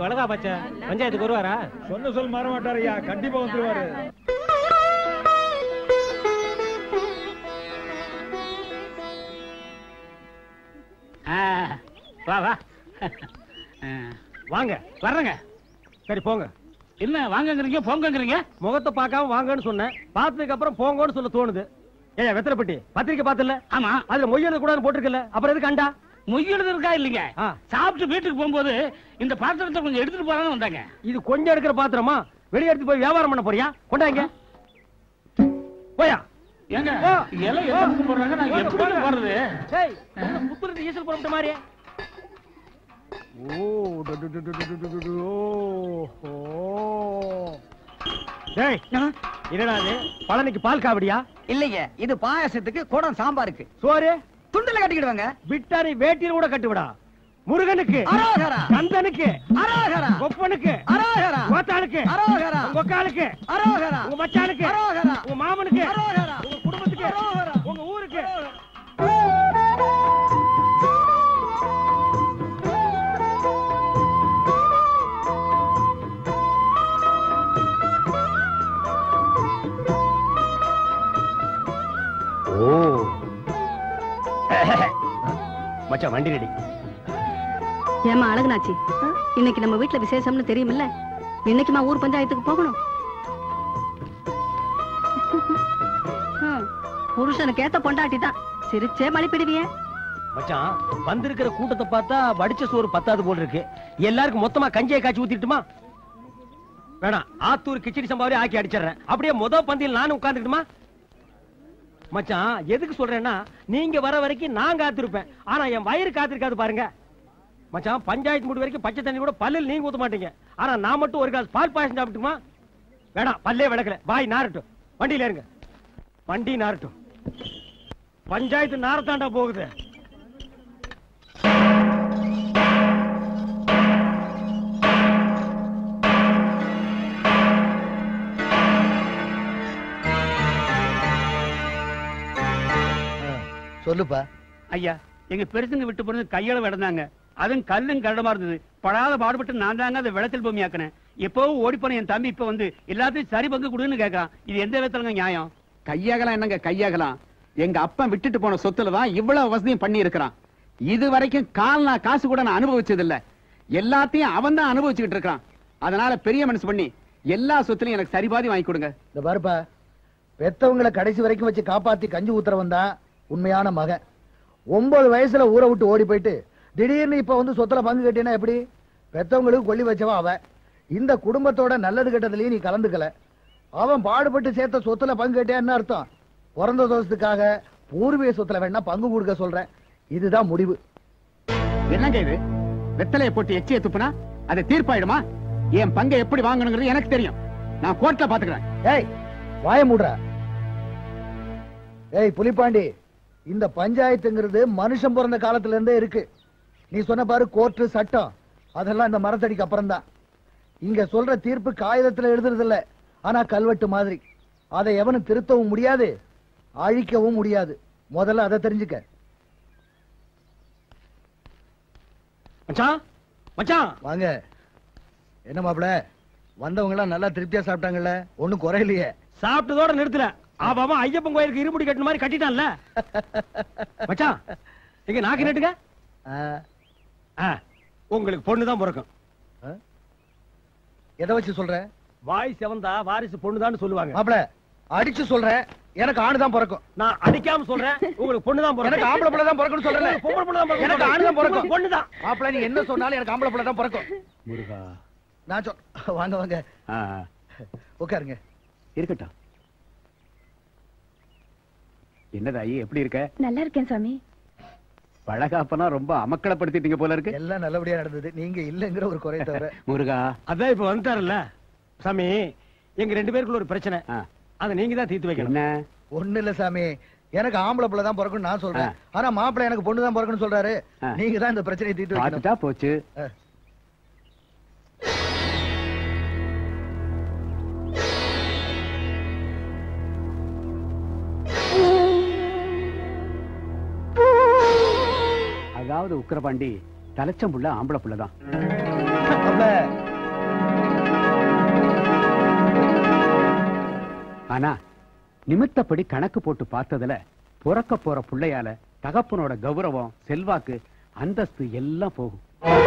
அதுக்கு வளகா பச்சை பஞ்சாயத்துக்கு வருவாரா சொன்ன சொல் மாற மாட்டாருயா கண்டிப்பா வந்துருவாரு ஆ, வா வா ஆ, வாங்க வர்றேங்க சரி போங்க என்ன வாங்கங்கிறீங்க போங்கங்கிறீங்க முகத்தை பார்க்காம வாங்கன்னு சொன்னேன் பார்த்ததுக்கு அப்புறம் போங்கன்னு சொல்ல தோணுது ஏய் வெத்தலை பெட்டி பத்திரிக்கை பார்த்தல ஆமா அதுல மொய் எழுத கூடாதுன்னு போட்டிருக்கல அப்புறம் எதுக்கு அண்டா மொய்யெழுது இருக்கா இல்லைங்க ஆ. சாப்பிட்டு வீட்டுக்கு போகும்போது இந்த பாத்திரத்தை கொஞ்சம் எடுத்துட்டு போறான்னு வந்தாங்க இது கொஞ்சம் எடுக்கிற பாத்திரமா வெளியே எடுத்து போய் வியாபாரம் பண்ண போறியா கொண்டாங்க போயா ஏங்க ஓ. எல்லாம் எந்த பக்கம் போடுறாங்க நான் போங்க, எப்படி போங்க. போறது ஏய் புத்துட்டு ஈசல் போட்ட மாதிரி ஓ டு, டு, டு, டு, டு, டு, டு, டு, ஓ, ஓ. டேய் என்னடா இது பழனிக்கு பால் காவடியா இல்லைங்க இது பாயாசத்துக்கு குடம் சாம்பாருக்கு சோறு துண்டுல கட்டிக்கிடுவாங்க விட்டாரி வேட்டியில் கூட கட்டுவிடா முருகனுக்கு அரோகரா. கந்தனுக்கு அரோகரா கொப்பனுக்கு அரோகரா கோத்தாளுக்கு அரோகரா உங்க அக்காளுக்கு அரோகரா உங்க மச்சானுக்கு அரோகரா உங்க மாமனுக்கு அரோகரா உங்க குடும்பத்துக்கு அரோகரா. உங்க ஊருக்கு ஓ மச்சான் வண்டி ரெடி ஏமா அழகுனாச்சி இன்னைக்கு நம்ம வீட்ல விசேஷம்னு தெரியுமில்ல இன்னைக்குமா ஊர் பஞ்சாயத்துக்கு போகணும் ஹம், புருஷனுக்கு ஏத்த பொண்டாட்டி தான் சிரிச்சே மலிப்பிடுவியே மச்சான் வந்திருக்கிற கூட்டத்தை பார்த்தா வடிச்ச சோறு பத்தாது போல் இருக்கு எல்லாருக்கும் மொத்தமா கஞ்சியை காய்ச்சி ஊத்திட்டுமா வேணாம் ஆத்தூர் கிச்சடி சம்பாவே ஆக்கி அடிச்சிடுறேன் அப்படியே முத பந்தியில் நானும் உட்கார்ந்துக்கிட்டுமா மச்சான் எதுக்கு சொல்றேன்னா நீங்க வர வரைக்கும் நான் காத்திருப்பேன் ஆனா என் வயிறு காத்திருக்காது பாருங்க மச்சான் பஞ்சாயத்து முடி வரைக்கும் பச்சை தண்ணி கூட பல்லில் நீங்க ஊத்த மாட்டீங்க ஆனா நான் மட்டும் ஒரு காசு பால் பாயசம் சாப்பிட்டுமா வேணாம் பல்லே விளக்கல வாய் நாரட்டும் வண்டியில இருங்க வண்டி நாரட்டும் பஞ்சாயத்து நாரத்தாண்டா போகுது சொல்லுப்பா ஐயா எங்க பெருசுங்க விட்டு போனது கையால விடந்தாங்க அதுவும் கல்லும் கரடமா இருந்தது படாத பாடுபட்டு நான் தாங்க அதை விளச்சல் பூமி ஆக்கினேன் எப்பவும் ஓடி போன என் தம்பி இப்ப வந்து எல்லாத்தையும் சரி பங்கு கொடுன்னு கேட்கறான் இது எந்த விதத்துலங்க நியாயம் கையாகலாம் என்னங்க கையாகலாம் எங்க அப்பன் விட்டுட்டு போன சொத்துல தான் இவ்வளவு வசதியும் பண்ணி இருக்கிறான் இது வரைக்கும் கால்னா காசு கூட நான் அனுபவிச்சது இல்ல எல்லாத்தையும் அவன் தான் அனுபவிச்சுக்கிட்டு இருக்கான் அதனால பெரிய மனசு பண்ணி எல்லா சொத்துலயும் எனக்கு சரிபாதி வாங்கி கொடுங்க இந்த பாருப்பா பெத்தவங்களை கடைசி வரைக்கும் வச்சு காப்பாத்தி கஞ்சி ஊத்துறவன் தான் உண்மையான மகன் ஒன்பது வயசுல ஊரை விட்டு ஓடி போயிட்டு திடீர்னு இப்ப வந்து சொத்துல பங்கு கட்டினா எப்படி பெத்தவங்களுக்கு கொல்லி வச்சவன் அவன் இந்த குடும்பத்தோட நல்லது கெட்டதுலயும் நீ கலந்துக்கல அவன் பாடுபட்டு சேர்த்த சொத்துல பங்கு கட்டியா என்ன அர்த்தம் பிறந்த தோஷத்துக்காக பூர்வீக சொத்துல வேணா பங்கு கொடுக்க சொல்றேன் இதுதான் முடிவு என்னங்க இது வெத்தலையை போட்டு எச்சியை துப்புனா அது தீர்ப்பாயிடுமா என் பங்கை எப்படி வாங்கணுங்கிறது எனக்கு தெரியும் நான் கோர்ட்ல பாத்துக்கிறேன் ஏய் வாய மூடுற ஏய் புலிப்பாண்டி இந்த பஞ்சாயத்துங்கிறது மனுஷன் பிறந்த காலத்துல இருந்தே இருக்கு நீ சொன்ன பாரு கோர்ட்டு சட்டம் அதெல்லாம் இந்த மரத்தடிக்கு அப்புறம் தான் இங்க சொல்ற தீர்ப்பு காகிதத்துல எழுதுறது இல்ல ஆனா கல்வெட்டு மாதிரி அதை எவனும் திருத்தவும் முடியாது அழிக்கவும் முடியாது முதல்ல அதை தெரிஞ்சுக்க மச்சான் மச்சான் வாங்க என்ன மாப்பிள வந்தவங்க எல்லாம் நல்லா திருப்தியா சாப்பிட்டாங்கல்ல ஒண்ணும் குறையிலையே சாப்பிட்டதோட நிறுத்தல அவன் ஐயப்பன் கோயிலுக்கு இருமுடி கட்டின மாதிரி கட்டிட்டான்ல மச்சான் எங்க நாக்கு நட்டுங்க ஆ, ஆ, உங்களுக்கு பொண்ணு தான் பிறக்கும் ஆ? எதை வச்சு சொல்ற வாய் செவந்தா வாரிசு பொண்ணுதான்னு சொல்லுவாங்க மாப்பிள அடிச்சு சொல்றேன் எனக்கு ஆணு தான் பிறக்கும் நான் அடிக்காம சொல்றேன் உங்களுக்கு பொண்ணு தான் எனக்கு ஆம்பளை பிள்ளை தான் பிறக்கும்னு சொல்றேன் உங்களுக்கு பொம்பளை பிள்ளை தான் பிறக்கும். எனக்கு ஆணு தான் பிறக்கும் பொண்ணு தான் மாப்பிள நீ என்ன சொன்னாலும் எனக்கு ஆம்பளை பிள்ளை தான் பிறக்கும் முருகா நான் சொல் வாங்க வாங்க உட்காருங்க இருக்கட்டும் என்னதாயி எப்படி இருக்க நல்லா இருக்கேன் சாமி பழகாப்பனா ரொம்ப அமக்கலப்படுத்திட்டீங்க போல இருக்கு எல்லாம் நல்லபடியா நடந்தது நீங்க இல்லங்கிற ஒரு குறை தவிர முருகா அதான் இப்ப வந்துட்டாருல்ல சாமி எங்க ரெண்டு பேருக்குள்ள ஒரு பிரச்சனை ஆ. அதை நீங்க தான் தீர்த்து வைக்கணும் என்ன ஒண்ணு இல்ல சாமி எனக்கு ஆம்பளை பிள்ளை தான் பிறக்கும்னு நான் சொல்றேன் ஆனா மாப்பிளை எனக்கு பொண்ணு தான் பிறக்கும்னு சொல்றாரு ஆ. நீங்க தான் இந்த பிரச்சனையை தீர்த்து வைக்கணும் பார்த்துட்டா போச்சு ஆ. அதாவது உக்கிரபாண்டி தலைச்சம் புள்ள ஆம்பளை புள்ளதான் மாப்ள, ஆனா நிமித்தப்படி கணக்கு போட்டு பார்த்ததுல பிறக்க போற புள்ளையால தகப்பனோட கௌரவம் செல்வாக்கு அந்தஸ்து எல்லாம் போகும்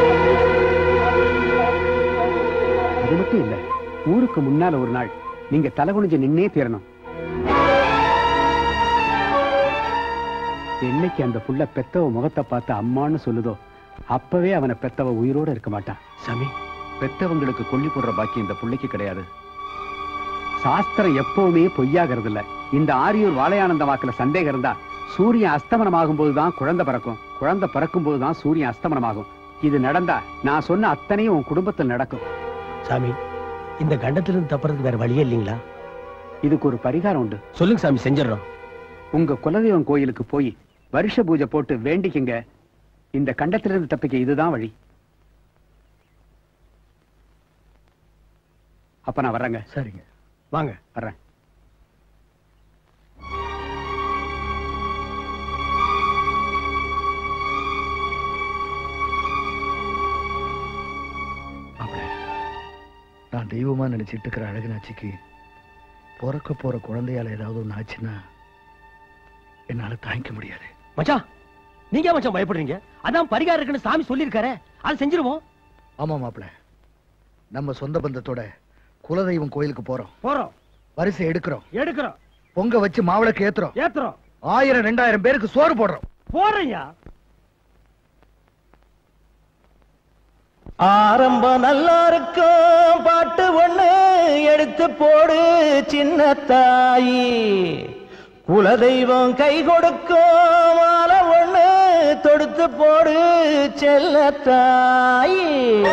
அது மட்டும் இல்ல ஊருக்கு முன்னால ஒரு நாள் நீங்க தலை குனிஞ்சு நின்னே தீரணும் என்னைக்கு அந்த புள்ள பெத்தவ முகத்தை பார்த்து அம்மான்னு சொல்லுதோ அப்பவே அவனை பெத்தவ உயிரோட இருக்க மாட்டான் சாமி பெத்தவங்களுக்கு கொல்லி போடுற பாக்கி இந்த புள்ளைக்கு கிடையாது சாஸ்திரம் எப்பவுமே பொய்யாகிறது இல்ல இந்த ஆரியூர் வாழையானந்த வாக்குல சந்தேகம் இருந்தா சூரியன் அஸ்தமனம் ஆகும்போதுதான் குழந்தை பிறக்கும் குழந்தை பிறக்கும் போதுதான் சூரியன் அஸ்தமனமாகும் இது நடந்தா நான் சொன்ன அத்தனையும் உன் குடும்பத்தில் நடக்கும் சாமி இந்த கண்டத்திலிருந்து தப்புறதுக்கு வேற வழியே இல்லைங்களா இதுக்கு ஒரு பரிகாரம் உண்டு சொல்லுங்க சாமி செஞ்சிடறோம் உங்க குலதெய்வம் கோயிலுக்கு போய் வருஷ பூஜை போட்டு வேண்டிக்கங்க இந்த கண்டத்திலிருந்து தப்பிக்க இதுதான் வழி அப்ப நான் வர்றேங்க சரிங்க வாங்க வர்றேன் மாப்ள, நான் தெய்வமா நினைச்சிட்டு இருக்கிற அழகுனாச்சிக்கு பிறக்க போற குழந்தையால ஏதாவது ஒண்ணு ஆச்சுன்னா என்னால தாங்கிக்க முடியாது மச்சான் நீங்க ஏன் மச்சான் பயப்படுறீங்க அதான் பரிகாரம் இருக்குன்னு சாமி சொல்லியிருக்காரே அதை செஞ்சிருவோம் ஆமா மாப்ள நம்ம சொந்த பந்தத்தோட குலதெய்வம் கோயிலுக்கு போறோம் போறோம் வரிசை எடுக்கிறோம் எடுக்கிறோம் பொங்க வச்சு மாவிளக்கு ஏத்துறோம் ஏத்துறோம் ஆயிரம் ரெண்டாயிரம் பேருக்கு சோறு போடுறோம் போறையா ஆரம்பம் நல்லா இருக்கும் பாட்டு ஒண்ணு எடுத்து போடு சின்ன தாயி குலதெய்வம் கை கொடுக்கும் மாலை ஒண்ணு தொடுத்து போடு செல்ல தாயி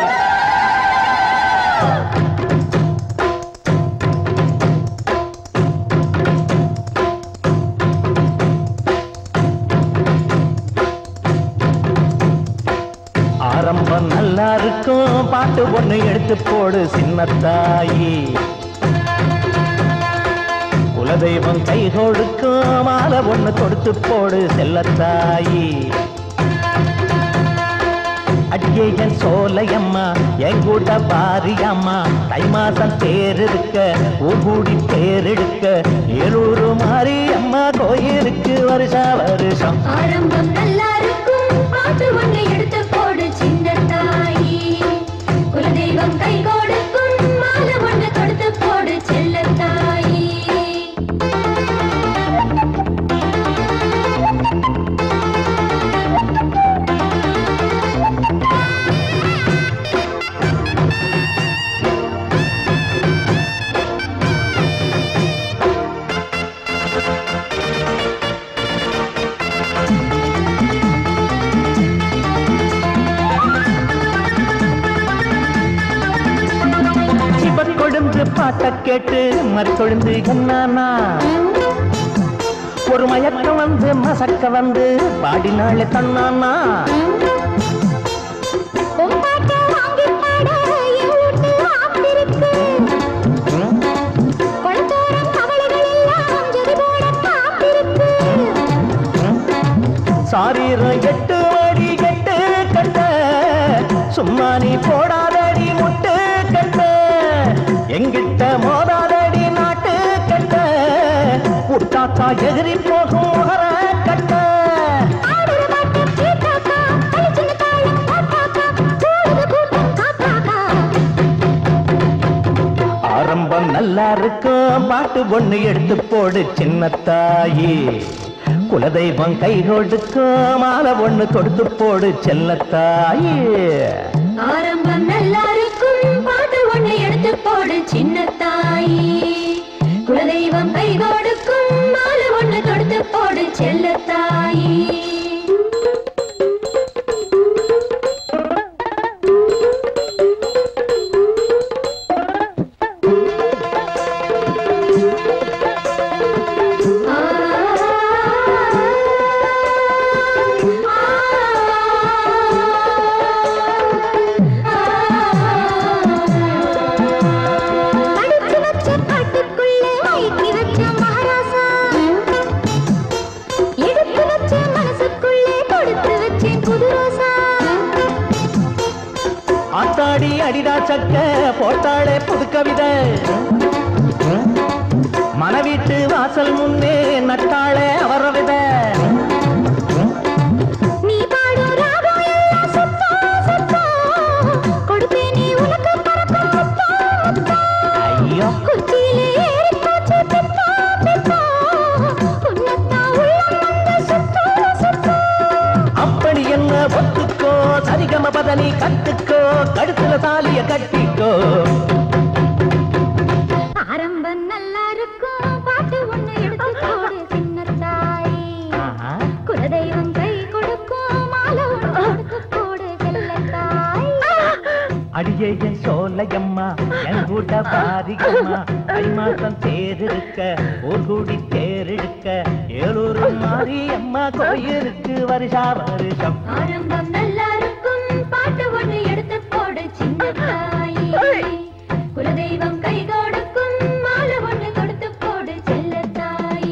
ஆரம்பம் நல்லா இருக்கும் பாட்டு ஒண்ணு எடுத்து போடு சின்ன தாயி குலதெய்வம் கை கொடுக்கும் மாலை ஒண்ணு கொடுத்து போடு செல்லத்தாயி அடியே என் சோலையம்மா என் கூட பாரியம்மா தை மாசம் தேர் இருக்க ஊர் கூடி தேர் எடுக்க ஏழூரு மாரியம்மா கோயிலுக்கு வருஷா வருஷம் ஆரம்பம் நல்லா இருக்கும் பாட்டு ஒண்ணு எடுத்து போடு சின்ன தாயி குலதெய்வம் கை கொடுக்கும் மாலை ஒண்ணு கொடுத்து போடு செல்ல தாயி சிவக்கொழுந்து பாட்ட கேட்டு மறுக்கொழுந்து என்னன்னா ஒரு மயக்கம் வந்து மசக்க வந்து பாடினாள் தன்னானா பொம்பாட்ட வாங்கி பாட என் வீட்டு ஆப்பிருக்கு குளத்தோரம் கவலைகள் எல்லாம் ஜதி போட காத்திருக்கு சாரீரம் எட்டு அடி எட்டு கட்ட சும்மா நீ போடாதடி முட்டு கட்ட எங்கிட்ட மோதாதடி நாட்டு கட்ட புட்டாக்கா எதிரி போகும் முகர கட்ட ஆடுற பாட்டு சீத்தாக்கா பளிச்சுன்னு தாளம் போட்டாக்கா கூடுது கூட்டம் காத்தாக்கா ஆரம்பம் நல்லா இருக்கும் பாட்டு ஒண்ணு எடுத்து போடு சின்ன தாயி குலதெய்வம் கை கொடுக்கும் மாலை ஒண்ணு கொடுத்து போடு செல்லத்தாயி ஆரம்பம் நல்லா இருக்கும் பாட்டு ஒண்ணு எடுத்து போடு சின்ன தாயி குலதெய்வம் கை கொடுக்கும் மாலை ஒண்ணு தொடுத்து போடு செல்ல தாயி படிச்சு வச்ச ஆத்தாடி அடிடா சக்க போட்டாளே புது கவிதை மனவீட்டு வாசல் முன்னே நட்டாளே அவர வித நீ பாடும் ராகம் எல்லாம் சுத்தா சுத்தா கொடுப்பேனே உனக்கு பறக்கும் முத்தா முத்தா ஐயோ குச்சியிலே ஏறி போச்சு பித்தா பித்தா உன்னத்தா உள்ளம் வந்து சுத்தா சுத்தா அப்படி என்ன ஒத்துக்கோ சரிகம பதனி கத்துக்கோ கழுத்துல தாலிய கட்டிக்கோ ஆரம்பம் நல்லா இருக்கும் பாட்டு ஒண்ணு எடுத்து போடு சின்ன தாய் ஆஹா. குலதெய்வம் கை கொடுக்கும் மாலை ஒண்ணு கொடுத்து போடு செல்ல தாய் அடியே என் சோலையம்மா என் கூட பாரிகம்மா தை மாசம் தேரிருக்க ஊர் கூடி தேரெடுக்க ஏழூர் மாரியம்மா கோயிலுக்கு வருஷா வருஷம் ஆரம்பம் நல்லா இருக்கும் பாட்டு ஒண்ணு எடுத்து போடு சின்ன தாய் குலதெய்வம் கை கொடுக்கும் மாலை ஒண்ணு கொடுத்து போடு செல்ல தாய்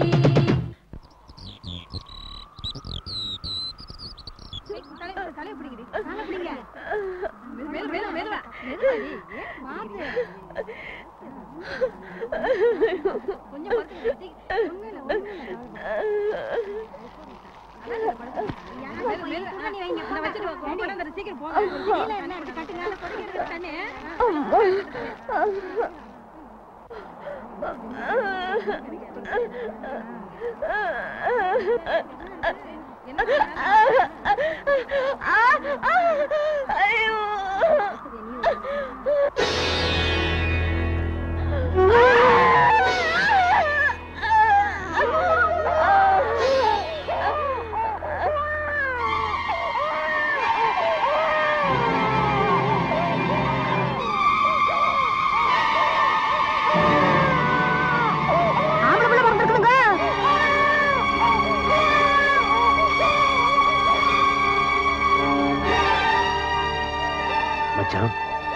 மச்சான்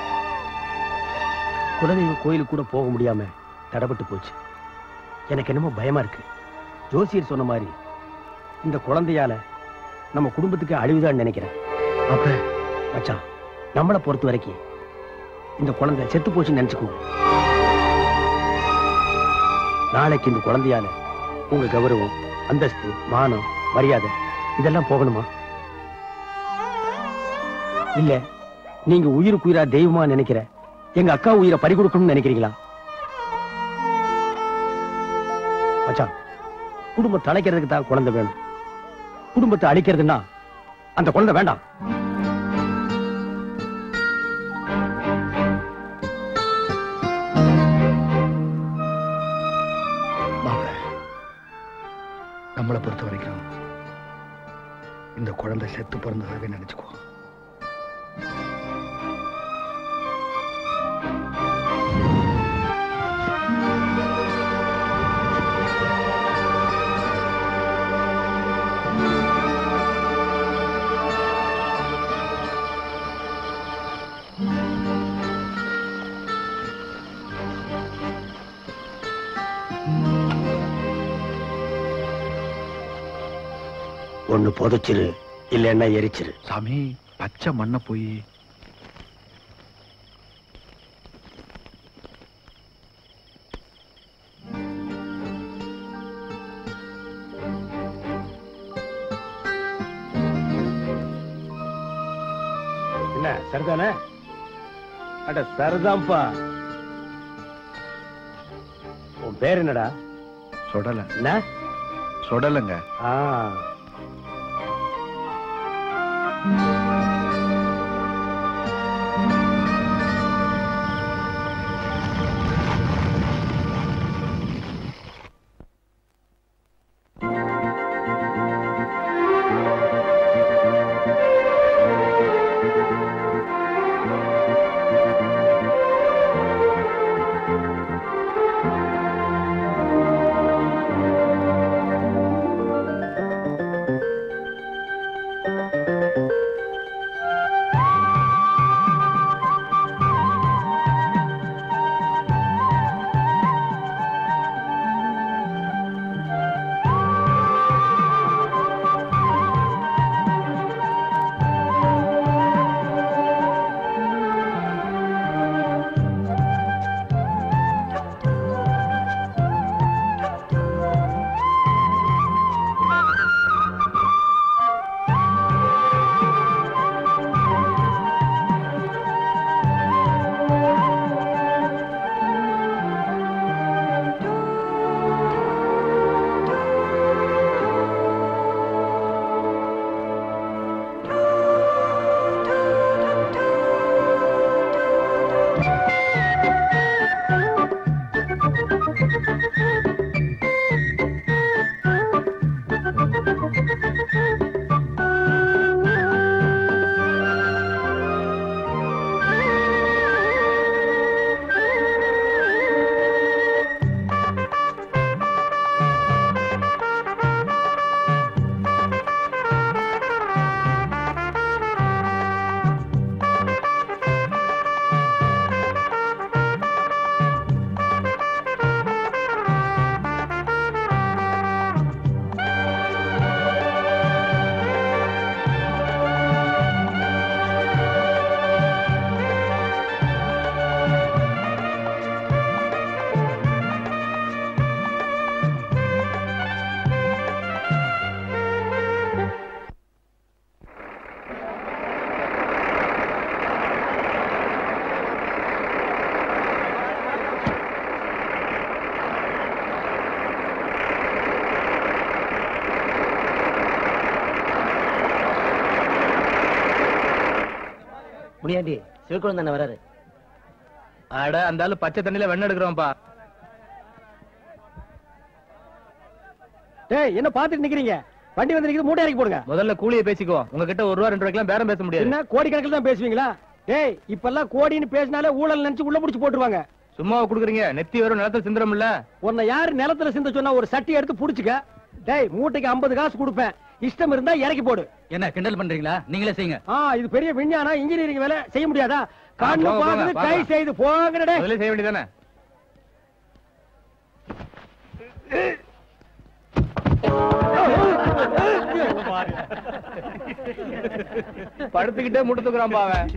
குலதெய்வ கோயிலுக்கு கூட போக முடியாம தடப்பட்டு போச்சு எனக்கு என்னமோ பயமா இருக்கு ஜோசியர் சொன்ன மாதிரி இந்த குழந்தையால நம்ம குடும்பத்துக்கு அழிவுதான் நினைக்கிறேன் அப்ப மச்சான் நம்மளை பொறுத்த வரைக்கும் இந்த குழந்தை செத்து போச்சுன்னு நினைச்சுக்குவோம் நாளைக்கு இந்த குழந்தையால உங்க கௌரவம் அந்தஸ்து மானம் மரியாதை இதெல்லாம் போகணுமா இல்ல நீங்க உயிருக்கு உயிரா தெய்வமா நினைக்கிற எங்க அக்கா உயிரை பறி கொடுக்கணும்னு நினைக்கிறீங்களா மச்சான் குடும்பம் தலைக்கிறதுக்கு தான் குழந்தை வேணும் குடும்பத்தை அழிக்கிறதுன்னா அந்த குழந்தை வேண்டாம் மாப்பிள நம்மளை பொறுத்த வரைக்கும் இந்த குழந்தை செத்து பிறந்ததாகவே நினைச்சுக்கோ ஒண்ணு புதைச்சிரு இல்லைன்னா எரிச்சிரு சாமி பச்சை மண்ணை போய் என்ன சரிதானே அட சரிதான்ப்பா உன் பேர் என்னடா சொடலை என்ன சொடலைங்க ஆ முனியாண்டி சிவக்குழந்தை தானே வராரு அட அந்த ஆளு பச்சை தண்ணியில வெண்ணெய் எடுக்கிறோம்ப்பா டேய் என்ன பாத்துட்டு நிக்கிறீங்க வண்டி வந்து நிக்குது மூட்டை இறக்கி போடுங்க முதல்ல கூலியை பேசிக்குவோம் உங்ககிட்ட ஒரு ரூபா ரெண்டு ரூபாய்க்குலாம் பேரம் பேச முடியாது என்ன கோடி கணக்கில் தான் பேசுவீங்களா டேய் இப்பெல்லாம் கோடின்னு பேசினாலே ஊழல் நினைச்சு உள்ள புடிச்சு போட்டுருவாங்க சும்மாவா குடுக்குறீங்க நெத்தி வரும் நிலத்துல சிந்திரம் இல்ல உன்னை யாரு நிலத்துல சிந்த சொன்னா ஒரு சட்டி எடுத்து புடிச்சுக்க டேய் மூட்டைக்கு 50 காசு கொடுப்பேன் இஷ்டம் இருந்தா இறக்கி போடு என்ன கிண்டல் பண்றீங்களா நீங்களே செய்யுங்க ஆ இது பெரிய விஞ்ஞானம் இன்ஜினியரிங் வேலை செய்ய முடியாதா கண்ணு போங்க, பாக்குது போங்க, கை போங்க. செய்து போங்கடே முதல்ல செய்ய வேண்டியதானே படுத்துக்கிட்டே முட்டு தூக்குறான்பா அவன்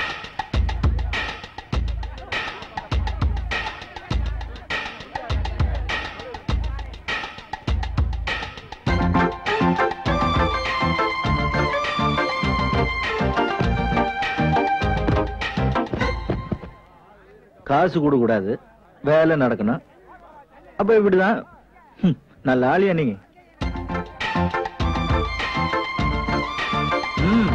காசு கொடுக்க கூடாது வேலை நடக்கணும் அப்ப இப்படிதான் ஹம், நல்ல ஆளியா நீங்க ம்,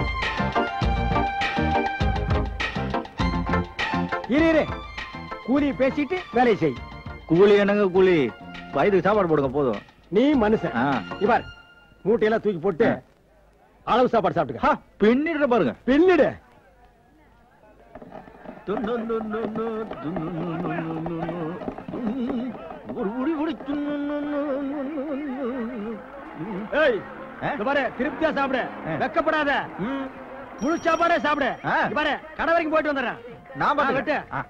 இரு இரு கூலி பேசிட்டு வேலையை செய் கூலி என்னங்க கூலி வயதுக்கு சாப்பாடு போடுங்க போதும் நீ மனுஷன் ஆ. இவர் மூட்டையெல்லாம் தூக்கி போட்டு அளவு சாப்பாடு சாப்பிட்டுக்க ஹா, பின்னிடுற பாருங்க பின்னிடு ஒரு உடி உடி ஏய் இங்க பாரு திருப்தியா சாப்பிடு வெக்கப்படாத முழு சாப்பாடே சாப்பிடு ஆ. இங்க பாரு கடை வரைக்கும் போயிட்டு வந்துடுறேன் நான் ஆ, வெட்டு. பாத்துக்கிறேன். ஆ.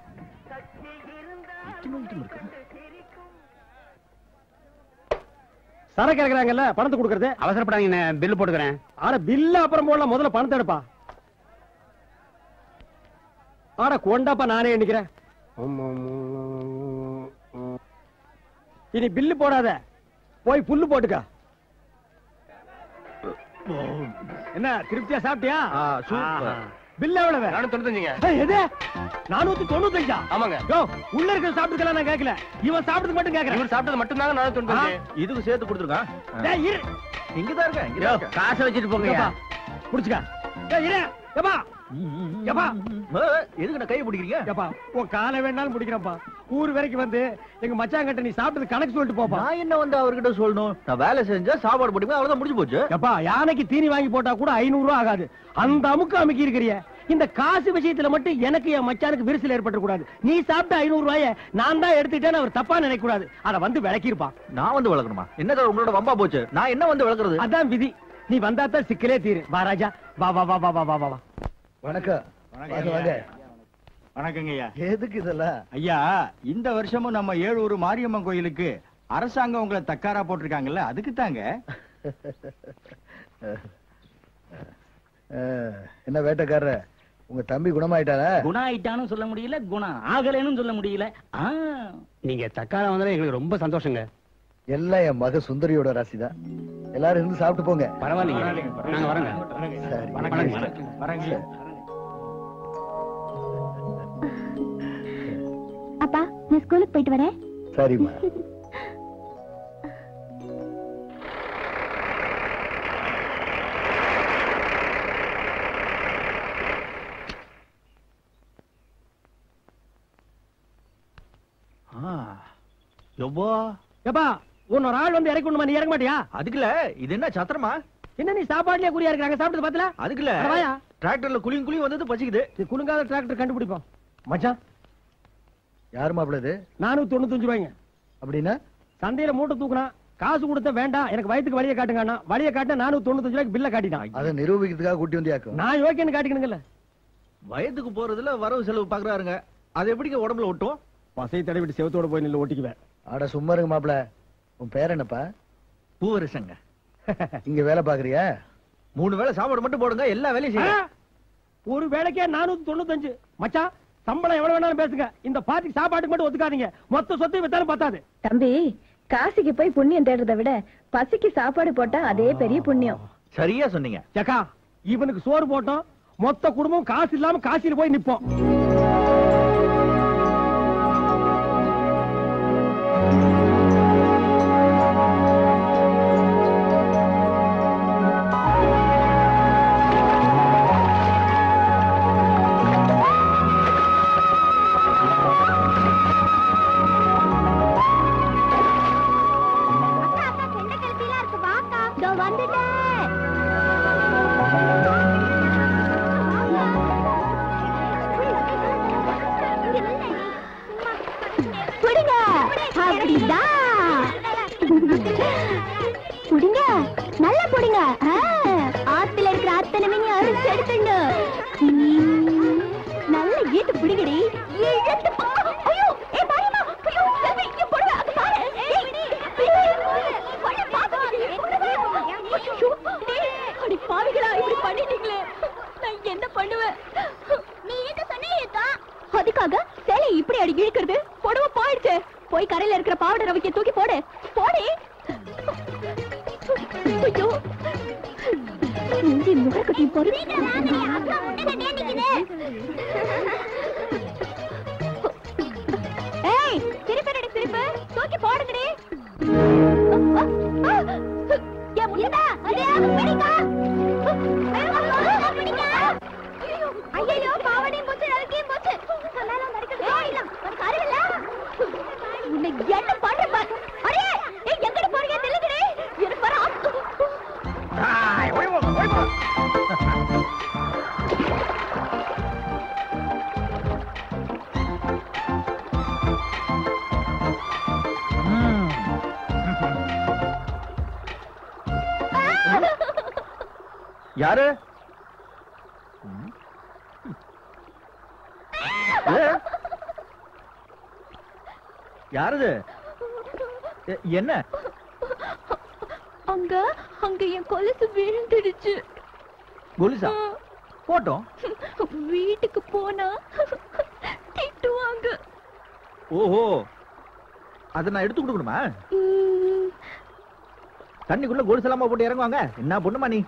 சரக்கு இறக்குறாங்கல்ல பணத்தை கொடுக்கறது அவசரப்படாதீங்க பில்லு போட்டுக்கிறேன் ஆனா பில்ல அப்புறம் போடலாம் முதல்ல பணத்தை எடுப்பா ஆட கொண்டாப்பா நானே எண்ணிக்கிறேன் இனி பில்லு போடாத போய் புல்லு போட்டுக்க என்ன திருப்தியா சாப்பிட்டியா ஆ, சூப்பர். ஆஹா. பில் எவ்வளவு நானும் தொண்ணூத்தஞ்சுங்க ஏய், எது நானூத்தி தொண்ணூத்தஞ்சா ஆமாங்க யோ, உள்ள இருக்கிற சாப்பிட்டுக்கலாம் நான் கேட்கல இவன் சாப்பிட்டது மட்டும் கேட்கறேன் இவர் சாப்பிட்டது மட்டும்தாங்க நானும் தொண்ணூத்தஞ்சு இதுக்கு சேர்த்து கொடுத்துருக்கான் டேய், இரு இங்கதான் இருக்கேன் இங்கதான் இருக்கேன். காசை வச்சுட்டு போங்க ஏப்பா, புடிச்சுக்க ஏய், இரு ஏப்பா ஏப்பா ஆ, எதுக்கு நான் கை பிடிக்கிறீங்க ஏப்பா உன் காலை வேணாலும் பிடிக்கிறேன்ப்பா ஊர் வரைக்கும் வந்து எங்க மச்சாங்கிட்ட நீ சாப்பிட்டது கணக்கு சொல்லிட்டு போப்பா நான் என்ன வந்து அவர்கிட்ட சொல்லணும் நான் வேலை செஞ்சா சாப்பாடு போட்டுமே அவ்வளவுதான் முடிஞ்சு போச்சு ஏப்பா யானைக்கு தீனி வாங்கி போட்டா கூட ஐநூறு ரூபா ஆகாது அந்த அமுக்கு அமுக்கி இருக்கிறிய இந்த காசு விஷயத்துல மட்டும் எனக்கு என் மச்சானுக்கு விரிசல் ஏற்பட்டு கூடாது நீ சாப்பிட்ட ஐநூறு ரூபாய நான் தான் எடுத்துட்டேன்னு அவர் தப்பா நினைக்க கூடாது அத வந்து விளக்கிருப்பான் நான் வந்து வளர்க்கணுமா என்னங்க உங்களோட வம்பா போச்சு நான் என்ன வந்து வளர்க்கறது அதான் விதி நீ வந்தா தான் சிக்கலே தீரு வா ராஜா வா வா வா வா வா வா வா வா வணக்கம் வாங்க வாங்க வணக்கங்க ஐயா எதுக்கு இதெல்லாம் ஐயா இந்த வருஷமும் நம்ம ஏழூர் மாரியம்மன் கோயிலுக்கு அரசாங்கம் உங்களை தக்காரா போட்டிருக்காங்கல்ல அதுக்கு தாங்க அஹ், என்ன வேட்டைக்காரர் உங்க தம்பி குணமாயிட்டாரா குணம் ஆயிட்டானும் சொல்ல முடியல குணம் ஆகலைன்னு சொல்ல முடியல ஆ, நீங்க தக்கால வந்தா எங்களுக்கு ரொம்ப சந்தோஷங்க எல்லாம் என் மக சுந்தரியோட ராசிதான் எல்லாரும் இருந்து சாப்பிட்டு போங்க பரவாயில்லைங்க நாங்க வரோங்க சரி வணக்கம் வரேங்க அப்பா நான் ஸ்கூலுக்கு போயிட்டு வரேன் சரிம்மா எவ்வா ஏப்பா உன்னொரு ஆள் வந்து இறக்கி விடணுமா நீ இறங்க மாட்டியா அதுக்குல இது என்ன சத்திரமா என்ன நீ சாப்பாடுலயே குறியா இருக்காங்க சாப்பிட்டு பாத்துல அதுக்குல அட வாயா. டிராக்டர்ல குளியும் குளியும் வந்தது பசிக்குது இது குலுங்காத டிராக்டர் கண்டுபிடிப்போம் மச்சான் யார் மாப்பிள்ள இது நானூத்தி தொண்ணூத்தஞ்சு ரூபாய்ங்க அப்படின்னா சந்தையில மூட்டை தூக்குனா காசு கொடுத்த வேண்டாம் எனக்கு வயித்துக்கு வழியை காட்டுங்க வழியை காட்ட நானூத்தி தொண்ணூத்தஞ்சு ரூபாய்க்கு பில்ல காட்டிட்டான் அதை நிரூபிக்கிறதுக்காக கூட்டி வந்தியாக்கும் நான் யோக்கியன்னு காட்டிக்கணுங்கல்ல வயதுக்கு போறதுல வரவு செலவு பாக்குறாருங்க அது எப்படிங்க உடம்புல ஒட்டும் பசை தடவிட்டு செவத்தோட போய் நின்று ஒட்டிக்குவேன் ஆட சும்மா இருங்க மாப்பிள்ள உன் பேர் என்னப்பா பூவரசங்க இங்க வேலை பாக்குறியா மூணு வேளை சாப்பாடு மட்டும் போடுங்க எல்லா வேலையும் ஆ? செய்யுங்க ஒரு வேலைக்கே நானூத்தி தொண்ணூத்தஞ்சு மச்சான் சம்பளம் எவ்வளவு வேணாலும் பேசுங்க இந்த பாட்டிக்கு சாப்பாட்டுக்கு மட்டும் ஒத்துக்காதீங்க மொத்த சொத்து வித்தாலும் பத்தாது தம்பி காசிக்கு போய் புண்ணியம் தேடுறதை விட பசிக்கு சாப்பாடு போட்டா அதே பெரிய புண்ணியம் சரியா சொன்னீங்க ஏக்கா இவனுக்கு சோறு போட்டோம் மொத்த குடும்பம் காசு இல்லாம காசில போய் நிப்போம் ஈட்டு பிடிங்கடி இழுத்து பா ஐயோ ஏ மாரியம்மா ஐயோ செல்வி இங்க போடுவ அங்க பாரு ஏய் கொள்ள பாத்து ஐயோ டேய், அடி பாவிகளா இப்படி பண்ணிட்டீங்களே நான் என்ன பண்ணுவேன் நீ என்ன சொன்னீங்க அதுக்காக சேலை இப்படி அடி இழுக்கிறது புடவை போயிடுச்சு போய் கரையில இருக்கிற பாவடை ரவிக்க தூக்கி போடு போடி ஐயோ நெஞ்சி முகக்கட்டி போடு ஏய் திருப்பி ரெடி திருப்பி தூக்கி போடுங்கடி ஏன் முடியதா அதையாவது பிடிங்க பிடிங்க ஐயோ பாவடி மூச்சு நறுக்கி மூச்சு மேல நறுக்குது இல்ல ஒரு கருவில உன்னை என்ன பண்ற பாரு அடே ஏய் எங்கடி போறீங்க நில்லுங்கடி எனக்கு வர யாரு ஏ? யாருது எ- என்ன அங்க அங்க என் கொலுசு விழுந்துடுச்சு கொலுசா போட்டோம் வீட்டுக்கு போனா திட்டுவாங்க ஓஹோ அதை நான் எடுத்து கொடுக்கணுமா ம், தண்ணிக்குள்ள கொலுசு இல்லாம போட்டு இறங்குவாங்க என்ன பொண்ணுமா நீ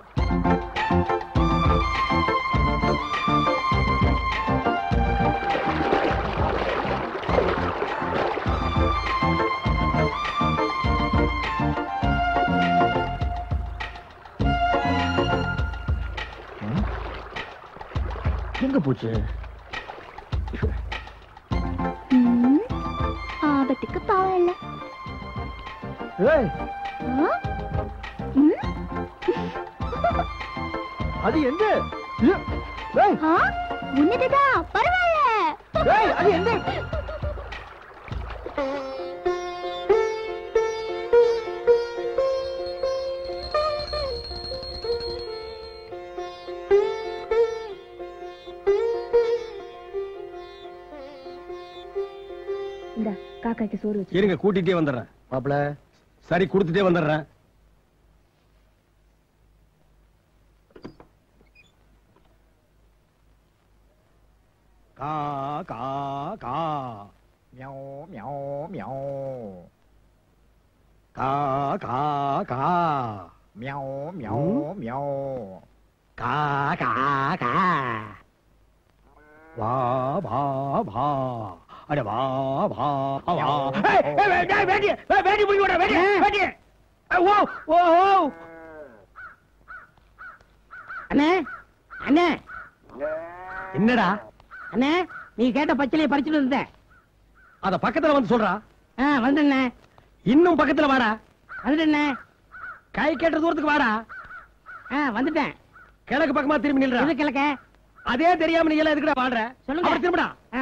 ம்? எங்க போச்சு ம், ஆபத்துக்கு பாவம் இல்ல ஏய் ஆ? ம்? அது எங்க ஏ, ஏய், ஆ? உன்னதுதான் பரவாயில்ல ஏய், அது எந்த இந்த காக்காய்க்கு சோறு வச்சு இருங்க கூட்டிட்டே வந்துடுறேன் மாப்பிள சரி கொடுத்துட்டே வந்துடுறேன் கா கா கா மியாவ் மியாவ் மியாவ் கா கா கா மியாவ் மியாவ் மியாவ் கா கா கா வா வா வா அட வா வா வா ஏய், ஏய், வே- டேய், வேட்டி ஏய், வேட்டி பிடிக்க விட வேட்டி வேட்டி ஏய், ஓ ஓ ஓ அண்ணே அண்ணே என்னடா அண்ணே நீ கேட்ட பச்சிலையை பறிச்சுட்டு இருந்தேன் அத பக்கத்துல வந்து சொல்றா ஆ வந்துண்ணே இன்னும் பக்கத்துல வாடா வந்துட்டேண்ணே கை கேட்ட தூரத்துக்கு வாடா ஆ வந்துட்டேன் கிழக்கு பக்கமா திரும்பி நில்றா எது கிழக்க அதே தெரியாம நீ எல்லாம் எதுக்குடா வாழ்ற சொல்லுங்க. அப்படி திரும்புடா ஆ.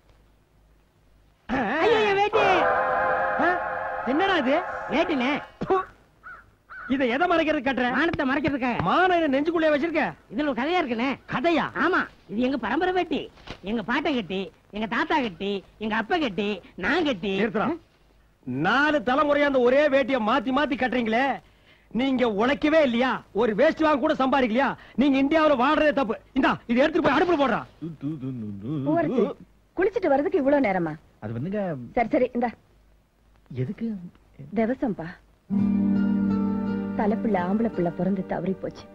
ஐயோ என் வேட்டி ஆ? என்னடா இது வேட்டிண்ணே ப்பு. இத எதை மறைக்கிறது கட்டுற மானத்தை மறைக்கிறதுக்காக மான இதை நெஞ்சுக்குள்ளே வச்சிருக்க இதுல ஒரு கதையா இருக்குண்ணே கதையா ஆமா இது எங்க பரம்பரை வேட்டி எங்க பாட்டை கட்டி எங்க தாத்தா கட்டி எங்க அப்பா கட்டி நான் கட்டி நிறுத்துறா. நாலு தலைமுறையா அந்த ஒரே வேட்டிய மாத்தி மாத்தி கட்டுறீங்களே நீங்க உழைக்கவே இல்லையா ஒரு வேஸ்ட் வாங்க கூட சம்பாதிக்கலையா நீங்க இந்தியாவுல வாழ்றதே தப்பு இந்தா இது எடுத்துட்டு போய் அடுப்புல போடுறா போறது குளிச்சிட்டு வர்றதுக்கு இவ்வளவு நேரமா அது வந்துங்க சரி சரி இந்த எதுக்கு திவசம்பா தலைப்பிள்ளை ஆம்பளை பிள்ளை பிறந்து தவறி போச்சு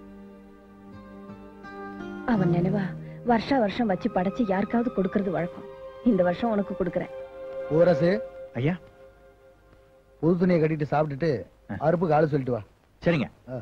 அவன் நினைவா வருஷா வருஷம் வச்சு படைச்சு யாருக்காவது கொடுக்கறது வழக்கம் இந்த வருஷம் உனக்கு கொடுக்கறேன் ஊரசு ஐயா புது துணியை கட்டிட்டு சாப்பிட்டுட்டு அறுப்புக்கு ஆளு சொல்லிட்டு வா சரிங்க ஆ.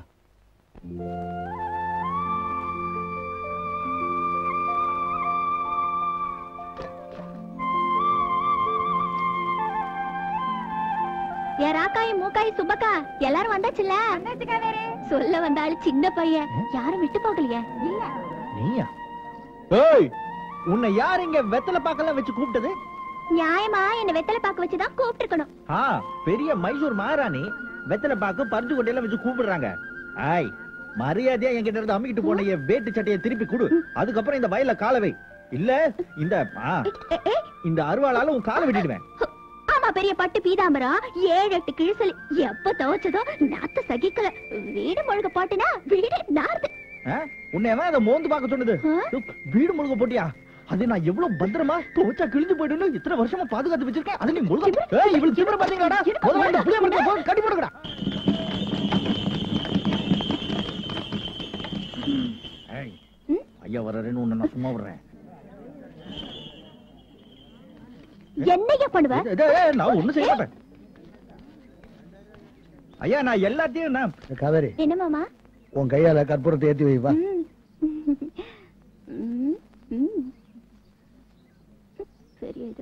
ஏ ராக்காய் மூக்காய் சுப்பக்கா எல்லாரும் வந்தாச்சுல்ல சொல்ல வந்த ஆளு சின்ன பையன் யாரும் விட்டு போகலையே இல்ல நீயா ஏய் உன்னை யார் இங்க வெத்தலை பாக்கெல்லாம் வச்சு கூப்பிட்டது நியாயமா என்ன வெத்தலை பாக்க வச்சுதான் கூப்பிட்டுருக்கணும் ஆ பெரிய மைசூர் மகாராணி வெத்தலை பாக்கு பறிச்சு கொட்டையெல்லாம் வச்சு கூப்பிடுறாங்க ஆய் மரியாதையா என்கிட்ட இருந்து அம்மிக்கிட்டு போன என் வேட்டு சட்டையை திருப்பி கொடு அதுக்கப்புறம் இந்த வயல்ல கால வை இல்ல இந்த ஆ, இந்த அருவாளால உன் காலை வெட்டிடுவேன் ஆமா பெரிய பட்டு பீதாம்பரம் ஏழு எட்டு கிழிசல் எப்ப துவைச்சதோ நாத்த சகிக்கல வீடு முழுக்க போட்டுனா வீடு நார்து ஆ? உன்னை எவன் அதை மோந்து பார்க்க சொன்னது வீடு முழுக்க போட்டியா அது நான் எவ்வளவு பத்திரமா துவச்சா கிழிஞ்சு போயிடுன்னு இத்தனை வருஷமா பாதுகாத்து வச்சிருக்கேன் அது நீ முழுக்க ஏய் இவಳು திமிர பாத்தீங்களாடா முதல்ல இந்த புளிய மரத்தை போட்டு கட்டி போடுங்கடா ஏய், ஐயா வர்றாருன்னு உன்னை நான் சும்மா விடுறேன் என்னையா பண்ணுவ ஏய், ஏய், ஏய், நான் ஒண்ணும் செய்ய மாட்டேன் ஐயா நான் எல்லாத்தையும் நான் காவேரி என்ன மாமா உன் கையால கற்பூரத்தை ஏத்தி வைப்பா ம், ம். பெரிய இது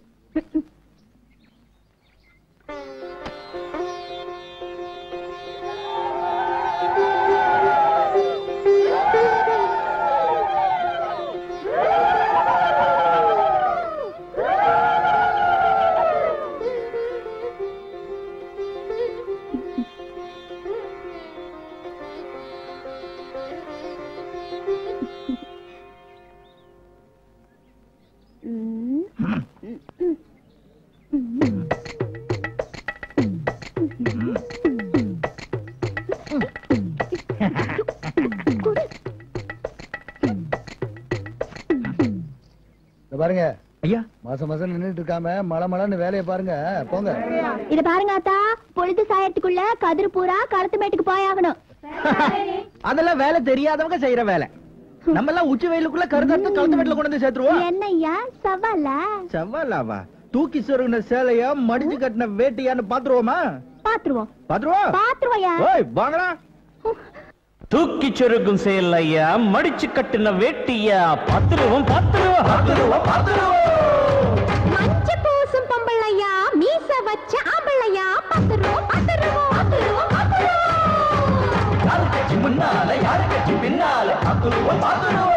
இந்த பாருங்க ஐயா மாசம் மாசம் நின்னுட்டு இருக்காம மழை மழைன்னு வேலையை பாருங்க போங்க இத பாருங்க அத்தா பொழுது சாயத்துக்குள்ள கதிர் பூரா களத்து மேட்டுக்கு போயாகணும் அதெல்லாம் வேலை தெரியாதவங்க செய்யற வேலை நம்ம எல்லாம் உச்சி வெயிலுக்குள்ள கருதத்து கழுத்து வீட்டுல கொண்டு வந்து சேர்த்துருவோம் என்னய்யா சவாலா செவ்வாலாவா தூக்கி சொருகின சேலையா மடிச்சு கட்டின வேட்டியான்னு பாத்துருவோமா பாத்துருவோம் பாத்துருவோம் பாத்துருவோயா ஓய் வாங்கடா தூக்கி சொருகும் செயலையா மடிச்சு கட்டின வேட்டியா பத்துருவோம் பத்துருவோம் பத்துருவோம் பத்துருவோம் மஞ்ச பூசும் பொம்பளையா மீச வச்ச ஆம்பளையா பாத்துருவோம் பாத்துருவோம் பாத்துருவோம் யாரு கட்சி முன்னால யாரு கட்சி பின்னால பத்துருவோம் பத்துருவோம்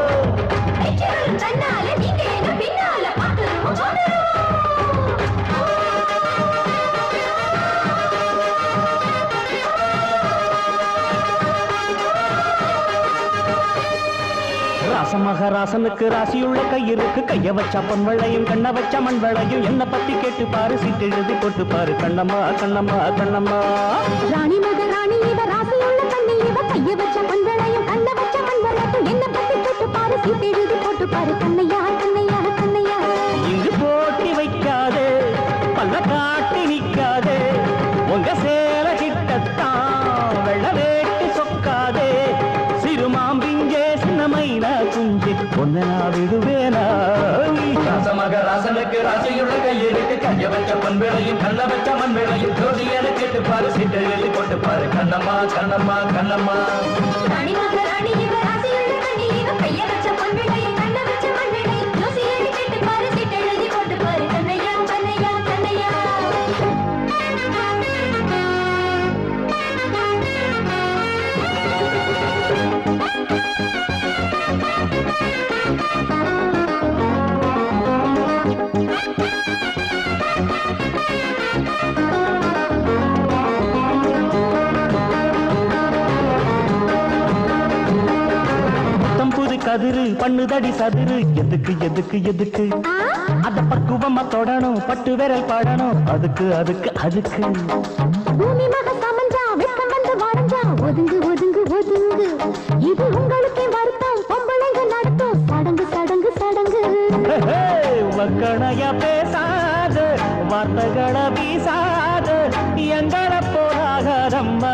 தன்னால நீங்க எங்க பின்னால பாத்துருவோம் ராசமகராசனுக்கு ராசியுள்ள கையிருக்கு கைய வச்ச பொன் வெள்ளையும் கண்ண வச்ச மண் வெள்ளையும் என்ன பத்தி கேட்டு பாரு சீட்டு எழுதி போட்டு பாரு கண்ணம்மா கண்ணம்மா கண்ணம்மா ராணி மகராணி இவ ராசியுள்ள கண்ணி இவ கைய வச்ச மண்வளையும் கண்ண வச்ச மண்வளையும் என்ன பத்தி போட்டு பாரு சீட்டு எழுதி போட்டு பாரு கண்ணையா கண்ணையா கண்ணையா இங்கு போட்டி வைக்காதே பல்ல காட்டி நிக்காதே உங்க சேல கிட்டத்தான் வெள்ள வேட்டி சொக்காதே சிறுமாம்பிங்கே சின்னமைன குஞ்சு பொன்ன நான் விடுவேனா ராசமகராசனுக்கு ராசியுள்ள கையிருக்கு கைய வச்ச பொன் வேளையும் கண்ண வச்ச மண் வேளையும் ஜோதி என கேட்டு பாரு சீட்டு எழுதி போட்டு பாரு கண்ணம்மா கண்ணம்மா கண்ணம்மா ராணி மகராணி இவ ராசியுள்ள கண்ணி இவ கைய வச்ச மண்வளையும் கண்ண வச்ச மண்வளையும் ஜோசி எழுதி கேட்டு பாரு சீட்டு எழுதி போட்டு பாரு கண்ணையா கண்ணையா கண்ணையா புத்தம் புது கதிரு பண்ணுதடி சதுரு எதுக்கு எதுக்கு எதுக்கு அத பக்குவமா தொடணும் பட்டு விரல் படணும் அதுக்கு அதுக்கு அதுக்கு பூமி மக சமஞ்சா வெப்பம் வந்து வரைஞ்சா ஒதுங்கு ஒதுங்கு ஒதுங்கு இது உங்களுக்கே வருத்தம் பொம்பளைங்க நடத்தும் சடங்கு சடங்கு சடங்கு மக்கணைய பேசாது வார்த்தைகளை வீசாது எங்களை போராகரம்மா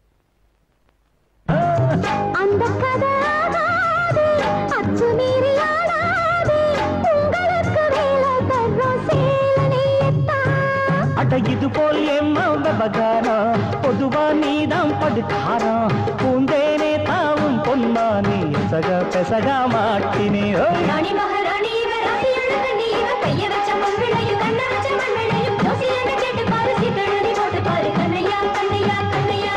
அந்த கதை ஆகாது அச்சு மீறி ஆடாது உங்களுக்கு வேலை தர்றோம் சேலனையத்தான் அட இது போல் எம்மா விவகாரம் பொதுவா நீதான் படுக்காரம் பூந்தேனே தாவும் பொன்மானே சக பெசகா மாட்டினே ஓய். ராணி மகாராணி இவ ராசியுள்ள கண்ணி இவ கைய வச்ச மண்விளையும் கண்ண வச்ச மண்விளையும் ஜோசியான கேட்டு பாரு சீத்தழுதி போட்டு பாரு கண்ணையா கண்ணையா கண்ணையா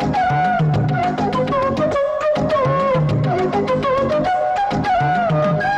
Thank you.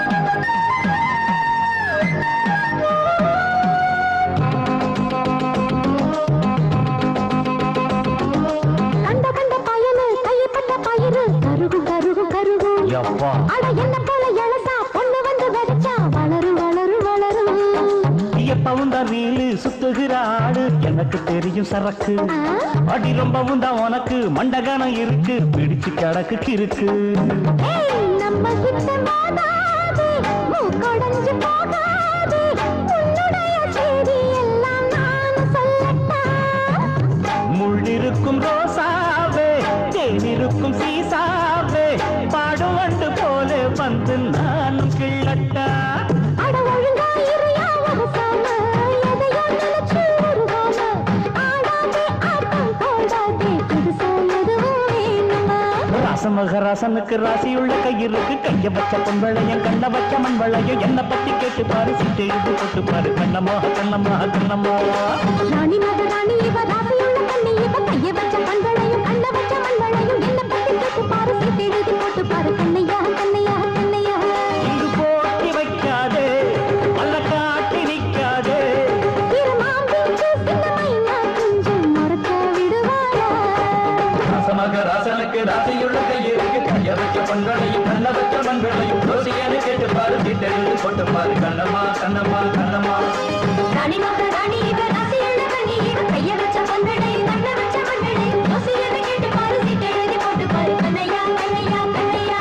என்ன போல எழசா பொண்ணு வந்து வெடிச்சா வளரும் வளரும் வளரும் எப்பவும் தான் ரீலு சுத்துகிற ஆடு எனக்கு தெரியும் சரக்கு அடி ரொம்பவும் தான் உனக்கு மண்டகனம் இருக்கு பிடிச்சு கிடக்கு கிறுக்கு ஏய், நம்ம கிட்ட மோதாதே, மூக்கொடைஞ்சு போகாதே. உன்னுடைய செய்தி எல்லாம் நான் சொல்லட்டா? முள்ளிருக்கும் ரோசாவே தேனிருக்கும் சீசாவே பாடுவண்டு போல வந்து நானும் கிள்ளட்டா அட ஒழுங்கா இருயா உரசாம, எதையோ நினைச்சு உருகாம. ஆடாதே ஆட்டம் போடாதே, புதுசா எதுவும் வேணுமா? ராசமகராசனுக்கு ராசியுள்ள கையிருக்கு கைய வச்ச பொன்வளையம் கண்ண வச்ச மண் வளையம் என்ன பத்தி கேட்டு பாரு சிட்டு இது போட்டு பாரு கண்ணம்மா கண்ணம்மா கண்ணம்மா ராணி மகராணி இவ ராசியுள்ள கண்ணி இவ கைய வச்ச பண்பளையும் கண்ண வச்ச மண்பளையும் என்ன பத்தி கேட்டு பாரு சீட்டு எழுதி போட்டு பாரு கண்ணையா கண்ணையா கண்ணையா இங்கு போட்டி வைக்காதே அல்ல காட்டி நிக்காதே இருமாம்பூச்சு சின்ன மைனா கொஞ்சம் மறக்க விடுவாரா ராசமகராசனுக்கு ராசியுள்ள கையிருக்கு கைய வச்ச பொன்வளையும் கண்ண வச்ச மண்வளையும் ரோசியனு கேட்டு பாரு சீட்டெழுதி போட்டு பாரு கண்ணம்மா கண்ணம்மா கண்ணம்மா ராணி மகராணி இவ ராசியுள்ள கண்ணி இவ கைய வச்ச பண்பளையும் கண்ண வச்ச மண்பளையும் யோசியனை கேட்டு பாரு சீட்டு எழுதி போட்டு பாரு கண்ணையா கண்ணையா கண்ணையா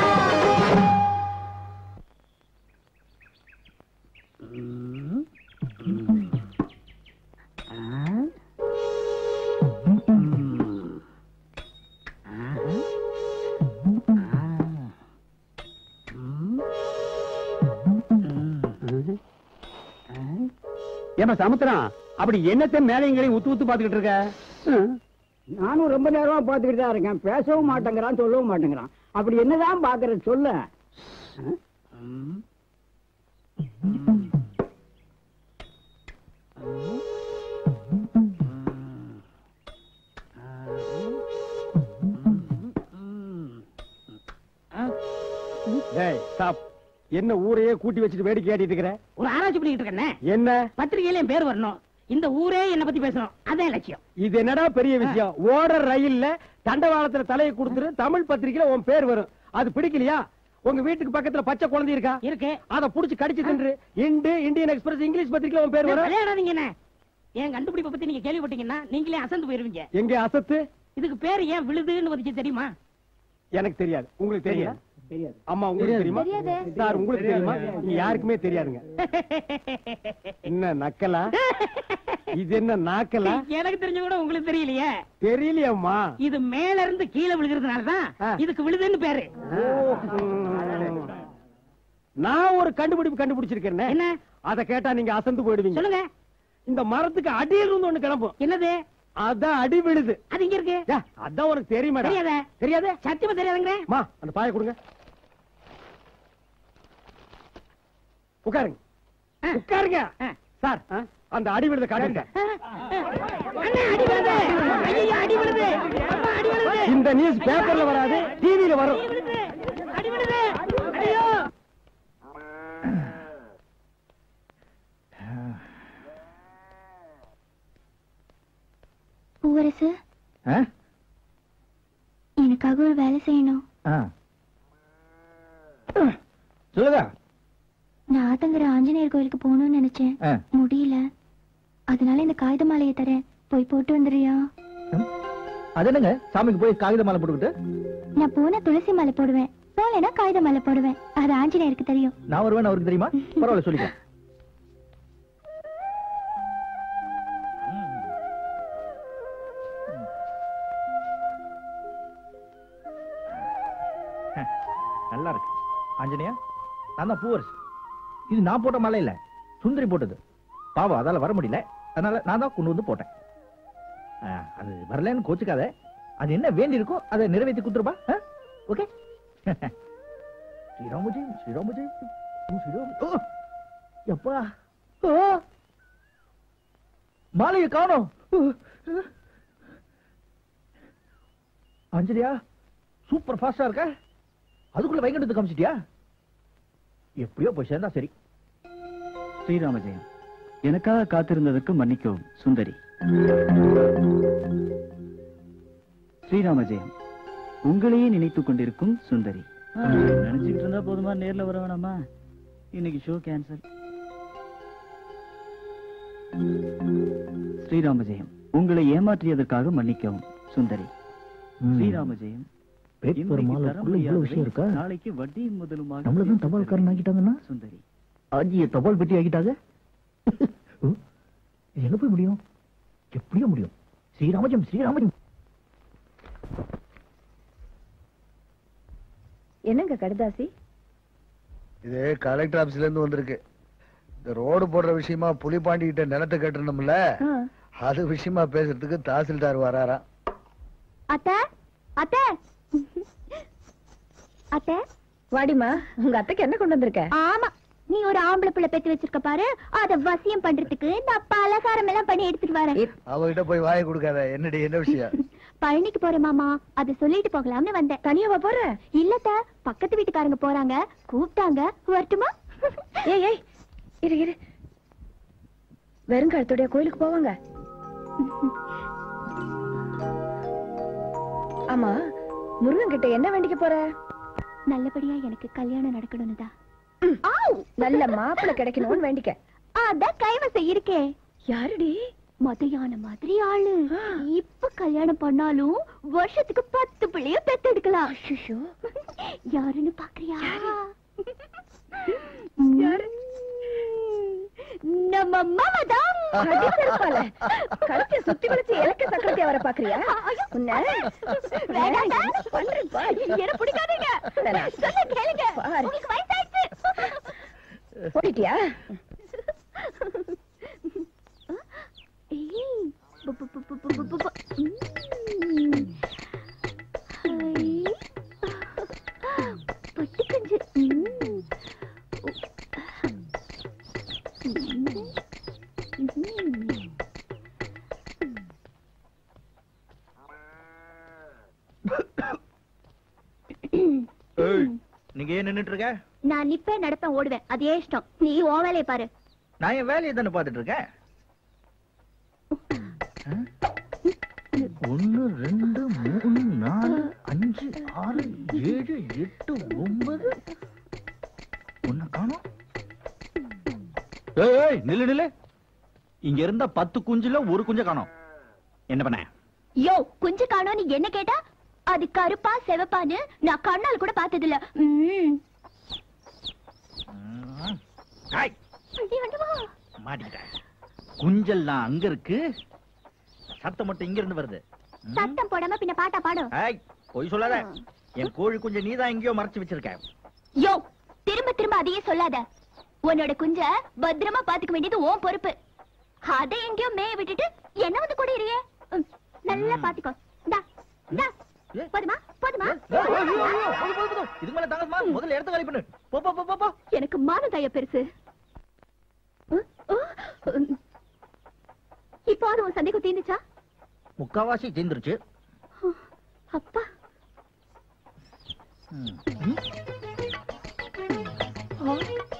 ஏமா சமுத்திரம் அப்படி என்னத்தை மேலையும் உத்து உத்து பாத்துக்கிட்டு இருக்க நானும் ரொம்ப நேரமா பார்த்துக்கிட்டு தான் இருக்கேன் பேசவும் மாட்டேங்கிறான் சொல்லவும் மாட்டேங்கிறான் அப்படி என்னதான் பாக்குற சொல்ல டேய் ஸ்டாப் என்ன ஊரையே கூட்டி வச்சுட்டு வேடிக்கை கேட்டிட்டு இருக்கிற ஒரு ஆராய்ச்சி பண்ணிட்டு இருக்கேன் என்ன பத்திரிகையில என் பேர் வரணும் இந்த ஊரே என்ன பத்தி பேசணும் அதான் லட்சியம் இது என்னடா பெரிய விஷயம் ஓடுற ரயில்ல தண்டவாளத்துல தலையை கொடுத்துரு தமிழ் பத்திரிக்கையில உன் பேர் வரும் அது பிடிக்கலையா உங்க வீட்டுக்கு பக்கத்துல பச்சை குழந்தை இருக்கா இருக்கு அத புடிச்சு கடிச்சு தின்று இண்டு இந்தியன் எக்ஸ்பிரஸ் இங்கிலீஷ் பத்திரிக்கையில உன் பேர் வரும் விளையாடாதீங்க என்ன என் கண்டுபிடிப்பை பத்தி நீங்க கேள்விப்பட்டீங்கன்னா நீங்களே அசந்து போயிருவீங்க எங்க அசத்து இதுக்கு பேர் ஏன் விழுதுன்னு வந்துச்சு தெரியுமா எனக்கு தெரியாது உங்களுக்கு தெரியும் தெரியாது அம்மா உங்களுக்கு தெரியுமா தெரியாது. சார் உங்களுக்கு தெரியுமா இங்க யாருக்குமே தெரியாதுங்க என்ன நக்கலா இது என்ன நாக்கலா எனக்கு தெரிஞ்ச கூட உங்களுக்கு தெரியலையே தெரியலையம்மா இது மேல இருந்து கீழே விழுகிறதுனாலதான் இதுக்கு விழுதுன்னு பேரு நான் ஒரு கண்டுபிடிப்பு கண்டுபிடிச்சிருக்கேன் என்ன அத கேட்டா நீங்க அசந்து போயிடுவீங்க சொல்லுங்க இந்த மரத்துக்கு அடியில இருந்து ஒண்ணு கிளம்பும் என்னது அதான் அடி விழுது அது இங்க இருக்கு ஏ, அதான் உனக்கு தெரியுமா தெரியாதே தெரியாதே சத்தியமா தெரியாதுங்க மா அந்த பாய கொடுங்க உட்காருங்க உட்காருங்க சார் அந்த அடி விழுத காட்டுங்க அண்ணா அடி விழுது ஐயோ அடி விழுது அம்மா அடி விழுது இந்த நியூஸ் பேப்பர்ல வராது டிவில வரும் அடி விழுது ஐயோ பூவரசு ஆ? எனக்காக ஒரு வேலை செய்யணும் ஆ. சொல்லுங்க நான் ஆத்தங்கர ஆஞ்சநேயர் கோயிலுக்கு போகணும்னு நினைச்சேன் ஆ. முடியல அதனால இந்த காகித மாலையை தரேன் போய் போட்டு வந்துடுறியா அது என்னங்க சாமிக்கு போய் காகித மாலை போட்டுக்கிட்டு நான் போன துளசி மாலை போடுவேன் போலனா காகித மாலை போடுவேன் அது ஆஞ்சநேயருக்கு தெரியும் நான் வருவேன் அவருக்கு தெரியுமா பரவாயில்ல சொல்லிக்க நல்லா இருக்கு ஆஞ்சநேயா நான் தான் பூவரசு இது நான் போட்ட மாலை இல்ல சுந்தரி போட்டது பாவம் அதால வர முடியல அதனால நான் தான் கொண்டு வந்து போட்டேன் ஆ, அது வரலன்னு கோச்சுக்காத அது என்ன வேண்டி இருக்கோ அதை நிறைவேற்றி கொடுத்துருப்பா ஓகே ஸ்ரீராமஜி ஸ்ரீராமஜி ஸ்ரீராம் ஓ எப்பா ஓ மாலையை காணோம் அஞ்சலியா சூப்பர் ஃபாஸ்டா இருக்க அதுக்குள்ள வைகுண்டத்துக்கு காமிச்சிட்டியா எப்படியோ போய் சேர்ந்தா சரி ஸ்ரீராம ஜெயம் எனக்காக காத்திருந்ததுக்கு மன்னிக்கவும் சுந்தரி ஸ்ரீராம ஜெயம் உங்களையே நினைத்துக் கொண்டிருக்கும் சுந்தரி நினைச்சுக்கிட்டு இருந்தா போதுமா நேர்ல வர வேணாமா இன்னைக்கு ஷோ கேன்சல் ஸ்ரீராமஜெயம் உங்களை ஏமாற்றியதற்காக மன்னிக்கவும் சுந்தரி ஸ்ரீராமஜெயம் பேப்பர் இன்றைக்கு மாலை தர உள்ள இவ்வளவு விஷயம் முடியாததை இருக்கா? நாளைக்கு வட்டியும் முதலுமாக நம்மளதான் தபால்காரன் ஆக்கிட்டாங்கன்னா சுந்தரி ஆஜிய தபால் பெட்டி ஆக்கிட்டாங்க ம், இது எங்க போய் முடியும் எப்படியோ முடியும் ஸ்ரீராமஜம் ஸ்ரீராமஜம் என்னங்க கடுதாசி இது கலெக்டர் ஆபீஸ்ல இருந்து வந்திருக்கு இந்த ரோடு போடுற விஷயமா புலிபாண்டி கிட்ட நிலத்தை கட்டணும்ல அது விஷயமா பேசுறதுக்கு தாசில்தார் வராராம் அத்தை அத்தை அத்தை வாடிமா உங்க அத்தைக்கு என்ன கொண்டு வந்திருக்க ஆமா நீ ஒரு ஆம்பளை பிள்ளை பெத்து வச்சிருக்க பாரு அத வசியம் பண்றதுக்கு நான் பலகாரம் எல்லாம் பண்ணி எடுத்துட்டு வரேன் அவகிட்ட போய் வாயை கொடுக்காத என்னடி என்ன விஷயம் பழனிக்கு போறேன் மாமா அத சொல்லிட்டு போகலாம்னு வந்தேன் தனியாவா போற இல்லத்த பக்கத்து வீட்டுக்காரங்க போறாங்க கூப்பிட்டாங்க வரட்டுமா ஏய் ஏய் இரு இரு வெறுங்காலத்துடைய கோயிலுக்கு போவாங்க ஆமா முருகன் கிட்ட என்ன வேண்டிக்க போற நல்லபடியா எனக்கு கல்யாணம் நடக்கணும்னு தான் நல்ல மாப்பிள்ளை கிடைக்கணும்னு வேண்டிக்க அதான் கைவசம் இருக்கே யாருடி மதையான மாதிரி ஆளு இப்ப கல்யாணம் பண்ணாலும் வருஷத்துக்கு பத்து பிள்ளைய பெத்தெடுக்கலாம் யாருன்னு பாக்குறியா யாரு நம்ம மாமா தான் அடி செருப்பால. கழுத்தை சுத்தி வளைச்சு இலக்க சக்கரத்தையா வர பாக்குறியா உன்னை வேண்டாம் நான் என்ன பண்றேன் பாரு. என்ன பிடிக்காதீங்க சொல்ல கேளுங்க பாரு. உங்களுக்கு வயசாயிடுச்சு போயிட்டியா ஏய், பு, பு, பு, பு, பு, பு, பு. ம். ஐ. பட்டுக்கஞ்சு ம். ம். நீங்க ஏன் நின்னுட்டு இருக்க நான் நிப்பேன் நடப்பேன் ஓடுவேன் அதே இஷ்டம் நீ உன் வேலையை பாரு நான் என் வேலையை தானே பாத்துட்டு இருக்கேன் ஆ? ஒண்ணு ரெண்டு மூணு நாலு அஞ்சு ஆறு ஏழு எட்டு ஒன்பது ஒண்ணு காணோம் ஏய், ஏய் நில்லு நில்லு இங்க இருந்த பத்து குஞ்சுல ஒரு குஞ்ச காணோம் என்ன பண்ண யோ குஞ்சு காணோம் நீ என்ன கேட்டா அது கருப்பா செவப்பான்னு நான் கண்ணால் கூட பார்த்தது இல்ல ம். ம். காய் அடி ஆண்டவா. மாட்டிக்கிட்டேன் குஞ்செல்லாம் அங்க இருக்கு சத்தம் மட்டும் இங்க இருந்து வருது சத்தம் போடாம பின்ன பாட்டா பாடும் ஏய் பொய் சொல்லாத என் கோழி குஞ்ச நீதான் எங்கேயோ மறைச்சு வச்சிருக்க யோ திரும்ப திரும்ப அதையே சொல்லாத உன்னோட குஞ்ச பத்திரமா பாத்துக்க வேண்டியது உன் பொறுப்பு அதை எங்கேயோ மேய விட்டுட்டு என்ன வந்து கூட இரியே ம், நல்லா பாத்துக்கோ இந்தா, இந்தா. போதுமா போதுமா இது மேல தாங்கம்மா முதல்ல இடத்த காலி பண்ணு போ போ போ, போ போ எனக்கு மானதாய பெருசு ம், ஓ, ம். இப்போ அது உன் சந்தேகம் தீர்ந்துச்சா முக்காவாசி தீந்துருச்சு அப்பா ம். ஓ.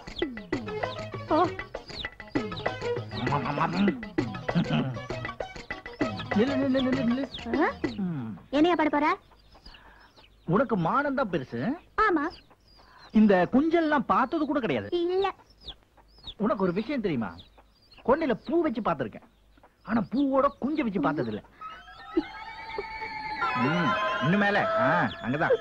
ஓ நில்லு நில்லு நில்லு நில்லு ஆ? என்னையா பாட போற உனக்கு மானம் தான் பெருசு ஆமா இந்த குஞ்செல்லாம் பார்த்தது கூட கிடையாது இல்ல உனக்கு ஒரு விஷயம் தெரியுமா கொண்டையில பூ வச்சு பார்த்திருக்கேன் ஆனா பூவோட குஞ்ச வச்சு பார்த்தது இல்ல ம், இன்னும் மேல ஆ, அங்கதான்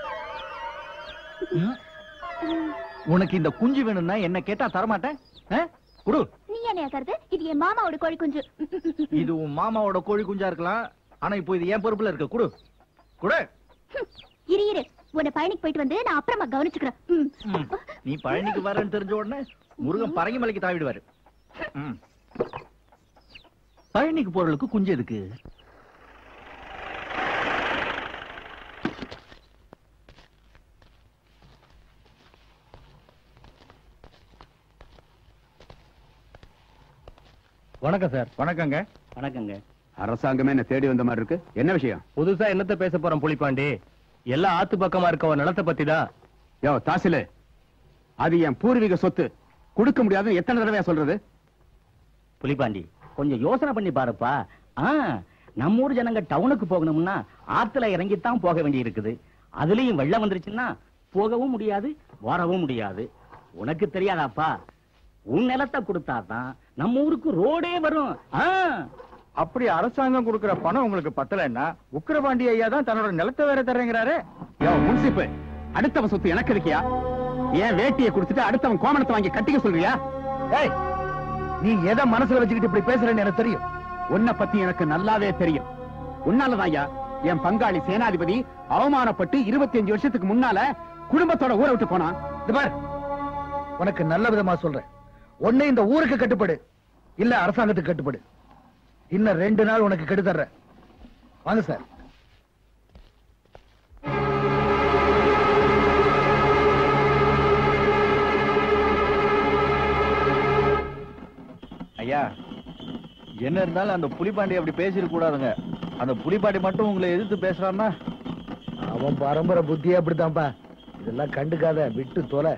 ம். உனக்கு இந்த குஞ்சு வேணும்னா என்ன கேட்டா தரமாட்டேன் ஆ? குடு நீ என்னையா தருது இது என் மாமாவோட கோழி குஞ்சு ம், ம், ம், ம். இது உன் மாமாவோட கோழி குஞ்சா இருக்கலாம் ஆனா இப்போ இது என் பொறுப்புல இருக்கு குடு குடு ஹம், இரு இரு உன்னை பயணிக்கு போயிட்டு வந்து நான் அப்புறமா கவனிச்சுக்கிறேன் ம். ம். நீ பழனிக்கு வரேன்னு தெரிஞ்ச உடனே முருகன் பரங்கி மலைக்கு தாவிடுவாரு ம். பழனிக்கு போறவளுக்கு குஞ்சு எதுக்கு வணக்கம் சார் வணக்கங்க வணக்கங்க அரசாங்கமே என்ன தேடி வந்த மாதிரி இருக்கு என்ன விஷயம் புதுசா என்னத்த பேச போறோம் புலிப்பாண்டி எல்லாம் ஆத்து பக்கமா இருக்க ஒரு நிலத்தை பத்தி தான் யோ தாசிலு அது என் பூர்வீக சொத்து கொடுக்க முடியாதுன்னு எத்தனை தடவையா சொல்றது புலிபாண்டி கொஞ்சம் யோசனை பண்ணி பாருப்பா ஆ நம்ம ஊர் ஜனங்க டவுனுக்கு போகணும்னா ஆத்துல இறங்கித்தான் போக வேண்டி இருக்குது அதுலயும் வெள்ளம் வந்துருச்சுன்னா போகவும் முடியாது வரவும் முடியாது உனக்கு தெரியாதாப்பா உன் நிலத்தை கொடுத்தாதான் நம்ம ஊருக்கு ரோடே வரும் ஆ. அப்படி அரசாங்கம் கொடுக்கிற பணம் உங்களுக்கு பத்தலைன்னா உக்கிரபாண்டி ஐயா தான் தன்னோட நிலத்தை வேற தர்றேங்கிறாரு யோ முன்சிப்பு அடுத்தவன் சொத்து எனக்கு இருக்கியா ஏன் வேட்டியை கொடுத்துட்டு அடுத்தவன் கோமணத்தை வாங்கி கட்டிக்க சொல்றியா ஏய் நீ எதை மனசுல வச்சுக்கிட்டு இப்படி பேசுறேன்னு எனக்கு தெரியும் உன்னை பத்தி எனக்கு நல்லாவே தெரியும் உன்னாலதான் ஐயா என் பங்காளி சேனாதிபதி அவமானப்பட்டு 25 வருஷத்துக்கு முன்னால குடும்பத்தோட ஊரை விட்டு போனான் இது பார் உனக்கு நல்ல விதமா சொல்றேன் ஒண்ணு இந்த ஊருக்கு கட்டுப்படு இல்ல அரசாங்கத்துக்கு கட்டுப்படு இன்னும் ரெண்டு நாள் உனக்கு கெடு தர்றேன் வாங்க சார் ஐயா என்ன இருந்தாலும் அந்த புலிபாண்டி அப்படி பேசிட கூடாதுங்க அந்த புலிபாண்டி மட்டும் உங்களை எதிர்த்து பேசுறான்னா அவன் பரம்பரை புத்தியே அப்படித்தான்ப்பா இதெல்லாம் கண்டுக்காத விட்டு தொலை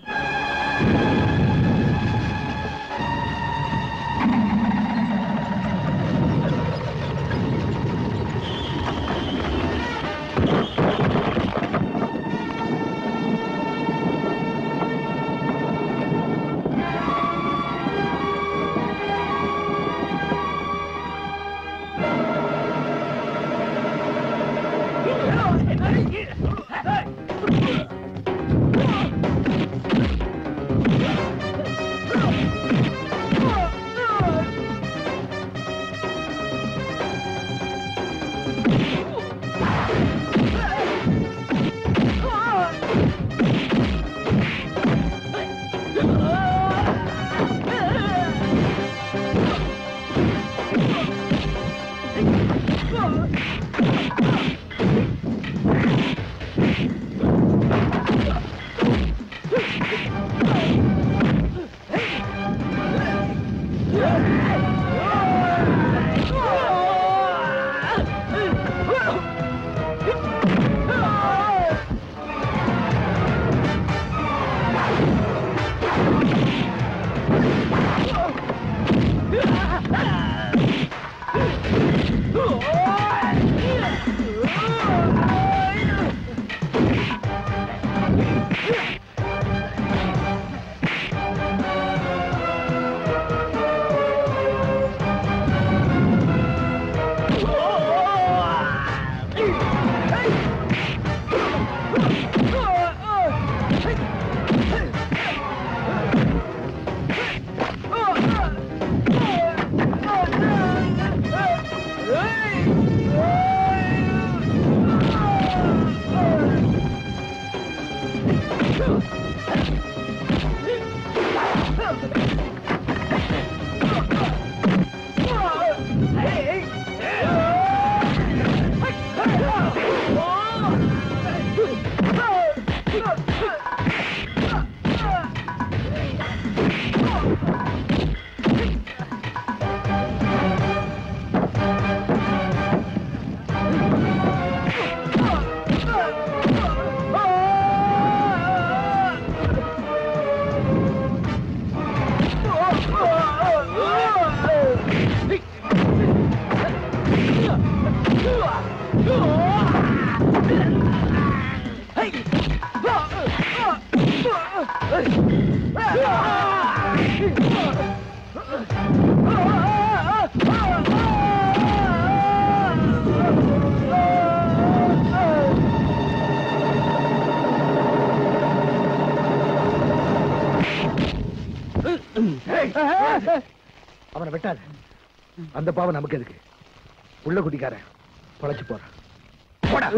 அவனை வெட்டாத அந்த பாவம் நமக்கு எதுக்கு உள்ள குட்டிக்காரன் பழச்சு போறான் போடா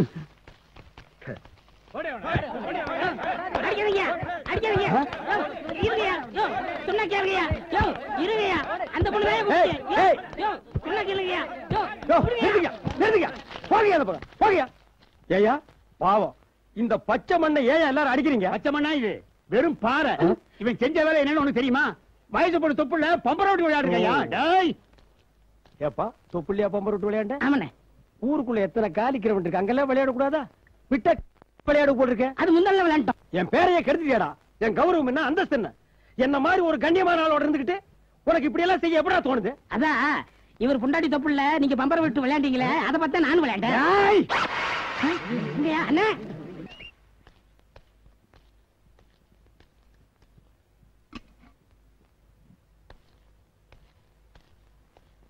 அடிக்காதீங்க அடிக்காதீங்க இருங்கயா யோ சொன்னா கேளுங்கயா யோ இருங்கயா அந்த பொண்ணு வேற யோ யோ சொன்னா கேளுங்கயா யோ நிறுத்துங்க நிறுத்துங்க போகியா அந்த பக்கம் போகியா ஏயா பாவம் இந்த பச்சை மண்ணை ஏன் எல்லாரும் அடிக்கிறீங்க பச்சை மண்ணா இது வெறும் பாறை இவன் செஞ்ச வேலை என்னன்னு உனக்கு தெரியுமா வயசு பொண்ணு தொப்புல பம்பரோட்டி விளையாடுங்கய்யா டேய் ஏப்பா தொப்புள்ளியா பம்பர் விட்டு விளையாண்ட ஆமாண்ணே ஊருக்குள்ள எத்தனை காலி கிரவுண்ட் இருக்கு அங்கெல்லாம் விளையாட கூடாதா விட்ட விளையாட போட்டிருக்கேன் அது முந்தால விளையாண்டோம் என் பேரைய கெடுத்துட்டியாடா என் கௌரவம் என்ன அந்தஸ்து என்ன என்ன மாதிரி ஒரு கண்ணியமான ஆளோட இருந்துகிட்டு உனக்கு இப்படி எல்லாம் செய்ய எப்படா தோணுது அதான் இவர் பொண்டாட்டி தொப்புல நீங்க பம்பரம் விட்டு விளையாண்டீங்களே அதை பார்த்தா நானும் விளையாண்டேன் இங்கயா அண்ணே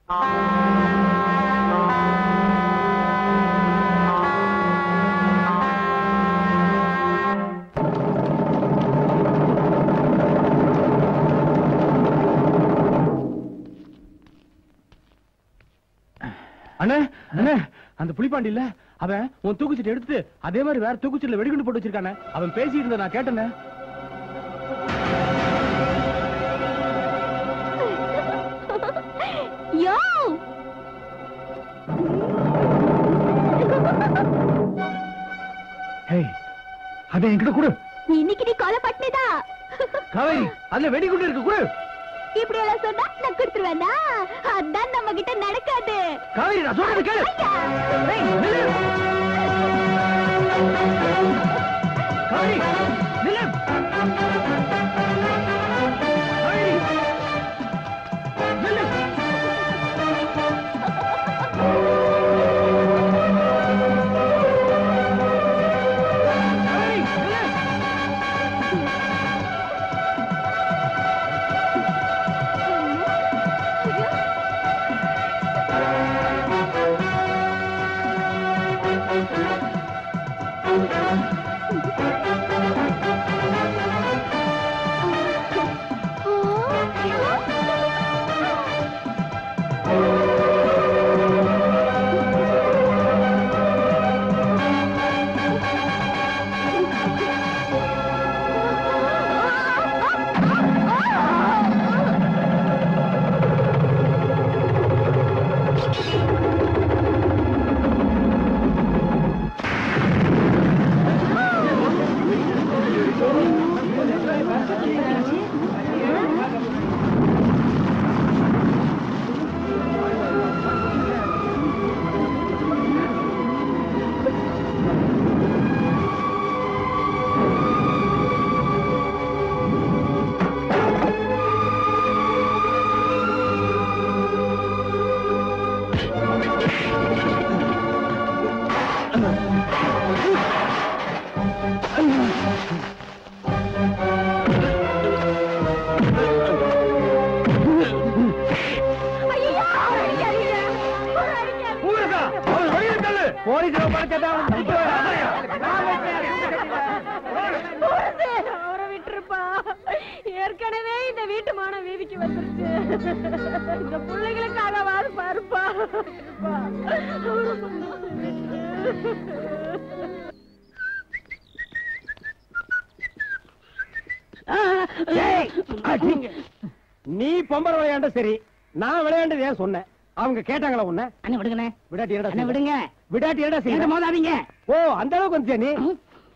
அண்ணே அண்ணே அந்த புலிப்பாண்டி இல்ல அவன் உன் தூக்குச்சீட்டு எடுத்துட்டு அதே மாதிரி வேற தூக்குச்சீட்டுல வெடிகுண்டு போட்டு வச்சிருக்கானே அவன் பேசிட்டு இருந்த நான் கேட்டேனே யோ ஹேய் அதை என்கிட்ட கொடு இன்னைக்கு நீ கொலை பட்டினதா காவேரி அதுல வெடிகுண்டு இருக்கு கொடு இப்படி எல்லாம் சொன்னா நான் கொடுத்துருவேனா அதான் நம்ம கிட்ட நடக்காது காவேரி நான் சொல்றது கேளு ஏய், நில்லு. காவேரி நில்லு காவேரி நில்லு காவேரி நில்லு அவரை விட்டுருப்பா ஏற்கனவே இந்த வீட்டு மானம் வீதிக்கு வந்துருச்சு இந்த பிள்ளைகளுக்காகவாது பாருப்பா இருப்பா. ஏய், அடிங்க. நீ பொம்பளை விளையாண்ட சரி நான் விளையாண்டது ஏன் சொன்னேன் அவங்க கேட்டாங்களா உன்ன அண்ணே விடுங்கண்ணே விடாட்டி என்னடா அண்ணே செய்வ? விடுங்க விடாட்டி என்னடா செய்வ? என்கிட்ட மோதாதீங்க. ஓ அந்த அளவுக்கு வந்துட்டியா நீ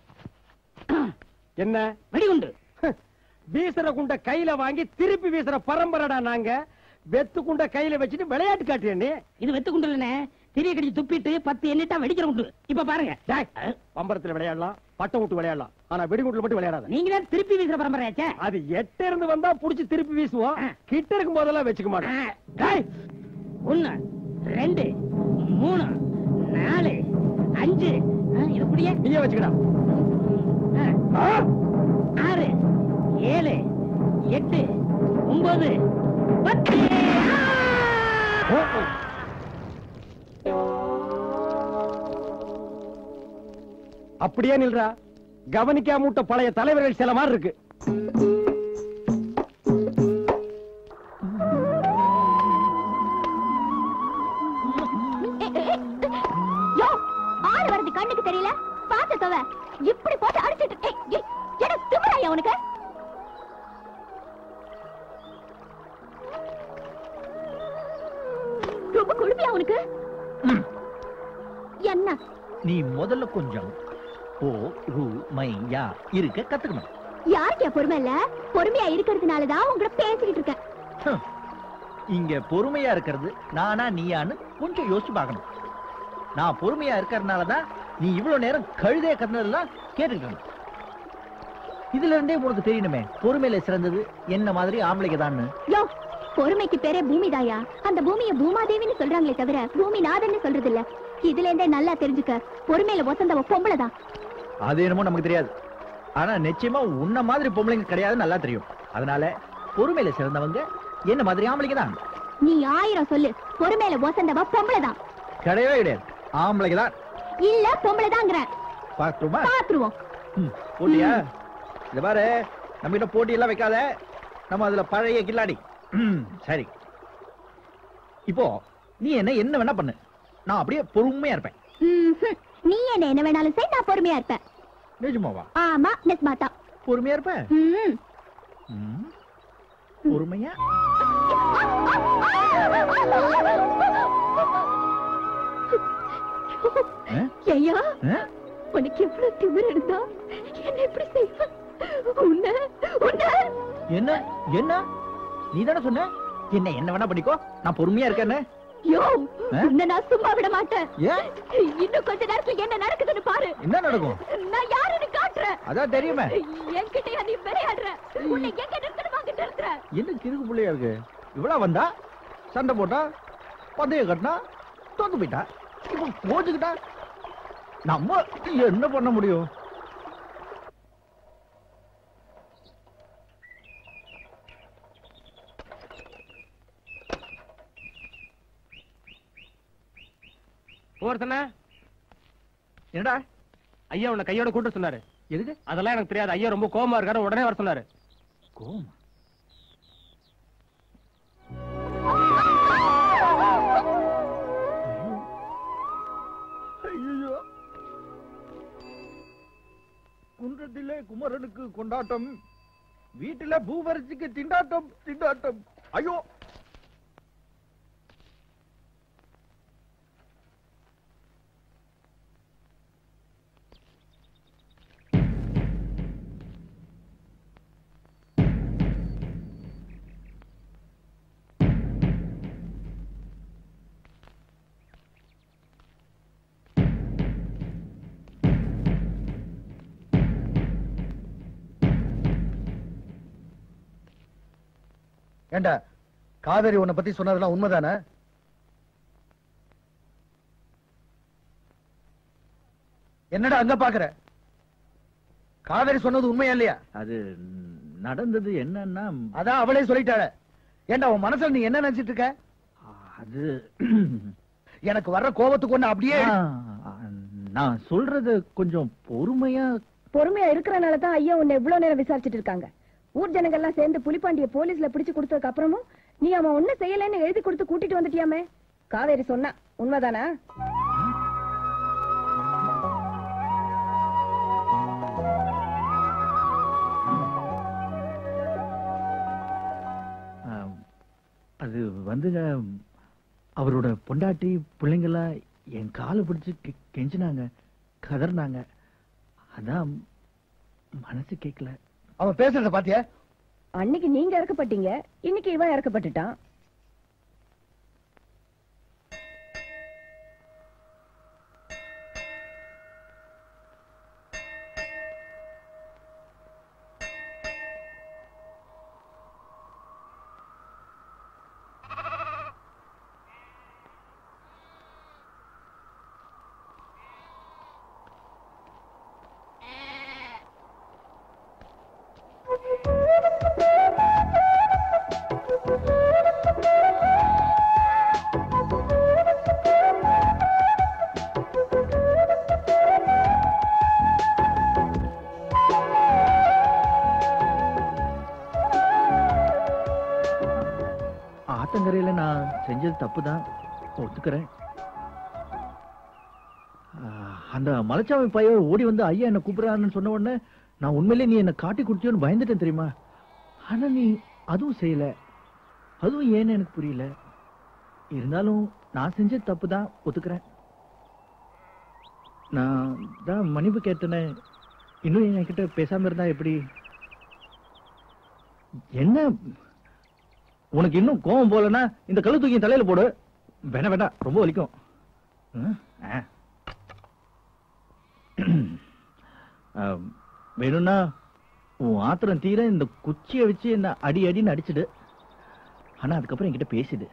என்ன வெடிகுண்டு வீசுற குண்ட கையில வாங்கி திருப்பி வீசுற பரம்பரைடா நாங்க வெத்து குண்ட கையில வச்சுட்டு விளையாட்டு காட்டுறியா நீ இது வெத்து குண்டு இல்லண்ணே திரிய கடிச்சு துப்பிட்டு பத்து எண்ணிட்டா வெடிக்கிற குண்டு இப்ப பாருங்க டேய், பம்பரத்துல விளையாடலாம் பட்டம் விட்டு விளையாடலாம் ஆனா வெடிகுண்டுல மட்டும் விளையாடாத நீங்க தான் திருப்பி வீசுற பரம்பரையாச்சே அது எட்ட இருந்து வந்தா புடிச்சு திருப்பி வீசுவோம் கிட்ட இருக்கும் போதெல்லாம் வச்சுக்க மாட்டோம் டேய், ஒண்ணு ரெண்டு மூணு நாலு அஞ்சு ஆ, இது புடியே நீயே வச்சுக்கடா ஆ. ஆறு ஏழு எட்டு ஒன்பது பத்து அப்படியே நில்றா கவனிக்காம விட்ட பழைய தலைவர்கள் சில மாதிரி இருக்கு யோ ஆள் வரது கண்ணுக்கு தெரியல பாத்து தவ இப்படி போட்டு அடிச்சிட்டு ஏய், ஏய், என்ன திமிராயா உனக்கு ரொம்ப குழுப்பியா உனக்கு என்ன நீ முதல்ல கொஞ்சம் ஓ ரு மை யா இருக்க கத்துக்கணும் யாருக்கு என் பொறுமை இல்ல பொறுமையா இருக்கிறதுனாலதான் உங்களை பேசிக்கிட்டு இருக்கேன் ஹம். இங்க பொறுமையா இருக்கிறது நானா நீயான்னு கொஞ்சம் யோசிச்சு பார்க்கணும் நான் பொறுமையா இருக்கிறதுனால தான் நீ இவ்வளவு நேரம் கழுதே கத்துனதெல்லாம் கேட்டுக்கணும் இதுல இருந்தே உனக்கு தெரியணுமே பொறுமையில சிறந்தது என்ன மாதிரி ஆம்பளைக்கு தான்னு யோ பொறுமைக்கு பேரே பூமிதாயா அந்த பூமியை பூமாதேவின்னு சொல்றாங்களே தவிர பூமி நாதன்னு சொல்றது இல்ல இதுல இருந்தே நல்லா தெரிஞ்சுக்க பொறுமையில வசந்தவ பொம்பளை தான் அது என்னமோ நமக்கு தெரியாது ஆனா நிச்சயமா உன்ன மாதிரி பொம்பளைங்க கிடையாது நல்லா தெரியும் அதனால பொறுமையில சிறந்தவங்க என்ன மாதிரி ஆம்பளைங்க தான் நீ ஆயிரம் சொல்லு பொறுமையில வசந்தவ பொம்பளைதான் கிடையவே கிடையாது ஆம்பளைக்கு தான் இல்ல பொம்பளைதாங்கிறேன் பார்த்துமா பாத்துருவோம் போட்டியா இந்த பாரு நம்ம கிட்ட போட்டி எல்லாம் வைக்காத நம்ம அதுல பழைய கில்லாடி ம், சரி இப்போ நீ என்ன என்ன வேணா பண்ணு நான் அப்படியே பொறுமையா இருப்பேன் ம்ஹும். நீ என்ன என்ன வேணாலும் செய் நான் பொறுமையா இருப்பேன் நிஜமாவா ஆமா நெஸ்மாத்தா பொறுமையா இருப்பேன் ம் ம், பொறுமையா ஐயா ஆ? உனக்கு எவ்வளவு திமிர் இருந்தா என்ன இப்படி செய்வ உன்ன உன்ன என்ன என்ன நீ தானே சொன்ன என்ன என்ன வேணா பண்ணிக்கோ நான் பொறுமையா இருக்கேன்னு யோ ஆ? உன்னை நான் சும்மா விட மாட்டேன் ஏன் இன்னும் கொஞ்ச நேரத்துல என்ன நடக்குதுன்னு பாரு என்ன நடக்கும் நான் யாருன்னு காட்டுறேன் அதான் தெரியுமே என்கிட்டயா நீ விளையாடுற உன்னை எங்க நிறுத்தணுமா அங்க நிறுத்துற என்ன கிறுக்கு பிள்ளையா இருக்கு இவ்வளவு வந்தா சண்டை போட்டா பந்தய கட்டினா தோத்து போயிட்டா இப்போ கோச்சுக்கிட்டா நம்ம என்ன பண்ண முடியும் ஒருத்தன என்னடா ஐயா உன்னை கையோட கூட்ட சொன்னாரு எதுக்கு அதெல்லாம் எனக்கு தெரியாது ஐயா ரொம்ப கோவமா இருக்காரு உடனே வர சொன்னாரு கோவமா ஐயோ குன்றத்திலே குமரனுக்கு கொண்டாட்டம் வீட்டில பூவரசிக்கு திண்டாட்டம் திண்டாட்டம் ஐயோ ஏண்டா காவேரி உன்னை பத்தி சொன்னதெல்லாம் உண்மைதானே என்னடா அங்க பாக்குற காவேரி சொன்னது உண்மையா இல்லையா அது நடந்தது என்னன்னா அதான் அவளே சொல்லிட்டாள ஏண்டா உன் மனசுல நீ என்ன நினைச்சிட்டு இருக்க அது எனக்கு வர்ற கோபத்துக்கு ஒண்ணு அப்படியே நான் சொல்றது கொஞ்சம் பொறுமையா பொறுமையா இருக்கிறனால தான் ஐயா உன்னை இவ்வளவு நேரம் விசாரிச்சுட்டு இருக்காங்க ஊர் ஜனங்க எல்லாம் சேர்ந்து புலிப்பாண்டிய போலீஸ்ல பிடிச்சு கொடுத்ததுக்கு அப்புறமும் நீ அவன் ஒண்ணு செய்யலைன்னு எழுதி கொடுத்து கூட்டிட்டு வந்துட்டியாமே காவேரி சொன்னா உண்மைதானா ஆம், அது வந்துங்க அவரோட பொண்டாட்டி பிள்ளைங்கெல்லாம் என் காலை பிடிச்சு கெ- கெஞ்சினாங்க கதறினாங்க அதான் மனசு கேட்கல அவன் பேசுறத பாத்தியா அன்னைக்கு நீங்க இறக்கப்பட்டீங்க இன்னைக்கு இவன் இறக்கப்பட்டுட்டான் ஆத்தங்கரையில நான் செஞ்சது தப்பு தான் ஒத்துக்கிறேன் ஆ, அந்த மலைச்சாமி பையன் ஓடி வந்து ஐயா என்ன கூப்பிடுறான்னு சொன்ன உடனே நான் உண்மையிலே நீ என்ன காட்டி குடுத்தியோன்னு பயந்துட்டேன் தெரியுமா ஆனா நீ அதுவும் செய்யல அதுவும் ஏன்னு எனக்கு புரியல இருந்தாலும் நான் செஞ்சது தப்பு தான் ஒத்துக்கிறேன் நான் தான் மன்னிப்பு கேட்டேனே இன்னும் என்கிட்ட பேசாம இருந்தா எப்படி என்ன உனக்கு இன்னும் கோவம் போலன்னா இந்த கல்லு தூக்கி என் தலையில போடு வேணாம் வேண்டாம் ரொம்ப வலிக்கும் ம், ஆ. ஆம், வேணும்னா உன் ஆத்திரம் தீர இந்த குச்சியை வச்சு என்ன அடி அடின்னு அடிச்சிடு ஆனா அதுக்கப்புறம் என்கிட்ட பேசிடு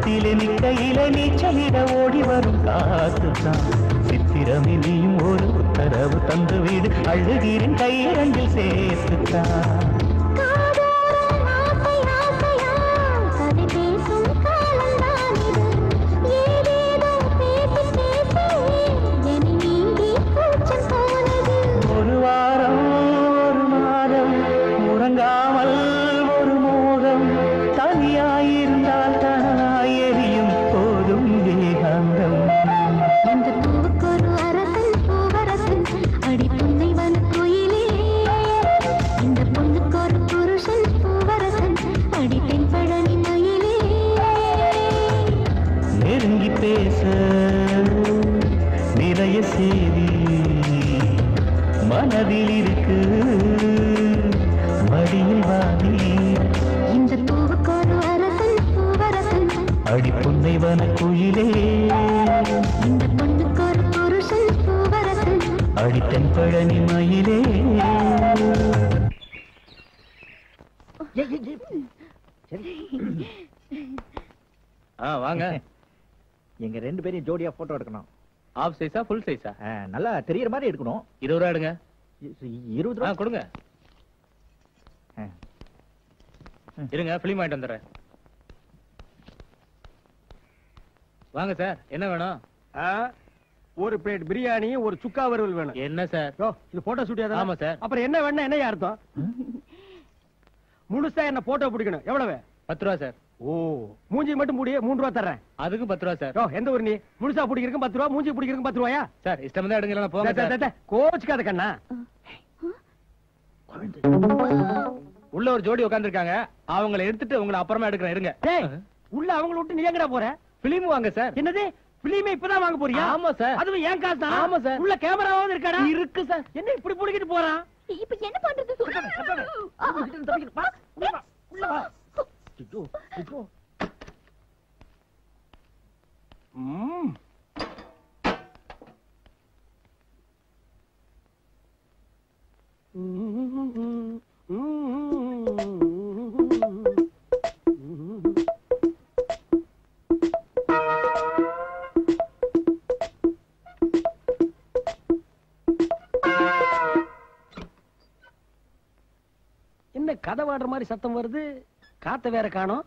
ஆத்திலே நிக்கையில நீச்சலிட ஓடி வரும் காத்துதான் சித்திரமே நீயும் ஒரு உத்தரவு தந்து வீடு அழுகிறேன் கையிரண்டில் சேர்த்துத்தான் கதை பேசும் காலம்தான் இது ஏதேதோ பேசி பேசி என்னை நீங்கி கூச்சம் போனது ஒரு வாரம் ஒரு மாதம் உறங்காமல் ஒரு மோகம் தனியாயிருந்தால் தனாய் எரியும் போதும் ஏகாந்தம் இந்த பூவுக்கு ஒரு அரசன் பூவரசன் அடி புன்னை வனக்குயிலே இந்த பொண்ணுக்கு ஒரு புருஷன் பூவரசன் அடி தென்பழனி மயிலே நெருங்கி பேச நிறைய செய்தி மனதில் இருக்கு மடியில் வாடி இந்த பூவுக்கு ஒரு அரசன் பூவரசன் அடி புன்னை வனக்குயிலே இந்த பொண்ணுக்கு ஒரு புருஷன் பூவரசன் அடி தென்பழனி மயிலே ஆ வாங்க எங்க ரெண்டு பேரையும் ஜோடியா போட்டோ எடுக்கணும் ஆஃப் சைஸா ஃபுல் சைஸா ஆ, நல்லா தெரியற மாதிரி எடுக்கணும் இருபது ரூபா எடுங்க இ- இருபது ஆ ரூபா கொடுங்க ஆ. இருங்க ஃபிலிம் வாங்கிட்டு வந்துடுறேன் வாங்க சார் என்ன வேணும் ஆ, ஒரு பிளேட் பிரியாணி ஒரு சுக்கா வறுவல் வேணும் என்ன சார் யோ, இது போட்டோ ஷூட் ஆமா சார் அப்புறம் என்ன வேணும் என்ன அர்த்தம் முழுசா என்ன போட்டோ பிடிக்கணும் எவ்வளவு பத்து ரூபா சார் ஓ மூஞ்சி மட்டும் மூடி மூணு ரூபா தர்றேன் அதுக்கும் பத்து ரூபா சார் யோ, எந்த ஊர் நீ முழுசா பிடிக்கிறதுக்கு பத்து ரூபா மூஞ்சி பிடிக்கிறதுக்கு பத்து ரூபாயா சார் இஷ்டம் தான் எடுங்க இல்லைன்னா போங்க தே, தே, சார் தே, கோச்சுக்காத கண்ணா உள்ள ஒரு ஜோடி உட்கார்ந்திருக்காங்க அவங்கள எடுத்துட்டு உங்களை அப்புறமா எடுக்கிறேன் இருங்க டேய் உள்ள அவங்கள விட்டு நீ எங்கடா போற பிலிம் வாங்க சார் என்னது பிலிமே இப்பதான் வாங்க போறியா ஆமா சார் அதுவும் ஏன் காசு தானா? ஆமா சார். உள்ள கேமராவாவது இருக்காடா இருக்கு சார் என்ன இப்படி புடிக்கிட்டு போறான் இப்ப என்ன பண்றது ம். என்ன கதை வாடுற மாதிரி சத்தம் வருது காத்த வேற காணோம்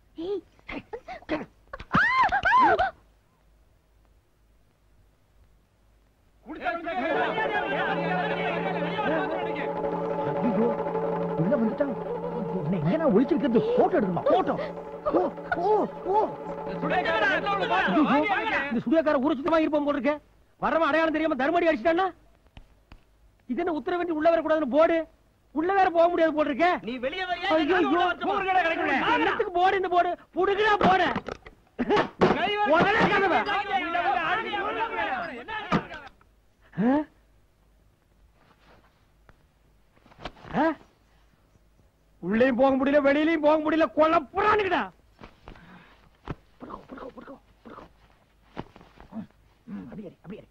ஐயோ உள்ள வந்துட்டான் உன்னை எங்க நான் ஒளிச்சிருக்கிறது போட்டோ எடுக்கணுமா போட்டோ ஓ ஓ ஓ ஐயோ, இந்த சுடியாக்கார ஊரு சுத்தமா இருப்போம் போல இருக்கு வரவன் அடையாளம் தெரியாம தர்மடி அடிச்சிட்டானா இது என்ன உத்தரவேண்டி உள்ள வரக்கூடாதுன்னு போர்டு உள்ள வேற போக முடியாது போல இருக்க நீ வெளியே ஐயோ, ஐயோ, என்னத்துக்கு போர்டு இந்த போர்டு புடுங்கடா போர்டு உடனே கதவை. ஆ? ஆ? உள்ளேயும் போக முடியல வெளியிலயும் போக முடியல கொலப்புறானுங்கடா அப்படியே இரு, அப்படியே இரு.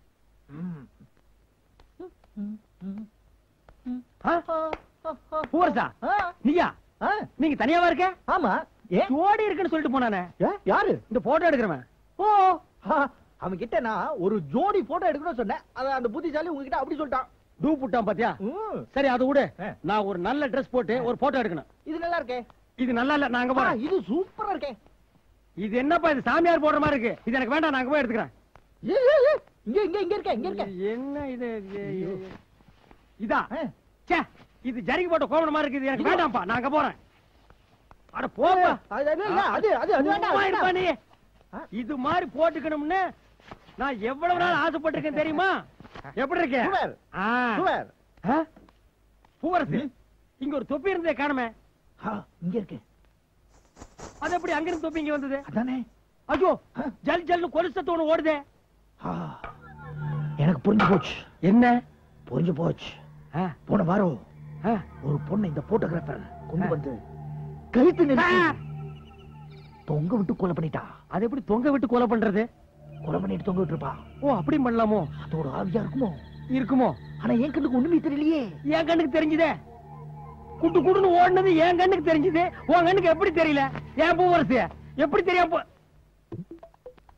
பூவரசா நீயா நீங்க தனியாவா இருக்க ஆமா ஏன் ஜோடி இருக்குன்னு சொல்லிட்டு போனானே ஏ, யாரு இந்த போட்டோ எடுக்கிறவன் ஓ அவன் கிட்ட நான் ஒரு ஜோடி போட்டோ எடுக்கணும்னு சொன்னேன் அத அந்த புத்திசாலி உங்ககிட்ட அப்படி சொல்லிட்டான் டூ புட்டான் பாத்தியா ம், சரி அது விடு ஆ. நான் ஒரு நல்ல ட்ரெஸ் போட்டு ஒரு போட்டோ எடுக்கணும் இது நல்லா இருக்கே இது நல்லா இல்ல நாங்க ஆ, போறோம் இது சூப்பரா இருக்கே இது என்னப்பா இது சாமியார் போடுற மாதிரி இருக்கு இது எனக்கு வேண்டாம் நாங்க போய் எடுத்துக்கிறேன் ஏ, ஏ, ஏ, இங்க இங்க இங்க இருக்க இங்க இருக்க என்ன இது இது- இது- இதா ஆ. ச்சே இது ஜரிகை போட்ட கோவண மாதிரி இருக்கு இது எனக்கு வேண்டாம்ப்பா நாங்க போறேன் அட போப்பா அது அது இல்ல, அது அது அது வேண்டாம், சும்மா இருப்பா வேண்டாம். நீ இது மாதிரி போட்டுக்கணும்னு நான் எவ்வளவு நாள் ஆசைப்பட்டிருக்கேன் தெரியுமா எப்படி இருக்கேன் சுவர், ஆ. சுவர். ஆ? பூவரசு இங்க ஒரு தொப்பி இருந்தே காணுமே ஆ, இங்க இருக்கு அது எப்படி அங்கிருந்து தொப்பி இங்க வந்தது அதானே ஐயோ ஜல் ஜல்னு கொலுசத்து ஒண்ணு ஓடுதே ஆ, எனக்கு புரிஞ்சு போச்சு என்ன புரிஞ்சு போச்சு ஆ, போன வாரம் ஆ. ஒரு பொண்ணு இந்த போட்டோகிராஃபர் கொண்டு வந்து கழுத்து நெரிச்சு தொங்க விட்டு கொலை பண்ணிட்டா அது எப்படி தொங்க விட்டு கொலை பண்றது கொலை பண்ணிட்டு தொங்க விட்டுருப்பா ஓ அப்படி பண்ணலாமோ அதோட ஆவியா இருக்குமோ இருக்குமோ ஆனா என் கண்ணுக்கு ஒண்ணுமே தெரியலையே என் கண்ணுக்கு தெரிஞ்சுதே குட்டு குடுன்னு ஓடுனது என் கண்ணுக்கு தெரிஞ்சுது உன் கண்ணுக்கு எப்படி தெரியல ஏன் பூவரசு எப்படி தெரியாம போ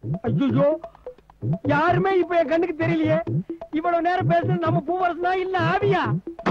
ஐயோ யாருமே இப்ப என் கண்ணுக்கு தெரியலையே இவ்வளவு நேரம் பேசுறது நம்ம பூவரசனா இல்ல ஆவியா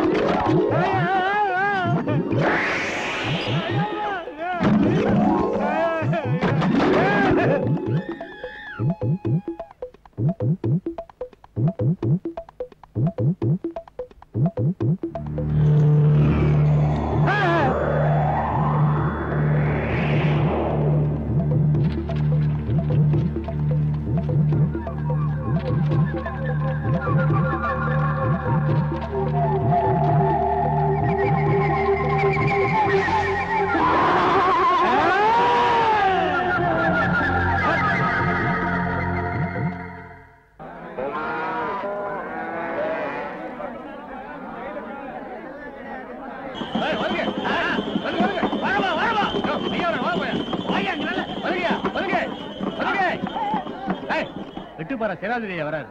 எட்டு பாரு சேனாதிரியா வராரு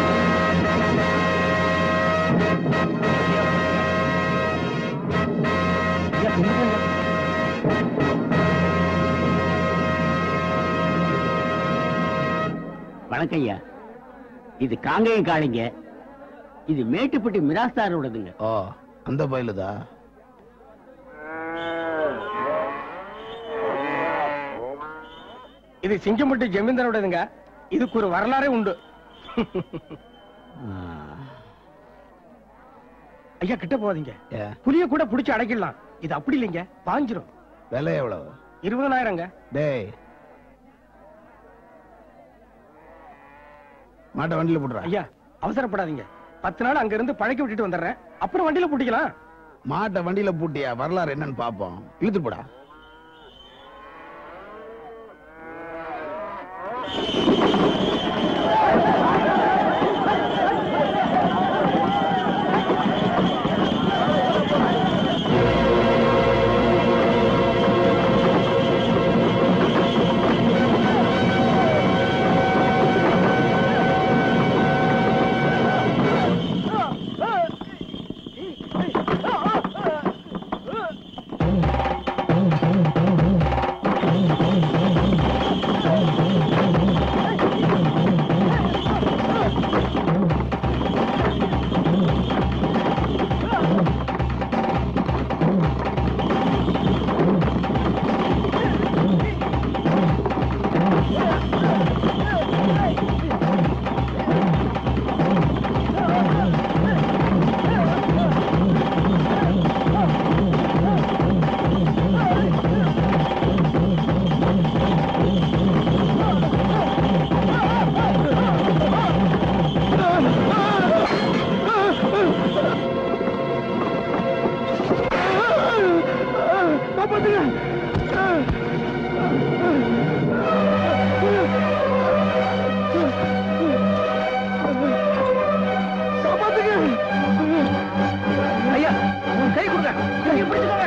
வணக்கம் ஐயா இது காங்கேயம் காளிங்க இது மேட்டுப்பட்டி மிராஸ்தாரோடதுங்க ஓ அந்த பயிலுதா இது சிங்கம்பட்டி ஜமீன்தாரோடதுங்க இதுக்கு ஒரு வரலாறே உண்டு ஐயா கிட்ட போகாதீங்க புலிய கூட புடிச்சு அடைக்கலாம் இது அப்படி இல்லைங்க பாஞ்சிரும் விலை எவ்வளவு இருபதனாயிரங்க டேய் மாட்டை வண்டியில போடுறா ஐயா அவசரப்படாதீங்க பத்து நாள் அங்க இருந்து பழக்கி விட்டுட்டு வந்துடுறேன் அப்புறம் வண்டியில பூட்டிக்கலாம் மாட்டை வண்டியில பூட்டியா வரலாறு என்னன்னு பாப்போம் இழுத்து போடா ஐயா உன் கை கொடுங்க கையை பிடிச்சுக்கோங்க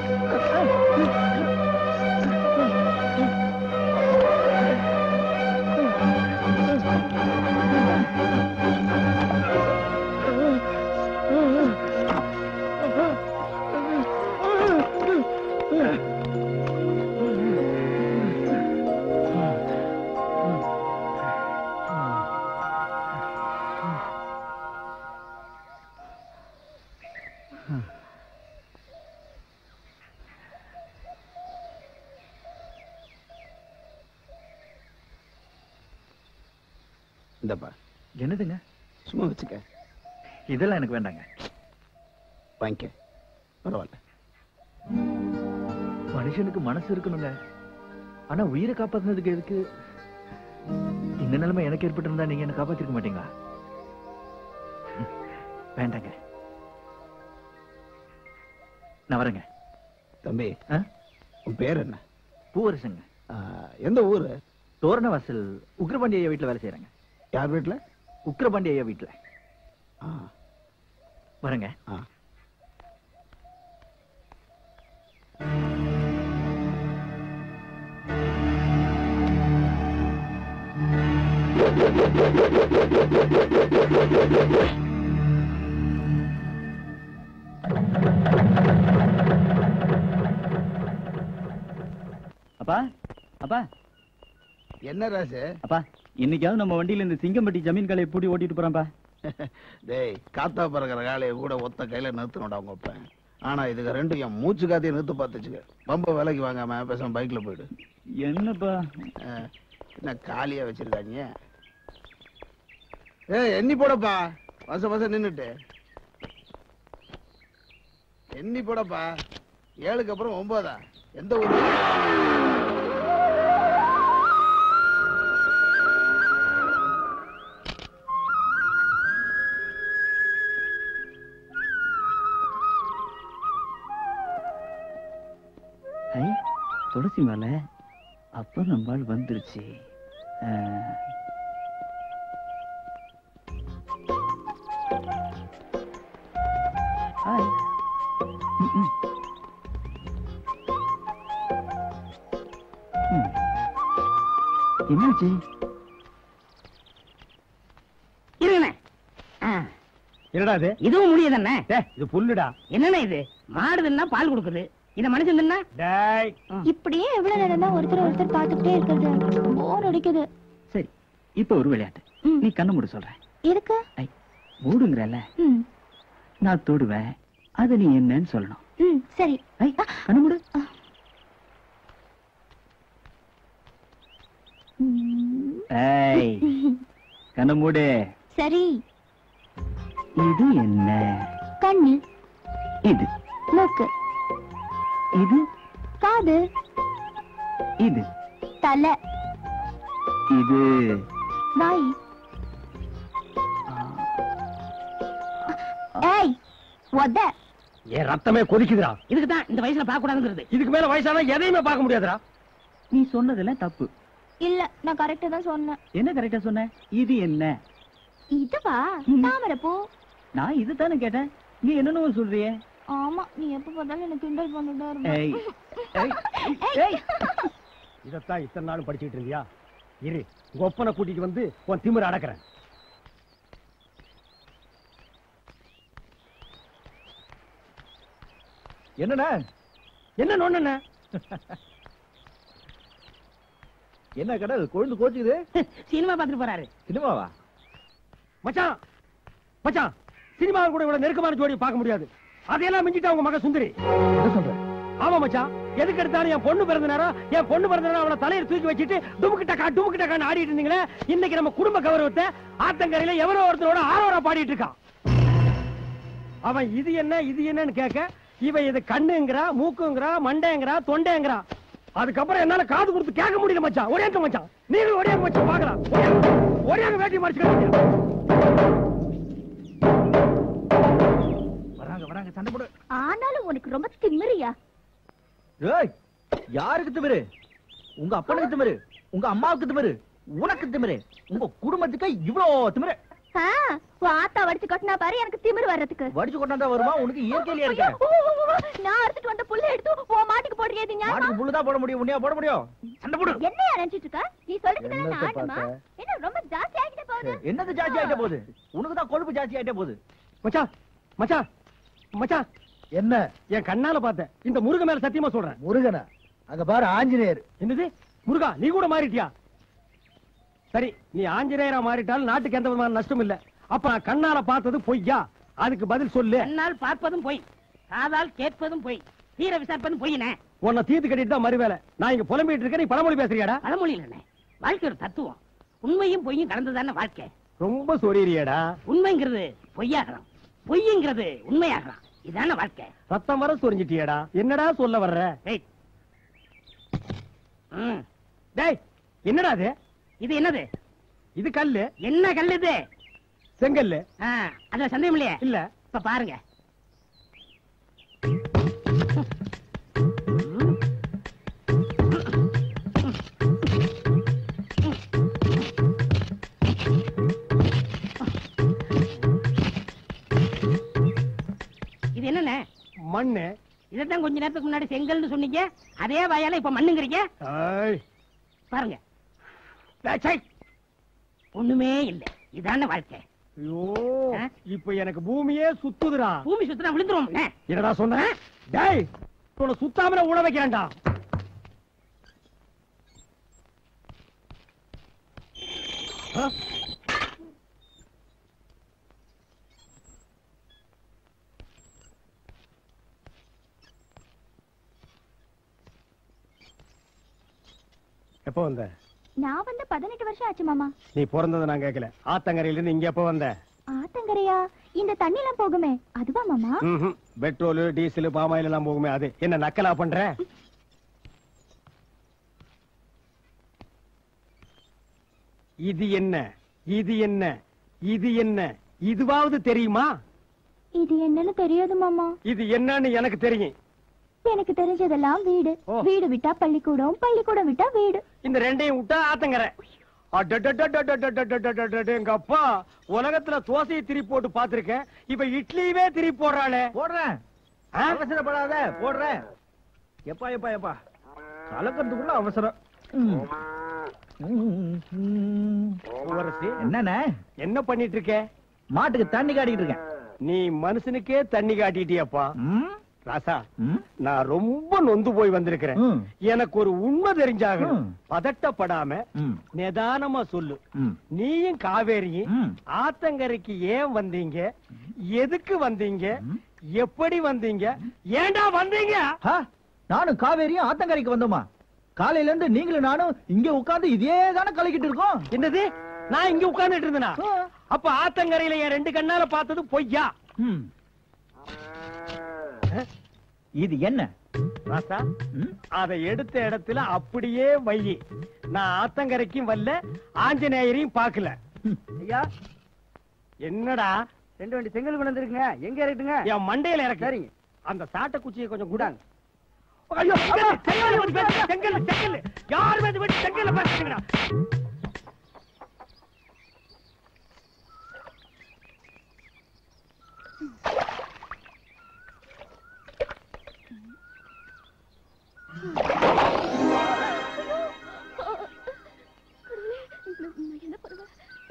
இந்தப்பா என்னதுங்க சும்மா வச்சுக்க இதெல்லாம் எனக்கு வேண்டாங்க வாங்கிக்க பரவாயில்ல மனுஷனுக்கு மனசு இருக்கணுங்க ஆனா உயிரை காப்பாத்துனதுக்கு எதுக்கு இந்த நிலைமை எனக்கு ஏற்பட்டிருந்தா நீங்க என்ன காப்பாத்திருக்க மாட்டீங்களா ம், வேண்டாங்க நான் வரேங்க தம்பி ஆ? உன் பேர் என்ன பூவரசங்க ஆ, எந்த ஊரு தோரணவாசல் உக்ரபாண்டி ஐயா வீட்டுல வேலை செய்யறேங்க யார் வீட்டுல உக்ரபாண்டி ஐயா வீட்டுல ஆ. வரேங்க ஆ. அப்பா அப்பா என்ன ராசு அப்பா இன்னைக்காவது நம்ம வண்டியில இந்த சிங்கம்பட்டி ஜமீன் காலை பூட்டி ஓட்டிட்டு போறேன்ப்பா டேய் காத்தா பறக்கிற காலையை கூட ஒத்த கையில நிறுத்தணும்டா உங்க அப்பன் ஆனா இதுக்கு ரெண்டும் என் மூச்சு காத்தையும் நிறுத்து பார்த்துச்சுக்க பம்ப விலைக்கு வாங்காம பேசாம பைக்ல போயிடு என்னப்பா அஹ், என்ன காலியா வச்சிருக்காங்க ஏய் எண்ணி போடப்பா வச வச நின்னுட்டு எண்ணி போடப்பா ஏழுக்கு அப்புறம் ஒன்பதா எந்த ஊரு ஐ துளசி மேல அப்ப நம்மால் வந்துருச்சு ஆ. ஹாய் ம், ம். ம். என்னாச்சு இருங்கண்ணே என்னடா இது இதுவும் முடியுதானே இது புல்லுடா என்னண்ணே இது மாடு தின்னா பால் கொடுக்குது இத மனுஷன் தின்னா டேய் இப்படியே எவ்வளவு நேரம் தான் ஒருத்தர் ஒருத்தர் பார்த்துக்கிட்டே இருக்கிறது போர் அடிக்குது சரி இப்ப ஒரு விளையாட்டு நீ கண்ணு மூட சொல்ற எதுக்கு ஐ மூடுங்கிறல்ல ம் நான் தொடுவேன் அது நீ என்னன்னு சொல்லணும் ம் சரி ஐ கண்ணு மூடு ம். ஏய் கண்ணு மூடு சரி இது என்ன கண்ணு இது மூக்கு இது காது இது தலை இது வாய் ஏய் ஒத என் ரத்தமே கொதிக்குதுடா இதுக்கு தான் இந்த வயசுல பார்க்க கூடாதுங்கிறது இதுக்கு மேல வயசானா எதையுமே பார்க்க முடியாதுடா நீ சொன்னதெல்லாம் தப்பு இல்ல நான் கரெக்டா தான் சொன்னேன் என்ன கரெக்டா சொன்ன இது என்ன இதுவா தாமரை பூ நான் இது தானே கேட்டேன் நீ என்னன்னு சொல்றியே ஆமா நீ எப்ப பார்த்தாலும் எனக்கு கிண்டல் பண்ணிட்டே ஏய், இருப்ப ஏய், இதத்தான் இத்தனை நாளும் படிச்சுட்டு இருந்தியா இரு உங்க ஒப்பனை கூட்டிட்டு வந்து உன் திமிர அடக்குறேன் என்னண்ணே என்ன நோண்ண என்ன கடல் கொழுந்து கோச்சுக்குது சினிமா பார்த்துட்டு போறாரு சினிமாவா மச்சான் மச்சான் சினிமாவில் கூட இவ்வளவு நெருக்கமான ஜோடி பார்க்க முடியாது அதையெல்லாம் மிஞ்சிட்டா உங்க மக சுந்தரி ஆமா மச்சான் எதுக்கு எடுத்தாலும் என் பொண்ணு பிறந்த நேரம் என் பொண்ணு பிறந்த நேரம் அவளை தலையை தூக்கி வச்சுட்டு டுமுக்கு டக்கா டுமுக்கு டக்கான்னு ஆடிட்டு இருந்தீங்களே இன்னைக்கு நம்ம குடும்ப கௌரவத்தை ஆத்தங்கரையில எவனோ ஒருத்தரோட ஆரோரா பாடிட்டு இருக்கான் அவன் இது என்ன இது என்னன்னு கேட்க இவன் இது கண்ணுங்கிறா மூக்குங்கிறா மண்டைங்கிறா தொண்டைங்கிறா அதுக்கப்புறம் என்னால காது கொடுத்து கேட்க முடியல மச்சான் ஒரேங்க மச்சான் நீங்களும் ஒரேங்க மச்சான் பாக்கலாம் ஒரேங்க வேட்டி மறைச்சுக்க வராங்க வராங்க சண்டை போடு ஆனாலும் உனக்கு ரொம்ப திமிரியா ஏய் யாருக்கு திமிரு உங்க அப்பனுக்கு திமிரு உங்க அம்மாவுக்கு திமிரு உனக்கு திமிரு உங்க குடும்பத்துக்கு இவ்ளோ திமிரு ஆ, உன் ஆத்தா வடிச்சு கொட்டினா பாரு எனக்கு திமிரு வர்றதுக்கு வடிச்சு கொண்டாந்தா வருமா உனக்கு இயற்கையிலே இருக்க ஐயோ, ஊ, ஊ, ஊ, நான் அறுத்துட்டு வந்த புல்ல எடுத்து உன் மாட்டுக்கு போடுறியா இது நியாயமா? மாட்டுக்கு புல்லுதான் போட முடியும் உன்னையா போட முடியும் சண்டை போடு என்னையா நினைச்சிட்டு இருக்க நீ சொல்றதுக்கு நான் என்னத்த ஆட்டமா பார்த்த? என்ன ரொம்ப ஜாஸ்தி ஆகிட்ட போகுது என்னது ஜாஸ்தி ஆயிட்ட போகுது உனக்கு தான் கொழுப்பு ஜாஸ்தி ஆயிட்ட போகுது மச்சான் மச்சான் மச்சான் என்ன என் கண்ணால பார்த்தேன் இந்த முருக மேல சத்தியமா சொல்றேன் முருகனா அங்க பாரு ஆஞ்சநேயர் என்னது முருகா நீ கூட மாறிட்டியா சரி நீ ஆஞ்சநேயரா மாறிட்டால் நாட்டுக்கு எந்த விதமான நஷ்டம் இல்ல அப்ப நான் கண்ணால பார்த்தது பொய்யா அதுக்கு பதில் சொல்லு கண்ணால் பார்ப்பதும் பொய் காதால் கேட்பதும் பொய் தீர விசாரிப்பதும் பொய்னே உன்னை தீர்த்து கட்டிட்டு தான் மறுவேலை நான் இங்க புலம்பிட்டு இருக்கேன் நீ பழமொழி பேசுறியாடா பழமொழி இல்லைண்ணே வாழ்க்கை ஒரு தத்துவம் உண்மையும் பொய்யும் கலந்துதானே வாழ்க்கை ரொம்ப சொரியறியடா உண்மைங்கிறது பொய்யாகலாம் பொய்ங்கிறது உண்மையாகலாம் இதான வாழ்க்கை ரத்தம் வர சொரிஞ்சிட்டியடா என்னடா சொல்ல வர்ற Wait. ம். டேய் என்னடா அது இது என்னது இது கல்லு என்ன கல் இது செங்கல்லு ஆ, அதுல சந்தேகம் இல்லையே இல்ல இப்ப பாருங்க இது என்னண்ணே மண்ணு இதைத்தான் கொஞ்ச நேரத்துக்கு முன்னாடி செங்கல்னு சொன்னீங்க அதே வாயால இப்ப மண்ணுங்கிறீங்க ஏய், பாருங்க சை. ஒண்ணுமே இல்ல இதான வாழ்க்கை ஐயோ இப்ப எனக்கு பூமியே சுத்துதுடா பூமி சுத்தினா விழுந்துரும் என்னடா சொன்ன டேய் உன்னை சுத்தாமல உழ வைக்கிறேன்டா எப்போ வந்த நான் வந்து பதினெட்டு வருஷம் ஆச்சு மாமா நீ பிறந்ததை நான் கேட்கல ஆத்தங்கரையில இருந்து இங்க எப்போ வந்த ஆத்தங்கரையா இந்த தண்ணி எல்லாம் போகுமே அதுவா மாமா ம்ஹும். பெட்ரோல் டீசல் பாமாயில் எல்லாம் போகுமே அது என்ன நக்கலா பண்ற இது என்ன இது என்ன இது என்ன இதுவாவது தெரியுமா இது என்னன்னு தெரியாது மாமா இது என்னன்னு எனக்கு தெரியும் எனக்கு தெரிஞ்சதெல்லாம் வீடு வீடு விட்டா பள்ளிக்கூடம் பள்ளிக்கூடம் விட்டா வீடு இந்த ரெண்டையும் விட்டா ஆத்தங்கரை அடடடடடடடடடடடடட, எங்க அப்பா உலகத்துல தோசையை திருப்பி போட்டு பாத்திருக்கேன் இப்ப இட்லியுமே திருப்பி போடுறாளே போடுறேன் அவசரப்படாத போடுறேன் எப்பா எப்பா எப்பா கலக்கிறதுக்குள்ள அவசரம் ம். ம், ம். பூவரசி என்னண்ணே என்ன பண்ணிட்டு இருக்க மாட்டுக்கு தண்ணி காட்டிட்டு இருக்கேன் நீ மனுஷனுக்கே தண்ணி காட்டிட்டியப்பா ராசா நான் ரொம்ப நொந்து போய் வந்திருக்கிறேன் எனக்கு ஒரு உண்மை தெரிஞ்சாகணும் பதட்டப்படாம நிதானமா சொல்லு நீயும் காவேரியும் ஆத்தங்கரைக்கு ஏன் வந்தீங்க எதுக்கு வந்தீங்க எப்படி வந்தீங்க ஏன்டா வந்தீங்க ஆ, நானும் காவேரியும் ஆத்தங்கரைக்கு வந்தோமா காலையில இருந்து நீங்களும் நானும் இங்க உட்கார்ந்து இதே தானே கலக்கிட்டு இருக்கோம் என்னது நான் இங்க உட்கார்ந்துட்டு இருந்தேனா அப்ப ஆத்தங்கரையில என் ரெண்டு கண்ணால பார்த்தது பொய்யா இது என்ன ராசா அதை எடுத்த இடத்துல அப்படியே வை நான் ஆத்தங்கரைக்கும் வரல ஆஞ்சநேயரையும் பார்க்கல ஐயா என்னடா ரெண்டு வண்டி செங்கல் கொண்டு வந்திருக்குங்க எங்க இறக்குங்க என் மண்டையில இறக்கு சரிங்க. அந்த சாட்டை குச்சியை கொஞ்சம் குடாங்க ஐயோ செங்கல் வந்து பேசு, செங்கல் செங்கல் யார் வந்து வெட்டி செங்கல்ல பேசுறீங்கடா என்ன பண்ணுவேன்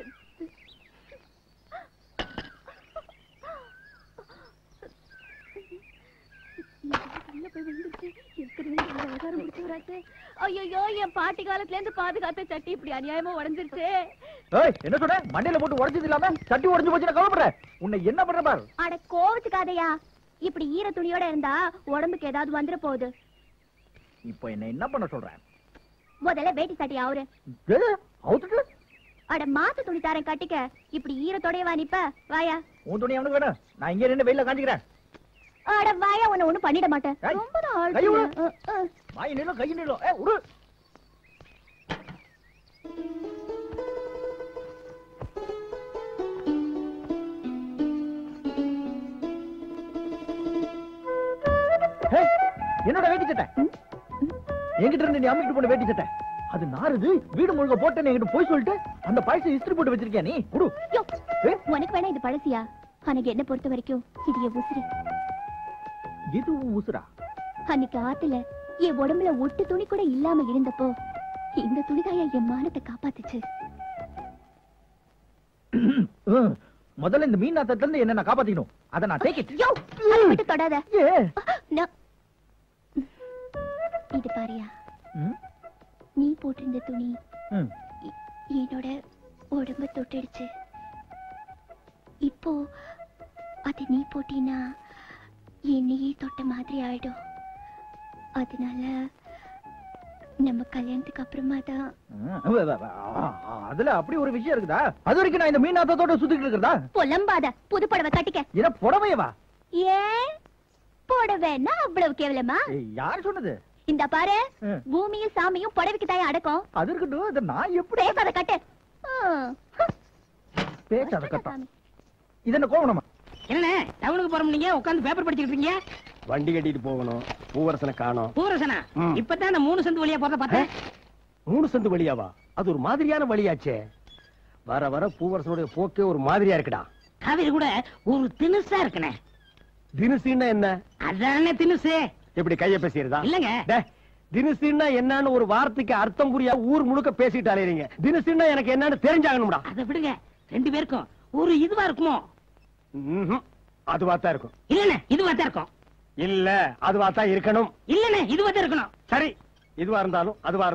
ஐயோ என் பாட்டி காலத்துல இருந்து பாதுகாத்த சட்டி இப்படி அநியாயமா உடஞ்சிருச்சு ஏய் என்ன சொல்ற மண்டையில போட்டு உடைச்சது இல்லாம சட்டி உடைஞ்சு போச்சு கவலைப்படுற உன்னை என்ன பண்ற பாரு அட கோவச்சுக்காதையா இப்படி ஈர துணியோட இருந்தா உடம்புக்கு ஏதாவது வந்துட போகுது இப்போ என்ன என்ன பண்ண சொல்ற முதல்ல வேட்டி சட்டி அவரு எது அவுத்துட்டு அட மாத்து துணி தாரேன் கட்டிக்க இப்படி ஈரத்தோடய வா நிப்ப வாயா உன் துணி அவனுக்கு வேணும் நான் இங்க நின்று வெயில காஞ்சிக்கிறேன் அட வாயா உன்னை ஒண்ணும் பண்ணிட மாட்டேன் ஏய், ரொம்ப தான் ஆள் கை விடு. அஹ், அஹ். வாய் நிலும் கை நிலும் ஏ உடு ஏய், என்னோட வேட்டி சட்டை என்கிட்ட இருந்து நீ அம்மிக்கிட்டு போன வேட்டி சட்டை அது நாறுது வீடு முழுக்க போட்டேன்னு என்கிட்ட போய் சொல்லிட்டு அந்த பழசை இஸ்திரி போட்டு வச்சிருக்கியா நீ குடு யோ, உனக்கு வேணா இது பழசியா அன்னைக்கு என்ன பொறுத்த வரைக்கும் இது என் உசுரு இது உன் உசுரா அன்னைக்கு ஆத்துல என் உடம்புல ஒட்டு துணி கூட இல்லாம இருந்தப்போ இந்த துணிதாயா என் மானத்தை காப்பாத்துச்சு ம், முதல்ல இந்த மீன் நாத்தத்துல இருந்து என்ன நான் காப்பாத்திக்கணும் அதை நான் டேக் இட் யோ அதை மட்டும் தொடாத ஏ நான்- இது பாரியா ம்? நீ போட்டிருந்த துணி ம். எ- என்னோட உடம்ப தொட்டுடுச்சு இப்போ அது நீ போட்டினா என்னையே தொட்ட மாதிரி ஆயிடும் அதனால நம்ம கல்யாணத்துக்கு அப்புறமா தான் அதுல அப்படி ஒரு விஷயம் இருக்குதா அது வரைக்கும் நான் இந்த மீன் நாத்தத்தோட சுத்திட்டு இருக்கிறதா புலம்பாத புது புடவை கட்டிக்க என்ன புடவையவா ஏன் புடவைன்னா அவ்வளவு கேவலமா ஏய், யார் சொன்னது இந்த பாரு ம். பூமியும் சாமியும் புடவைக்கு தாயா அடக்கம் அது இருக்கட்டும் இதை நான் எப்படி பேசாத கட்டு ம். பேச்சாத கட்டம் இது என்ன கோவணமா என்னண்ணே டவுனுக்கு போறோம் நீங்க உட்கார்ந்து பேப்பர் படிச்சுட்டு இருக்கீங்க வண்டி கட்டிட்டு போகணும் பூவரசனை காணோம் பூரசனா ம். இப்பதான் அந்த மூணு சந்து வழியா போறத பார்த்தேன் மூணு சந்து வழியாவா அது ஒரு மாதிரியான வழியாச்சே வர வர பூவரசனுடைய போக்கே ஒரு மாதிரியா இருக்குடா காவேரி கூட ஒரு தினுசா இருக்குண்ணே தினுசுன்னா என்ன அதானே தினுசு எப்படி கைய பேசிடுதா இல்லங்க. டேய், தினுசுன்னா என்னன்னு ஒரு வார்த்தைக்கு அர்த்தம் புரியா ஊர் முழுக்க பேசிட்டு அலையறீங்க தினுசுன்னா எனக்கு என்னன்னு தெரிஞ்சாகணும்டா அதை விடுங்க ரெண்டு பேருக்கும் ஒரு இதுவா இருக்குமோ ம்ஹும். அதுவா தான் இருக்கும் இல்லண்ணே இதுவா தான் இருக்கும் இல்ல அதுவா தான் இருக்கணும் இல்லண்ணே இதுவா தான் இருக்கணும் சரி இதுவா இருந்தாலும் அதுவா இருந்தாலும்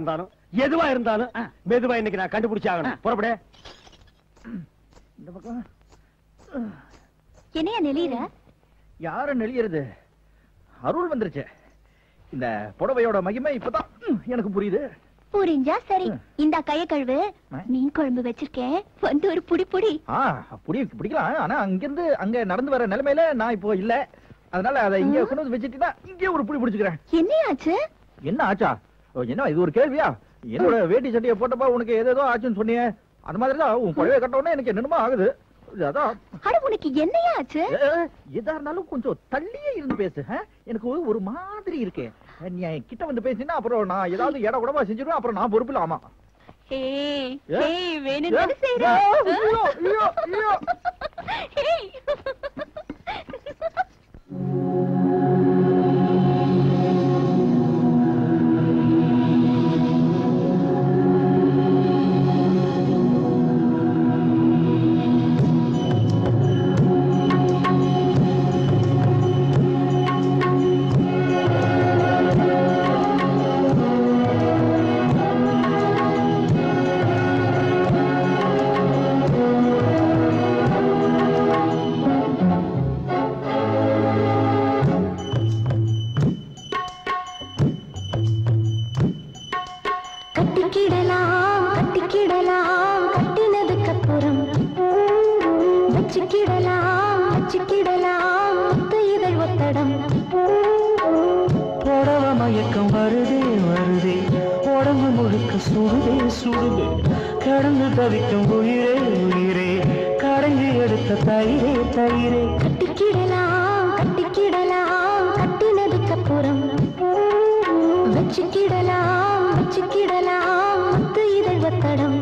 எதுவா இருந்தாலும் மெதுவா இன்னைக்கு நான் கண்டுபிடிச்சு ஆகணும் புறப்படு இந்த பக்கம் என்னையா நெளியிற யார நெளியறது அருள் வந்துருச்சு இந்த புடவையோட மகிமை இப்பதான் ம், எனக்கு புரியுது புரிஞ்சா சரி இந்த கைய கழுவு மீன் குழம்பு வச்சிருக்கேன் வந்து ஒரு புடி புடி ஆ புடி பிடிக்கலாம் ஆனா அங்கிருந்து அங்க நடந்து வர நிலைமையில நான் இப்போ இல்ல அதனால அதை இங்க கொண்டு வந்து வச்சுட்டீங்கன்னா இங்கே ஒரு புடி பிடிச்சுக்கிறேன் என்னையாச்சு என்ன ஆச்சா ஓ, என்ன இது ஒரு கேள்வியா என்னோட வேட்டி சட்டையை போட்டப்பா உனக்கு ஏதேதோ ஆச்சுன்னு சொன்னியே அந்த மாதிரி தான் உன் புடவை கட்ட உடனே எனக்கு என்னமோ ஆகுது அதான் அட உனக்கு என்னையா ஆச்சு ஏ, எதா இருந்தாலும் கொஞ்சம் தள்ளியே இருந்து பேசு ஆ? எனக்கு ஒரு- ஒரு மாதிரி இருக்கு நீ என் கிட்ட வந்து பேசினா அப்புறம் நான் ஏதாவது இட கூடமா செஞ்சிருவேன் அப்புறம் நான் பொறுப்பில் ஆமா ஏய் ஏ? ஏய் வேணும்னு ஏ? செய்றேன் ஐயோ, ஐயோ, ஐயோ. ஏய் கட்டிக்கிடலாம் கட்டிக்கிடலாம் கட்டினதுக்கு அப்புறம் வச்சுக்கிடலாம் வச்சுக்கிடலாம் முத்து இதழ் ஒத்தடம் புடவ மயக்கம் வருதே வருதே உடம்பு முழுக்க சுடுதே சுடுதே கடந்து தவிக்கும் உயிரே உயிரே கடைஞ்சி எடுத்த தயிரே தயிரே கட்டிக்கிடலாம் கட்டிக்கிடலாம் கட்டினதுக்கு அப்புறம் வச்சுக்கிடலாம் வச்சுக்கிடலாம் முத்து இதழ் ஒத்தடம்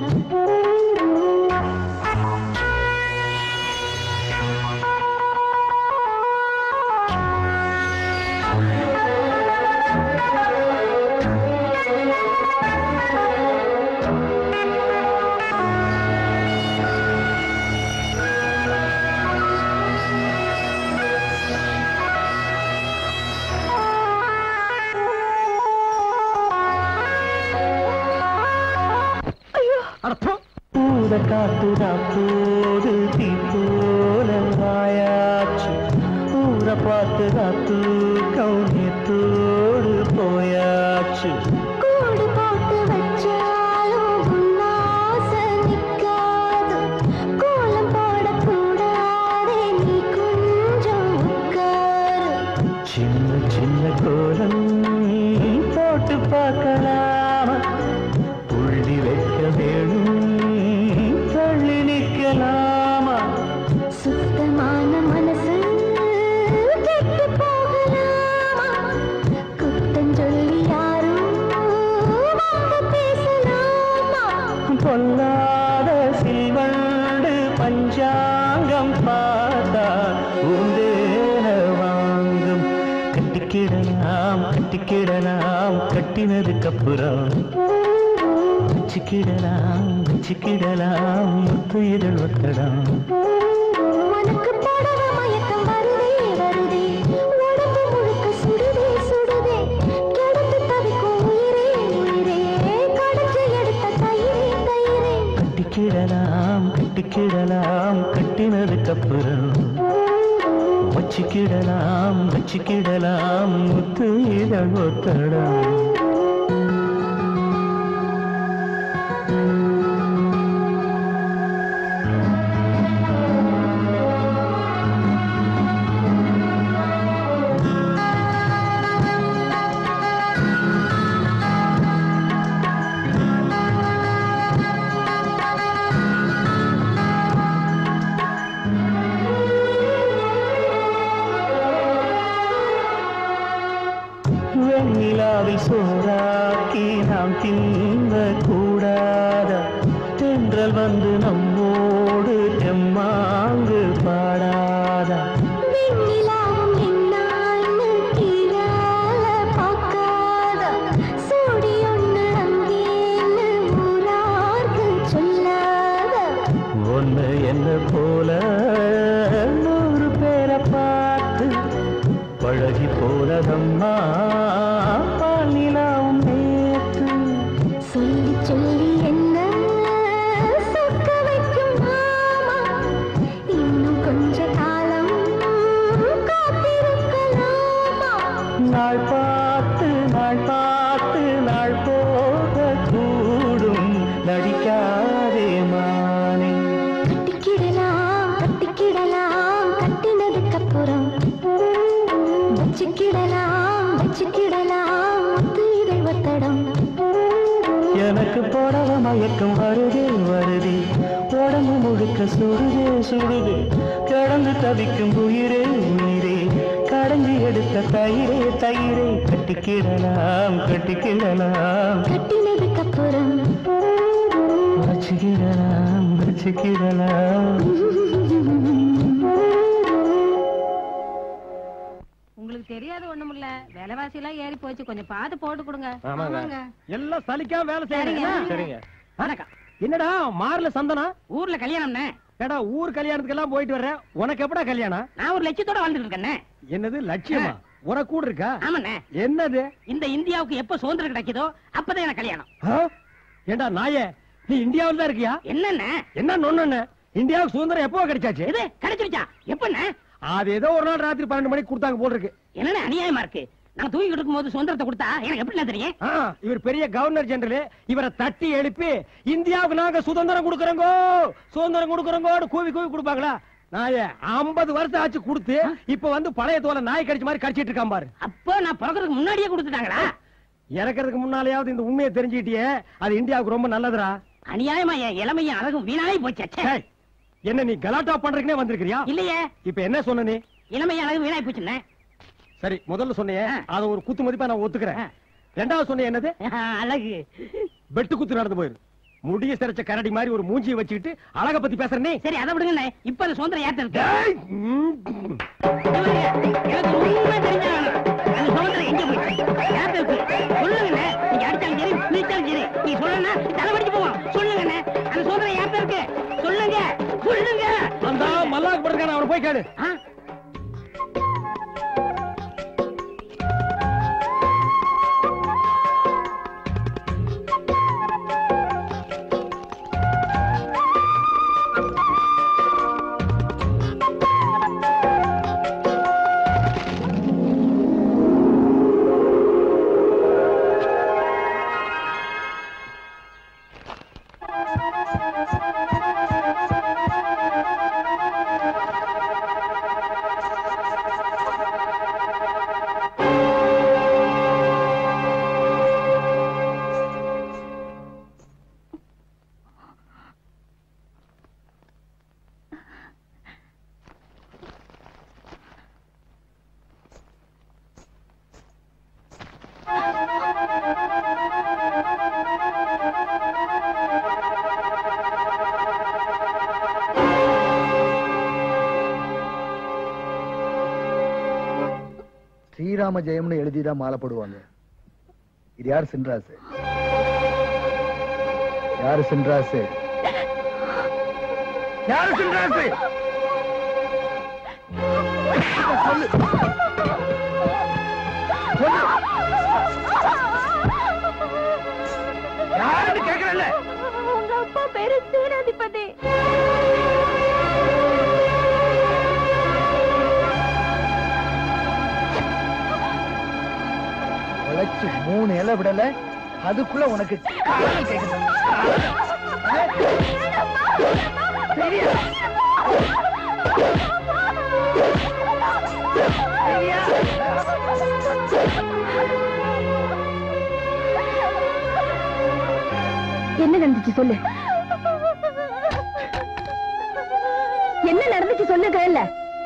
பூத காத்துதா போது தீ போல வாயாச்சு ஊர பார்த்துதா தூக்கம் நேத்தோடு போயாச்சு கூடு போட்டு வச்சாலும் உன்னாசை நிக்காது. கோலம் போடக்கூடாதே, நீ கொஞ்சம் உட்காரு. சின்ன சின்ன கோலம் போட்டு பார்க்கலாமா புள்ளி வைக்க வேணும் தள்ளி நிற்கலாமா சுத்தமான மனசு கெட்டு போகலாமா? குத்தம் சொல்லி யாரும் வந்து பேசலாமா? பொல்லாத சில்வண்டு பஞ்சாங்கம் பார்த்தா உந்தேன வாங்கும் கட்டிக்கிடலாம் கட்டிக்கிடலாம் கட்டினதுக்கு அப்புறம் வச்சுக்கிடலாம் வச்சுக்கிடலாம் முத்து இதழ் ஒத்தடம் உனக்கு புடவை மயக்கம் வருதே, வருதே. உடம்பு முழுக்க சுடுதே, சுடுதே. கிடந்து தவிக்கும் உயிரே, உயிரே. கடைஞ்சு எடுத்த தயிரே, தயிரே. கட்டிக்கிடலாம் கட்டிக்கிடலாம் கட்டினதுக்கு அப்புறம் வச்சுக்கிடலாம் வச்சுக்கிடலாம் முத்து இதழ் ஒத்தடம் வெண்ணிலாவை சோறாக்கி நாம் தின்ன கூடாத தென்றல் வந்து நம்மோடு தெம்மாங்கு பாடாதா வெண்ணிலாவும் என்னான்னு கீழால பார்க்காத. சூடி ஒண்ணு அங்கேன்னு ஊரார்க்கு சொல்லாத. ஒண்ணு என்ன போல நூறு பேரை பார்த்து பழகி போனதம்மா பால் நிலாவும் நேற்று சொல்ல எனக்கு போடவ மயக்கம் வருதே வருதே உடம்பு முழுக்க சுடுதே சுடுதே கிடந்து தவிக்கும் உயிரே உயிரே கடைஞ்சி எடுத்த தயிரே தயிரே கட்டிக்கிடலாம் கட்டிக்கிடலாம் கட்டினதுக்கு அப்புறம் வச்சுக்கிடலாம் வச்சுக்கிடலாம் உங்களுக்கு தெரியாது ஒண்ணும் இல்ல விலைவாசி எல்லாம் ஏறி போச்சு கொஞ்சம் பார்த்து போட்டு கொடுங்க ஆமாங்க எல்லாம் சலிக்காம வேலை சரிங்க. செய்யறீங்க சரிங்க வணக்கம் என்னடா மார்ல சந்தனா ஊர்ல கல்யாணம்னே ஏடா ஊர் கல்யாணத்துக்கு எல்லாம் போயிட்டு வர்ற உனக்கு எப்படா கல்யாணம் நான் ஒரு லட்சத்தோட வாழ்ந்துட்டு இருக்கேன்னே என்னது லட்சியமா உனக்கு கூட இருக்கா ஆமாண்ணே என்னது இந்த இந்தியாவுக்கு எப்ப சுதந்திரம் கிடைக்குதோ அப்பதான் எனக்கு கல்யாணம் ஆ? ஏண்டா நாயே நீ இந்தியாவுல தான் இருக்கியா என்னண்ணே என்ன நொண்ணு இந்தியாவுக்கு சுதந்திரம் எப்போ கிடைச்சாச்சு இது கிடைச்சிருச்சா எப்பண்ணே அது ஏதோ ஒரு நாள் ராத்திரி பன்னெண்டு மணிக்கு கொடுத்தாங்க போல் இருக்கு என்னண்ணே அநியாயமா இருக்கு நான் தூங்கிட்டு இருக்கும்போது சுதந்திரத்தை கொடுத்தா எனக்கு எப்படி தெரியும் ஆ, இவர் பெரிய கவர்னர் ஜெனரல் இவரை தட்டி எழுப்பி இந்தியாவுக்கு நாங்க சுதந்திரம் கொடுக்கறோங்கோ சுதந்திரம் கொடுக்கறோங்கோன்னு கூவி கூவி கொடுப்பாங்களா நாயே ஐம்பது வருஷம் ஆச்சு கொடுத்து இப்ப வந்து பழைய தோலை நாய் கடிச்ச மாதிரி கடிச்சிட்டு இருக்கான் பாரு அப்போ நான் பிறக்கிறதுக்கு முன்னாடியே கொடுத்துட்டாங்களா இறக்கறதுக்கு முன்னாலேயாவது இந்த உண்மையை தெரிஞ்சுக்கிட்டியே அது இந்தியாவுக்கு ரொம்ப நல்லதுடா அநியாயமா என் இளமையும் அழகும் வீணாய் போச்சு ஏய், என்ன நீ கலாட்டா பண்றதுக்குனே வந்திருக்கிறியா இல்லையே இப்ப என்ன சொன்ன நீ இளமையும் அழகும் வீணாய் போச்சுண்ணே சரி முதல்ல சொன்னியே அத ஒரு குத்து மதிப்பா நான் ஒத்துக்கிறேன் ரெண்டாவது சொன்ன என்னது அழகு வெட்டு குத்து நடந்து போயிரு முடிய சிறைச்ச கரடி மாதிரி ஒரு மூஞ்சியை வச்சுக்கிட்டு அழக பத்தி பேசுற நீ சரி அதை விடுங்கண்ணே இப்ப அந்த சுதந்திரம் ஏத்த இருக்கு டேய், ம், எனக்கு உண்மை தெரிஞ்சா வேணும். அந்த சுதந்திரம் எங்க போயிடுச்சு ஏத்த இருக்கு சொல்லுங்கண்ணே நீங்க அடிச்சாலும் சரி நீச்சாலும் சரி நீங்க சொல்லணும்னா தலைவடிச்சு போவோம் சொல்லுங்கண்ணே அந்த சுதந்திரம் ஏத்த இருக்கு சொல்லுங்க சொல்லுங்க அந்த மல்லாக்கு படுக்கான அவனை போய் கேடு ஆ? ஸ்ரீராம ஜெயம்னு எழுதிதான் மாலை போடுவாங்க இது யார் சின்ராசு யாரு சின்ராசு யாரு சின்ராசு சொல்லு யாருன்னு கேக்குறல்ல உங்க அப்பா பேரு சேனாதிபதி உழைச்சு மூணு இலை விடல அதுக்குள்ள உனக்கு காதல் கேக்குது. என்ன நடந்துச்சு சொல்லு என்ன நடந்துச்சு சொல்லு கையில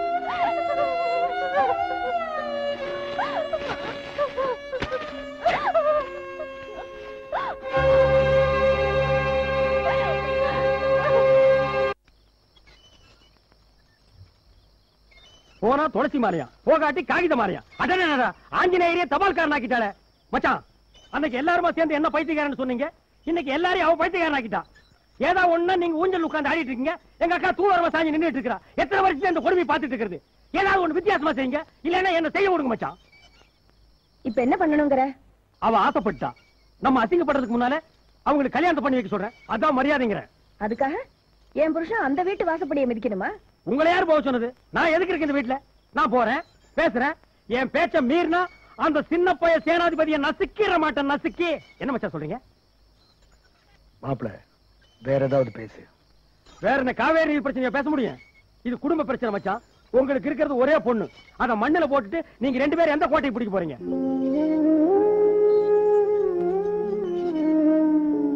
போனா துளசி மாலையா போகாட்டி காகித மாலையா அடடடடா ஆஞ்சநேயரே தபால்காரன் ஆக்கிட்டாளே மச்சான் அன்னைக்கு எல்லாருமா சேர்ந்து என்ன பைத்தியக்காரன் சொன்னீங்க இன்னைக்கு எல்லாரையும் அவ பைத்தியக்காரன் ஆக்கிட்டா ஏதா ஒண்ணா நீங்க ஊஞ்சல் உட்கார்ந்து ஆடிட்டு இருக்கீங்க எங்க அக்கா தூவரமா சாஞ்சி நின்னுட்டு இருக்கா எத்தனை வருஷத்துல இந்த கொடுமை பார்த்துட்டு இருக்கிறது ஏதாவது ஒண்ணு வித்தியாசமா செய்யுங்க இல்லன்னா என்ன செய்ய விடுங்க மச்சான் இப்ப என்ன பண்ணணுங்கிற அவ ஆசைப்பட்டா நம்ம அசிங்கப்படுறதுக்கு முன்னால அவங்களுக்கு கல்யாணத்தை பண்ணி வைக்க சொல்றேன் அதான் மரியாதைங்கிறேன் அதுக்காக என் புருஷன் அந்த வீட்டு வாசப்படியை மிதிக்கணுமா உங்களை யார் போக சொன்னது நான் எதுக்கு இருக்கேன் இந்த வீட்டுல நான் போறேன் பேசுறேன் என் பேச்ச மீறினா அந்த சின்ன பைய சேனாதிபதியை நசுக்கிற மாட்டேன் நசுக்கி என்ன மச்சான் சொல்றீங்க மாப்பிள வேற ஏதாவது பேசு வேற என்ன காவேரி நீர் பிரச்சனையா பேச முடியும் இது குடும்ப பிரச்சனை மச்சான் உங்களுக்கு இருக்கிறது ஒரே பொண்ணு அத மண்ணுல போட்டுட்டு நீங்க ரெண்டு பேரும் எந்த கோட்டையை பிடிக்க போறீங்க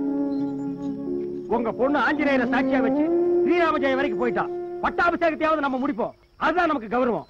உங்க பொண்ணு ஆஞ்சநேயரை சாட்சியா வச்சு ஸ்ரீராம ஜெயம் வரைக்கும் போயிட்டா பட்டாபிஷேகத்தையாவது நம்ம முடிப்போம் அதுதான் நமக்கு கௌரவம்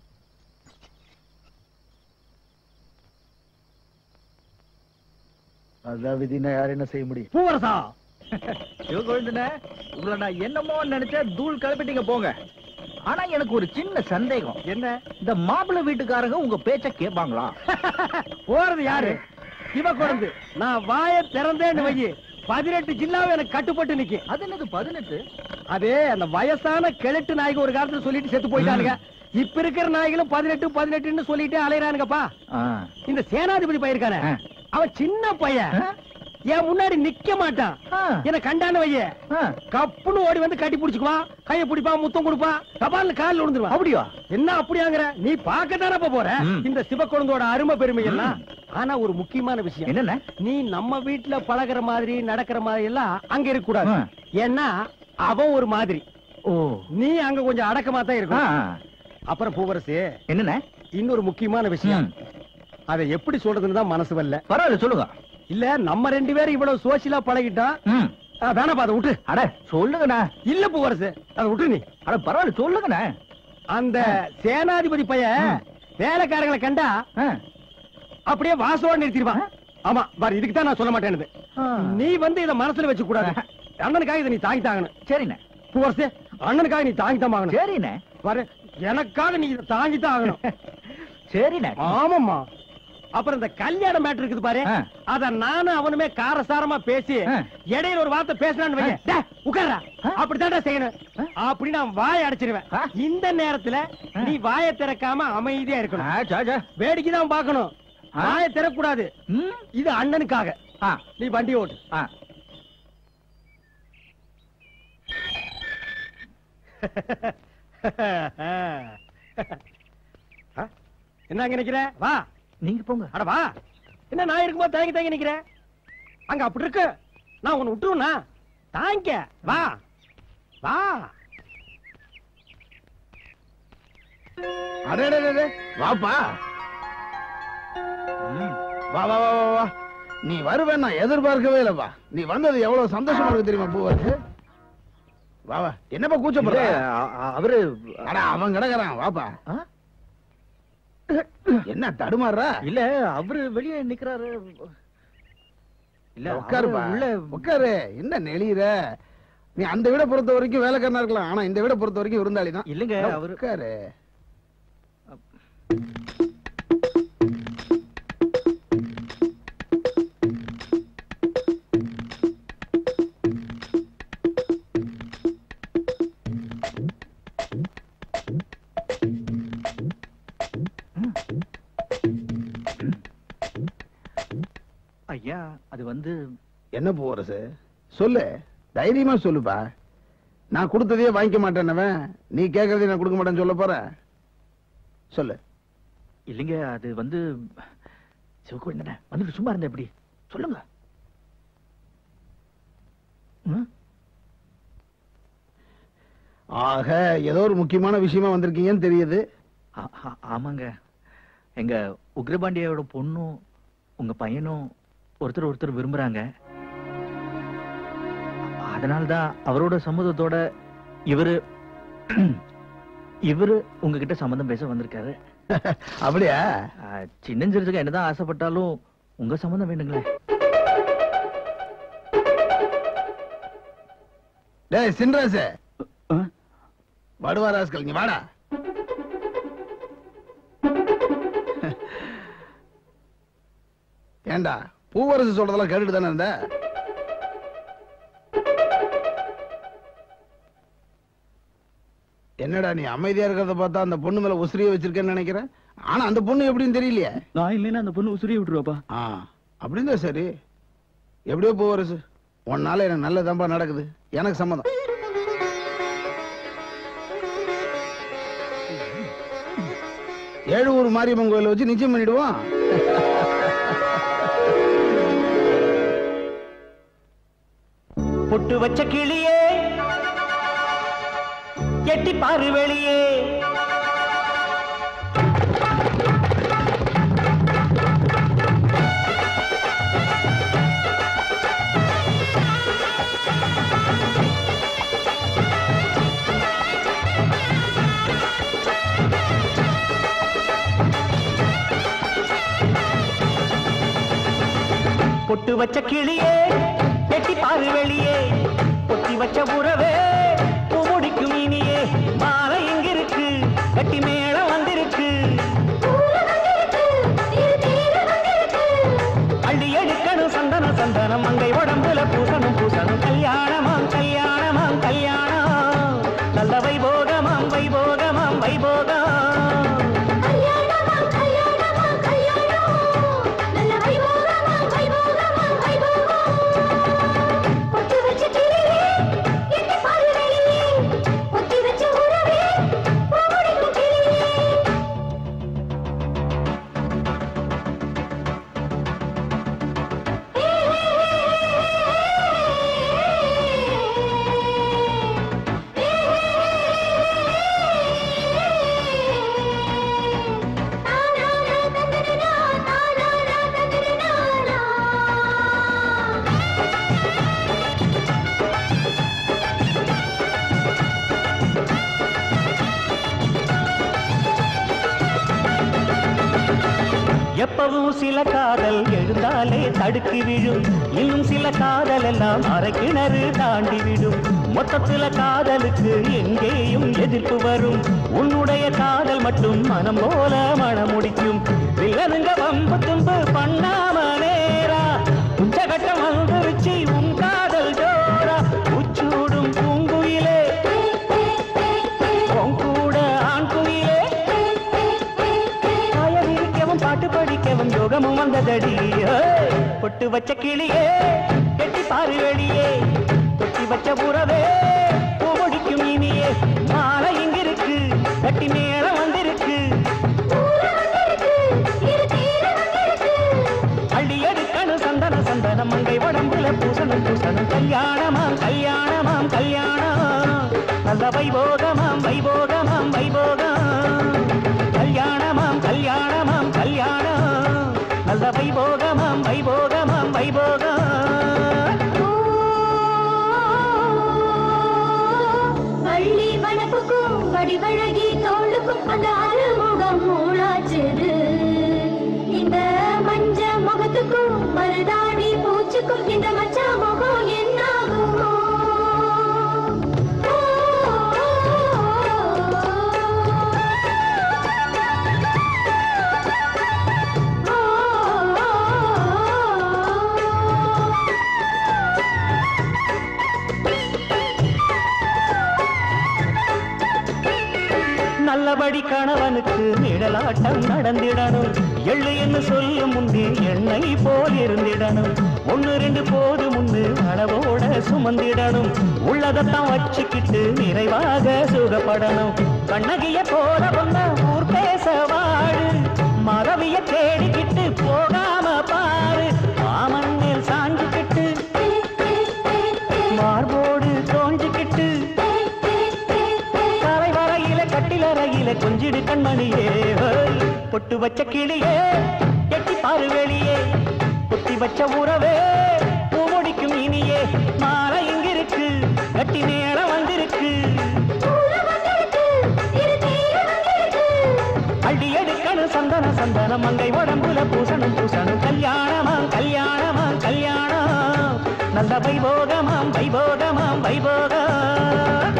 அதான் விதினா யார் என்ன செய்ய முடியும் பூவரசா சிவகோவிந்தனே உங்களை நான் என்னமோ நினைச்சேன் தூள் கிளப்பிட்டீங்க போங்க ஆனா எனக்கு ஒரு சின்ன சந்தேகம் என்ன இந்த மாப்பிள்ளை வீட்டுக்காரங்க உங்க பேச்ச கேட்பாங்களா போறது யாரு சிவகுழந்து நான் வாய திறந்தேன்னு வை பதினெட்டு ஜில்லாவும் எனக்கு கட்டுப்பட்டு நிக்கு அது என்னது பதினெட்டு அதே அந்த வயசான கிழட்டு நாய்க்கு ஒரு காலத்துல சொல்லிட்டு செத்து போயிட்டானுங்க இப்ப இருக்கிற நாய்களும் பதினெட்டு பதினெட்டுன்னு சொல்லிட்டு அலையறானுங்கப்பா இந்த சேனாதிபதி பையன் அவன் சின்ன பையன் என் முன்னாடி நிக்க மாட்டான் என்ன கண்டான வைய கப்புன்னு ஓடி வந்து கட்டி பிடிச்சுக்குவான் கைய பிடிப்பான் முத்தம் கொடுப்பான் கபால்ல காலில் விழுந்துருவான் அப்படியா என்ன அப்படியாங்கிற நீ பார்க்கத்தானப்ப போற இந்த சிவக்குழந்தோட அருமை பெருமை எல்லாம் ஆனா ஒரு முக்கியமான விஷயம் என்னென்ன நீ நம்ம வீட்டுல பழகுற மாதிரி நடக்கிற மாதிரி எல்லாம் அங்க இருக்க கூடாது ஏன்னா அவன் ஒரு மாதிரி ஓ நீ அங்க கொஞ்சம் அடக்கமா தான் இருக்கும் அப்புறம் பூவரசு என்னென்ன இன்னொரு முக்கியமான விஷயம் அதை எப்படி சொல்றதுன்னு தான் மனசு வரல பரவாயில்ல சொல்லுங்க இல்ல நம்ம ரெண்டு பேரும் இவ்வளவு சோசியலா பழகிட்டோம் ஆ, வேணாப்பா அதை விட்டு அட சொல்லுங்கண்ணா இல்ல பூவரசு அதை விட்டு நீ அட பரவாயில்ல சொல்லுங்கண்ணே அந்த சேனாதிபதி பையன் வேலைக்காரங்களை கண்டா அப்படியே வாசோட நிறுத்திடுவான் ஆமா பாரு இதுக்கு தான் நான் சொல்ல மாட்டேன்னு நீ வந்து இத மனசுல வச்சு கூடாது அண்ணனுக்காக இதை நீ தாங்கி தாங்கணும் சரிண்ணே பூவரசு அண்ணனுக்காக நீ தாங்கி தான் ஆகணும் சரிண்ணே பாரு எனக்காக நீ இதை தாங்கி தான் ஆகணும் சரிண்ணே ஆமாம்மா அப்புறம் இந்த கல்யாண மேட்டர் இருக்குது பாரு அத நானும் அவனுமே காரசாரமா பேசி இடையில ஒரு வார்த்தை பேசினான்னு வைங்க டேய், உட்கார்றா அப்படித்தான்டா செய்யணும் அப்படி நான் வாயை அடைச்சிருவேன் இந்த நேரத்துல நீ வாயை திறக்காம அமைதியா இருக்கணும் வேடிக்கை தான் பார்க்கணும் வாயை திறக்கூடாது இது அண்ணனுக்காக நீ வண்டி ஓட்டு ஆ? என்ன அங்க நிக்கிற வா நீங்க போங்க அட வா என்ன நான் இருக்கும்போது தயங்கி தயங்கி நிக்கிற அங்க அப்படி இருக்கு நான் உன்னை விட்டுருவா தாங்கிக்க வா வா அடே அடே, அடே, வாப்பா வா வா வா வா வா நீ வருவேன் நான் எதிர்பார்க்கவே இல்லப்பா நீ வந்தது எவ்வளவு சந்தோஷமா இருக்கு தெரியுமா பூவருக்கு வா வா என்னப்பா கூச்சப்படுற இல்ல, அ- அ- அவரு அட அவன் கிடக்குறான் வாப்பா என்ன தடுமாறுற இல்ல அவரு வெளியே நிக்கிறாரு இல்ல உட்காருப்பா அவரு உள்ள உட்காரு என்ன நெளியிற நீ அந்த வீட பொறுத்த வரைக்கும் வேலைக்காரனா இருக்கலாம் ஆனா இந்த வீட பொறுத்த வரைக்கும் விருந்தாளி தான் இல்லைங்க, அவரு- உட்காரு ஐயா அது வந்து என்ன பூவரசு சொல்லு தைரியமா சொல்லுப்பா நான் கொடுத்ததையே வாங்கிக்க மாட்டேன்னவன் நீ கேட்கறதையும் நான் கொடுக்க மாட்டேன்னு சொல்ல போற சொல்லு இல்லைங்க அது வந்து சிவகோவிந்தன வந்துட்டு சும்மா இருந்த எப்படி சொல்லுங்க ம்? ஆக ஏதோ ஒரு முக்கியமான விஷயமா வந்திருக்கீங்கன்னு தெரியுது ஆ- ஆ- ஆமாங்க எங்க உக்ரபாண்டியோட பொண்ணும் உங்க பையனும் ஒருத்தர் ஒருத்தர் விரும்புறாங்க அதனால்தான் அவரோட சம்மதத்தோட இவரு இவரு உங்ககிட்ட சம்மதம் பேச வந்திருக்காரு அப்படியா சின்னஞ்சிறதுக்கு என்னதான் ஆசைப்பட்டாலும் உங்க சம்மதம் வேணுங்களே டேய் சின்ராசு வடுவாராஸ்கள் நீ வாடா ஏண்டா பூவரசு சொல்றதெல்லாம் கேட்டுட்டு தானே இருந்த என்னடா நீ அமைதியா இருக்கிறத பார்த்தா அந்த பொண்ணு மேல உசிரியை வச்சிருக்கேன்னு நினைக்கிறேன் ஆனா அந்த பொண்ணு எப்படின்னு தெரியலையே நான் இல்லைன்னா அந்த பொண்ணு உசுரியை விட்டுருவாப்பா ஆ அப்படின்னா சரி எப்படியோ பூவரசு உன்னால எனக்கு நல்ல நடக்குது எனக்கு சம்மதம் ஏழு ஊர் மாரியம்மன் கோயில வச்சு நிச்சயம் பண்ணிடுவோம் பொட்டு வச்ச கிளியே எட்டி பாரு வெளியே பொட்டு வச்ச கிளியே கெட்டி பாரு வெளியே பொத்தி வச்ச உறவே பூ முடிக்கும் இனியே மாலை எங்கிருக்கு கட்டி மேளம் வந்திருக்கு அள்ளி எடுக்கணும் சந்தன சந்தனம் மங்கை உடம்புல பூசணும் பூசணும் கல்யாணமாம் கல்யாணமாம் கல்யாணம் நல்ல வைபோகமாம் வைபோகமாம் வைபோகம் எப்பவும் சில காதல் எழுந்தாலே தடுக்கி விழும் இன்னும் சில காதல் எல்லாம் அரை கிணறு தாண்டி விடும் மொத்தத்துல காதலுக்கு எங்கேயும் எதிர்ப்பு வரும் உன்னுடைய காதல் மட்டும் மனம் போல மனம் முடிக்கும் வில்லனுங்க வம்பு தும்பு பண்ணாம நேரா உச்சகட்டம் வந்துருச்சு உன் காதல் ஜோரா உச்சூடும் பூங்குயிலே உன் கூட ஆண் குயிலே காயவிரிக்கவும் பாட்டு படிக்கவும் யோகமும் வந்ததடி ஏய், பொட்டு வச்ச கிளியே கெட்டி பாரு வெளியே தொட்டி வச்ச புறவே பூமொழிக்கும் இனியே மாலை இங்கிருக்கு கட்டி மேளம் வந்திருக்கு அள்ளி எடுக்கணும் சந்தன சந்தன மங்கை உடம்புல பூசணும் பூசணும் கல்யாணமாம் கல்யாணமாம் கல்யாணம் நல்ல வைபோகமாம் வைபோகமாம் வைபோகம் கல்யாணமாம் கல்யாணமாம் கல்யாணம் நல்ல வைபோகமாம் வைபோகமாம் வைபோகம் வள்ளி வனப்புக்கும் வடிவழகி தோளுக்கும் அந்த அறுமுகம் மூளாச்சுது இந்த மஞ்ச முகத்துக்கும் மருதாணி பூச்சுக்கும் இந்த மச்ச முகம் என்னாகுமோ நல்லபடி கணவனுக்கு நிழலாட்டம் நடந்திடணும் எள்ளு என்று சொல்லும் முன்னே எண்ணெய் போல் இருந்திடணும் ஒண்ணு ரெண்டு போது முன்னு அளவோட சுமந்திடணும் உள்ளதத்தான் வச்சுக்கிட்டு நிறைவாக சுகப்படணும் கண்ணகிய போல வந்த ஊர் பேச வாழு மறவிய தேடிக்கிட்டு போகாம பாரு மாமன் மேல் சாஞ்சுக்கிட்டு மார்போடு தோஞ்சுக்கிட்டு கரை வரையில கட்டிலறையில கொஞ்சிடு கண்மணியே ஹோய். பொட்டு வச்ச கிளியே எட்டி பாரு வெளியே பொட்டி வச்ச உறவே பூமுடிக்கும் இனியே மாலை இங்கிருக்கு கட்டி நேரம் வந்திருக்கு அடி எடுக்கணும் சந்தன சந்தன மங்கை உடம்புல பூசணும் பூசணும் கல்யாணமாம் கல்யாணமாம் கல்யாணம் நல்ல வைபோகமாம் வைபோகமாம் வைபோகம்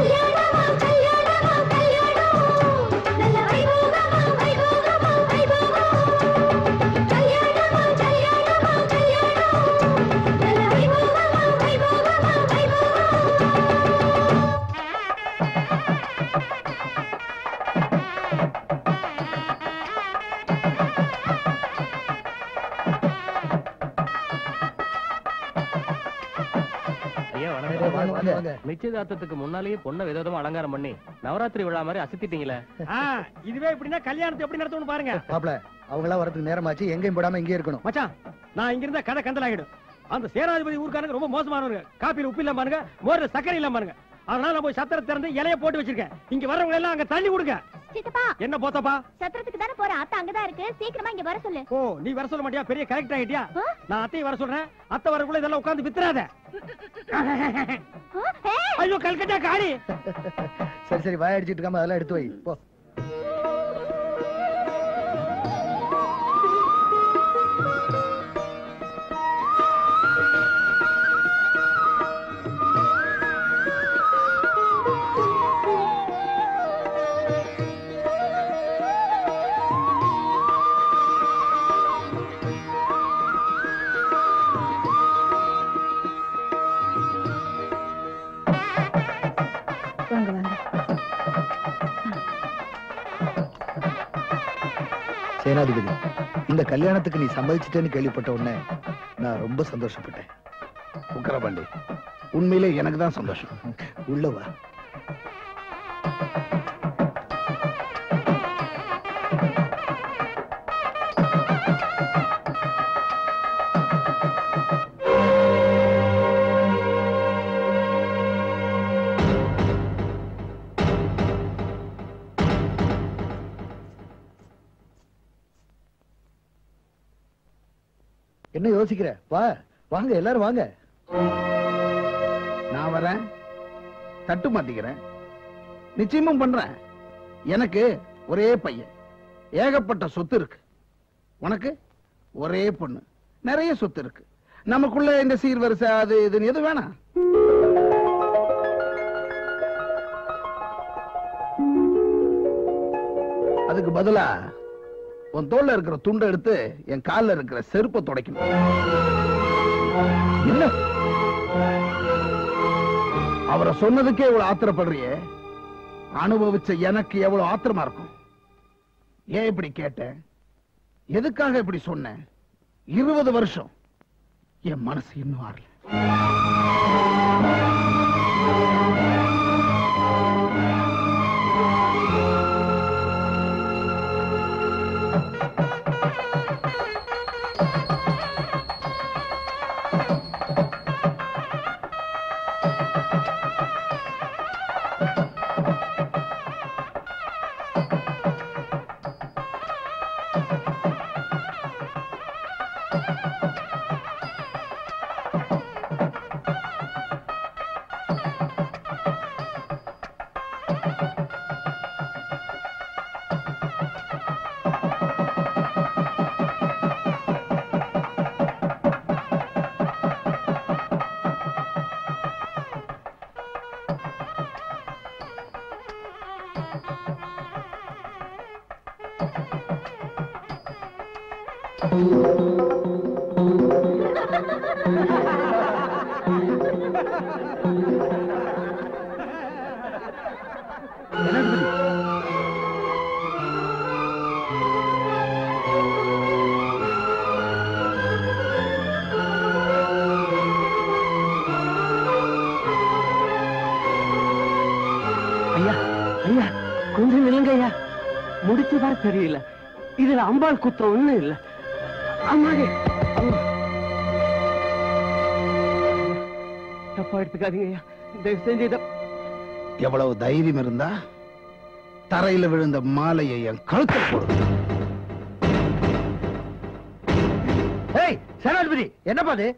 ஐயா வாங்க, வாங்க, வாங்க. வணக்கம் நிச்சயதார்த்தத்துக்கு முன்னாலேயே பொண்ணை விதவிதமா அலங்காரம் பண்ணி நவராத்திரி விழா மாதிரி அசத்திட்டீங்களே ஆ, இதுவே இப்படின்னா கல்யாணத்தை எப்படி நடத்தணும்னு பாருங்க மாப்ள அவங்களாம் வரதுக்கு நேரமாச்சு எங்கேயும் போடாம இங்கே இருக்கணும் மச்சான் நான் இங்க இருந்தா கதை கந்தலாகிடும் அந்த சேனாதிபதி ஊர்க்காரங்க ரொம்ப மோசமானவங்க காப்பியில் உப்பு இல்லாம பாருங்க மோர்ல சக்கரை இல்லாம பாருங்க அதனால நான் போய் சத்திரம் திறந்து இலைய போட்டு வச்சிருக்கேன் இங்க வரவங்க எல்லாம் அங்க தள்ளி கொடுங்க சித்தப்பா என்ன போத்தப்பா சத்திரத்துக்கு தானே போற அத்தை அங்கதான் இருக்கு சீக்கிரமா இங்க வர சொல்லு ஓ நீ வர சொல்ல மாட்டியா பெரிய கரெக்ட் ஆகிட்டியா நான் அத்தையை வர சொல்றேன் அத்தை வரக்குள்ள இதெல்லாம் உட்கார்ந்து வித்துறாத ஐயோ கல்கட்டா காடி சரி சரி வாய் அடிச்சிட்டு இருக்காம அதெல்லாம் எடுத்து வை போ சேனாதிபதி இந்த கல்யாணத்துக்கு நீ சம்மதிச்சிட்டேன்னு கேள்விப்பட்ட உடனே நான் ரொம்ப சந்தோஷப்பட்டேன் உக்கரபாண்டி உண்மையிலே எனக்கு தான் சந்தோஷம் உள்ளவா என்ன யோசிக்கிற வா வாங்க எல்லாரும் வாங்க நான் வரேன் தட்டு மாட்டிக்கிறேன் நிச்சயமும் பண்றேன் எனக்கு ஒரே பையன் ஏகப்பட்ட சொத்து இருக்கு உனக்கு ஒரே பொண்ணு நிறைய சொத்து இருக்கு நமக்குள்ள இந்த சீர்வரிசை அது இதுன்னு எது வேணாம் அதுக்கு பதிலா உன் தோல்ல இருக்கிற துண்டை எடுத்து என் கால்ல இருக்கிற செருப்பை துடைக்கணும் என்ன அவரை சொன்னதுக்கே இவ்வளவு ஆத்திரப்படுறியே அனுபவிச்ச எனக்கு எவ்வளவு ஆத்திரமா இருக்கும் ஏன் இப்படி கேட்டேன் எதுக்காக இப்படி சொன்னேன் இருபது வருஷம் என் மனசு இன்னும் ஆறல ஐயா ஐயா கொஞ்சம் நில்லுங்க ஐயா முடிச்சதா தெரியல இதுல அம்பாள் குத்தம் ஒண்ணும் இல்ல அம்மாடி தப்பா எடுத்துக்காதீங்க ஐயா தயவு செஞ்சு இதை எவ்வளவு தைரியம் இருந்தா தரையில விழுந்த மாலையை என் கழுத்தில் போடு ஏய் சேனாதிபதி என்னப்பா அது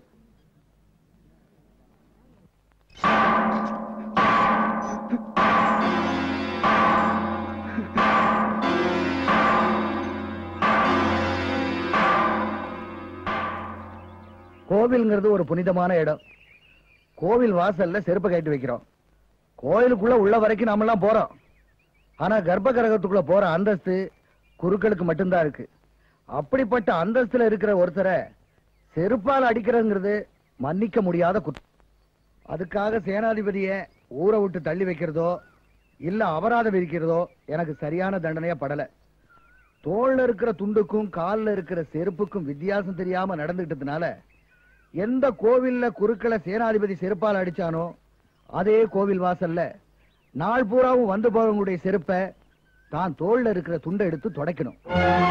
கோவில்ங்கிறது ஒரு புனிதமான இடம் கோவில் வாசல்ல செருப்பு கட்டி வைக்கிறோம் கோயிலுக்குள்ள உள்ள வரைக்கும் நாம எல்லாம் போறோம் ஆனா கர்ப்ப கிரகத்துக்குள்ள போற அந்தஸ்து குருக்களுக்கு மட்டும்தான் இருக்கு அப்படிப்பட்ட அந்தஸ்துல இருக்கிற ஒருத்தரை செருப்பால் அடிக்கிறதுங்கிறது மன்னிக்க முடியாத குற்றம் அதுக்காக சேனாதிபதிய ஊரை விட்டு தள்ளி வைக்கிறதோ இல்ல அபராதம் விதிக்கிறதோ எனக்கு சரியான தண்டனையா படல தோல்ல இருக்கிற துண்டுக்கும் கால்ல இருக்கிற செருப்புக்கும் வித்தியாசம் தெரியாம நடந்துகிட்டதுனால எந்த கோவில்ல குருக்களை சேனாதிபதி செருப்பால் அடிச்சானோ அதே கோவில் வாசல்ல நாள் பூராவும் வந்து போறவங்களுடைய செருப்பை தான் தோல்ல இருக்கிற துண்டை எடுத்து துடைக்கணும்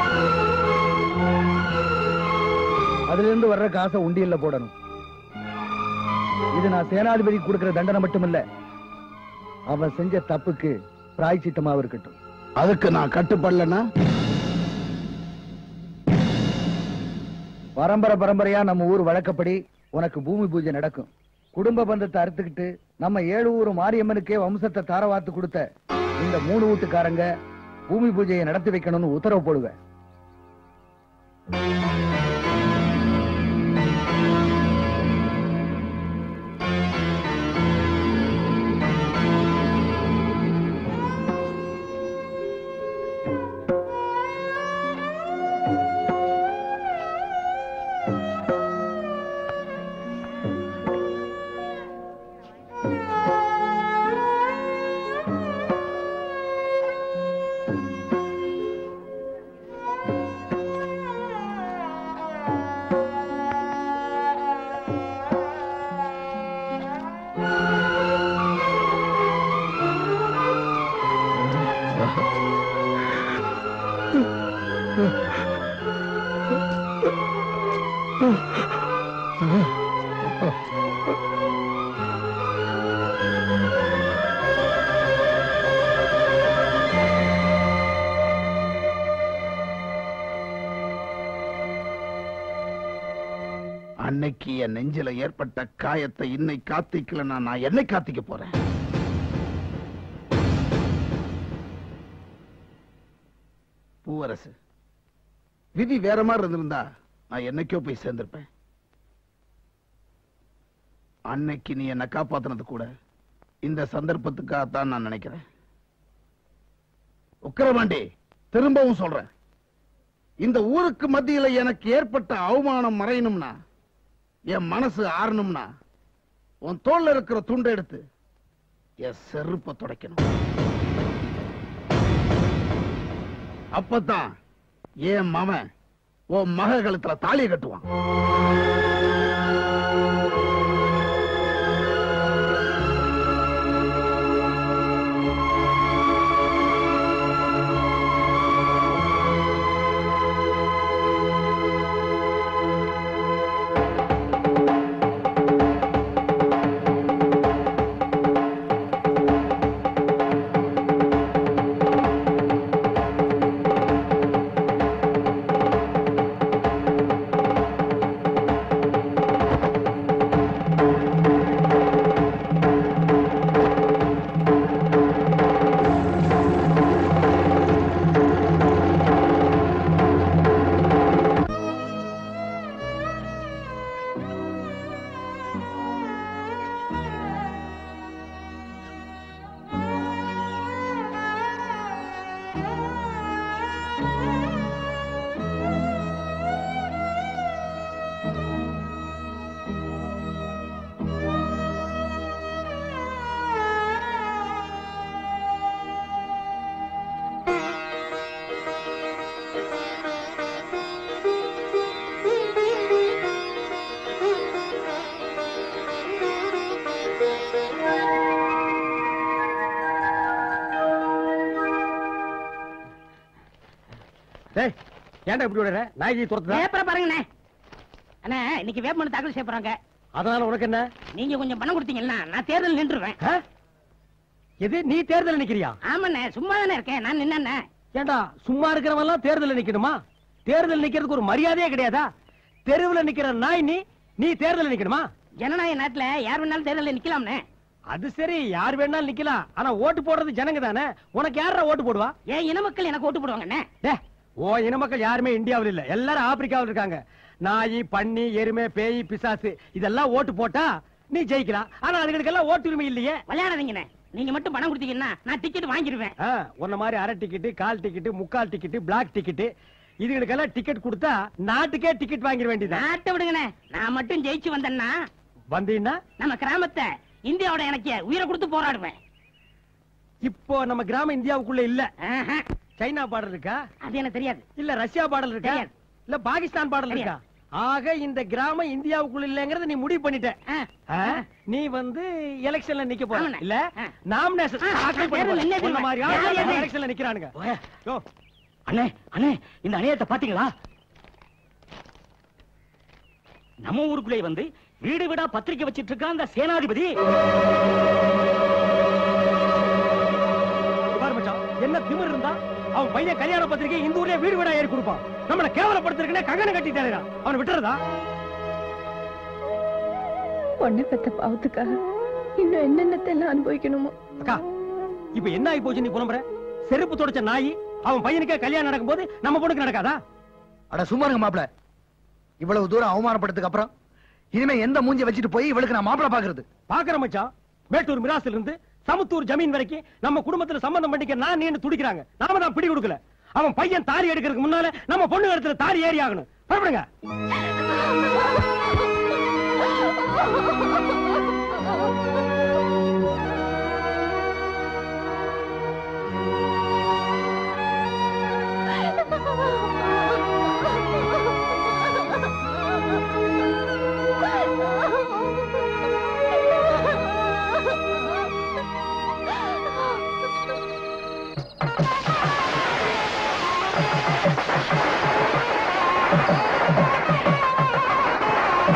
அதுல இருந்து வர்ற காசை உண்டியல்ல போடணும் இது நான் சேனாதிபதி கொடுக்கிற தண்டனை மட்டுமில்ல அவன் செஞ்ச தப்புக்கு பிராய்ச்சித்தமாவும் இருக்கட்டும் அதுக்கு நான் கட்டுப்படலன்னா பரம்பரை பரம்பரையா நம்ம ஊர் வழக்கப்படி உனக்கு பூமி பூஜை நடக்கும் குடும்ப பந்தத்தை அறுத்துக்கிட்டு நம்ம ஏழு ஊர் மாரியம்மனுக்கே வம்சத்தை தாரவாத்து கொடுத்த இந்த மூணு வீட்டுக்காரங்க பூமி பூஜையை நடத்தி வைக்கணும்னு உத்தரவு போடுவேன் அன்னைக்கு என் நெஞ்சில ஏற்பட்ட காயத்தை இன்னை காத்திக்கலன்னா நான் என்னை காத்திக்க போறேன் பூவரசு விதி வேற மாதிரி இருந்திருந்தா நான் என்னைக்கோ போய் சேர்ந்திருப்பேன் அன்னைக்கு நீ என்னை காப்பாத்தினது கூட இந்த சந்தர்ப்பத்துக்காகத்தான் நான் நினைக்கிறேன் உக்கரவாண்டி திரும்பவும் சொல்றேன் இந்த ஊருக்கு மத்தியில எனக்கு ஏற்பட்ட அவமானம் மறையணும்னா என் மனசு ஆறணும்னா உன் தோல்ல இருக்கிற துண்டை எடுத்து என் செருப்ப துடைக்கணும் அப்பதான் என் மவன் உன் மக கழுத்துல தாலியை கட்டுவான் டேய் ஏன்டா இப்படி விடுற நாய்ஜி துரத்துதா பேப்பரை பாருங்கண்ணே அண்ணே இன்னைக்கு வேட்புமனு தாக்கல் செய்ய போறாங்க அதனால உனக்கு என்ன நீங்க கொஞ்சம் பணம் கொடுத்தீங்கன்னா நான் தேர்தல் நின்றுவேன் ஆ? எது நீ தேர்தல் நிக்கிறியா ஆமாண்ணே சும்மா தானே இருக்கேன் நான் நின்னண்ணே ஏண்டா சும்மா இருக்கிறவன் எல்லாம் தேர்தல் நிக்கணுமா தேர்தல் நிக்கிறதுக்கு ஒரு மரியாதையே கிடையாதா தெருவுல நிக்கிற நாய் நீ நீ தேர்தல் நிக்கணுமா ஜனநாயக நாட்டுல யார் வேணாலும் தேர்தலில் நிக்கலாம்னே அது சரி யார் வேணாலும் நிக்கலாம் ஆனா ஓட்டு போடுறது ஜனங்க தானே உனக்கு யாரா ஓட்டு போடுவா ஏன் இன மக்கள் எனக்கு ஓட்டு போடுவாங்கண்ணே டே ஓ இன மக்கள் யாருமே இந்தியாவில் இல்ல எல்லாரும் ஆப்பிரிக்காவில் இருக்காங்க நாய் பன்னி எருமை பேய் பிசாசு இதெல்லாம் ஓட்டு போட்டா நீ ஜெயிக்கலாம் ஆனா அதுகளுக்கெல்லாம் ஓட்டு உரிமை இல்லையே விளையாடாதீங்கண்ணே நீங்க மட்டும் பணம் கொடுத்தீங்கன்னா நான் டிக்கெட் வாங்கிடுவேன் ஆ, உன்ன மாதிரி அரை டிக்கெட் கால் டிக்கெட் முக்கால் டிக்கெட் பிளாக் டிக்கெட் இதுகளுக்கெல்லாம் டிக்கெட் கொடுத்தா நாட்டுக்கே டிக்கெட் வாங்கிட வேண்டியது நாட்டை விடுங்கண்ணே நான் மட்டும் ஜெயிச்சு வந்தேன்னா வந்தீங்கன்னா நம்ம கிராமத்தை இந்தியாவோட எனக்கு உயிரை கொடுத்து போராடுவேன் இப்போ நம்ம கிராமம் இந்தியாவுக்குள்ள இல்ல சைனா பாடல் இருக்கா அது எனக்கு தெரியாது இல்ல ரஷ்யா பாடல் இருக்கா தெரியாது. இல்ல பாகிஸ்தான் பாடல் இருக்கா ஆக இந்த கிராமம் இந்தியாவுக்குள்ள இல்லங்கறத நீ முடிவு பண்ணிட்ட ஆ? நீ வந்து எலெக்ஷன்ல நிக்க போற ஆமாண்ணே. இல்ல ஆ. நாமினேஷன் ஆ, தேர்தல் நின்னே உன்ன மாதிரி யார் ஆளு யாரு? எலெக்ஷன்ல நிக்கிறானுங்க யோ, அண்ணே அண்ணே இந்த அநியாயத்தை பாத்தீங்களா நம்ம ஊருக்குள்ளே வந்து வீடு வீடா பத்திரிக்கை வச்சிட்டு இருக்கான் அந்த சேனாதிபதி பாரு மச்சான், என்ன திமிர் இருந்தா அவன் பையன் கல்யாண பத்திரிக்கை இந்த ஊர்லயே வீடு வீடா ஏறி கொடுப்பான் நம்மள கேவலப்படுத்திருக்கனே கங்கணம் கட்டிட்டாருடா அவனை விட்டுறதா பொண்ணை பெத்த பாவத்துக்காக இன்னும் என்னென்னத்தை எல்லாம் அனுபவிக்கணுமோ அக்கா இப்ப என்ன ஆகி போச்சு நீ புலம்புற செருப்பு தொடச்ச நாய் அவன் பையனுக்கே கல்யாணம் நடக்கும்போது நம்ம பொண்ணுக்கு நடக்காதா அட சும்மா இருங்க மாப்பிள இவ்வளவு தூரம் அவமானப்பட்டதுக்கு அப்புறம் இனிமே எந்த மூஞ்சி வச்சுட்டு போய் இவளுக்கு நான் மாப்பிள பாக்குறது பாக்குற மச்சான் மேட்டூர் மிராஸ்ல இருந்து சமுத்தூர் ஜமீன் வரைக்கும் நம்ம குடும்பத்துல சம்பந்தம் பண்ணிக்க நான் நீன்னு துடிக்கிறாங்க நாம தான் பிடி கொடுக்கல அவன் பையன் தாலி எடுக்கிறதுக்கு முன்னால நம்ம பொண்ணு இடத்துல தாலி ஏறி ஆகணும் புறப்படுங்க Ah!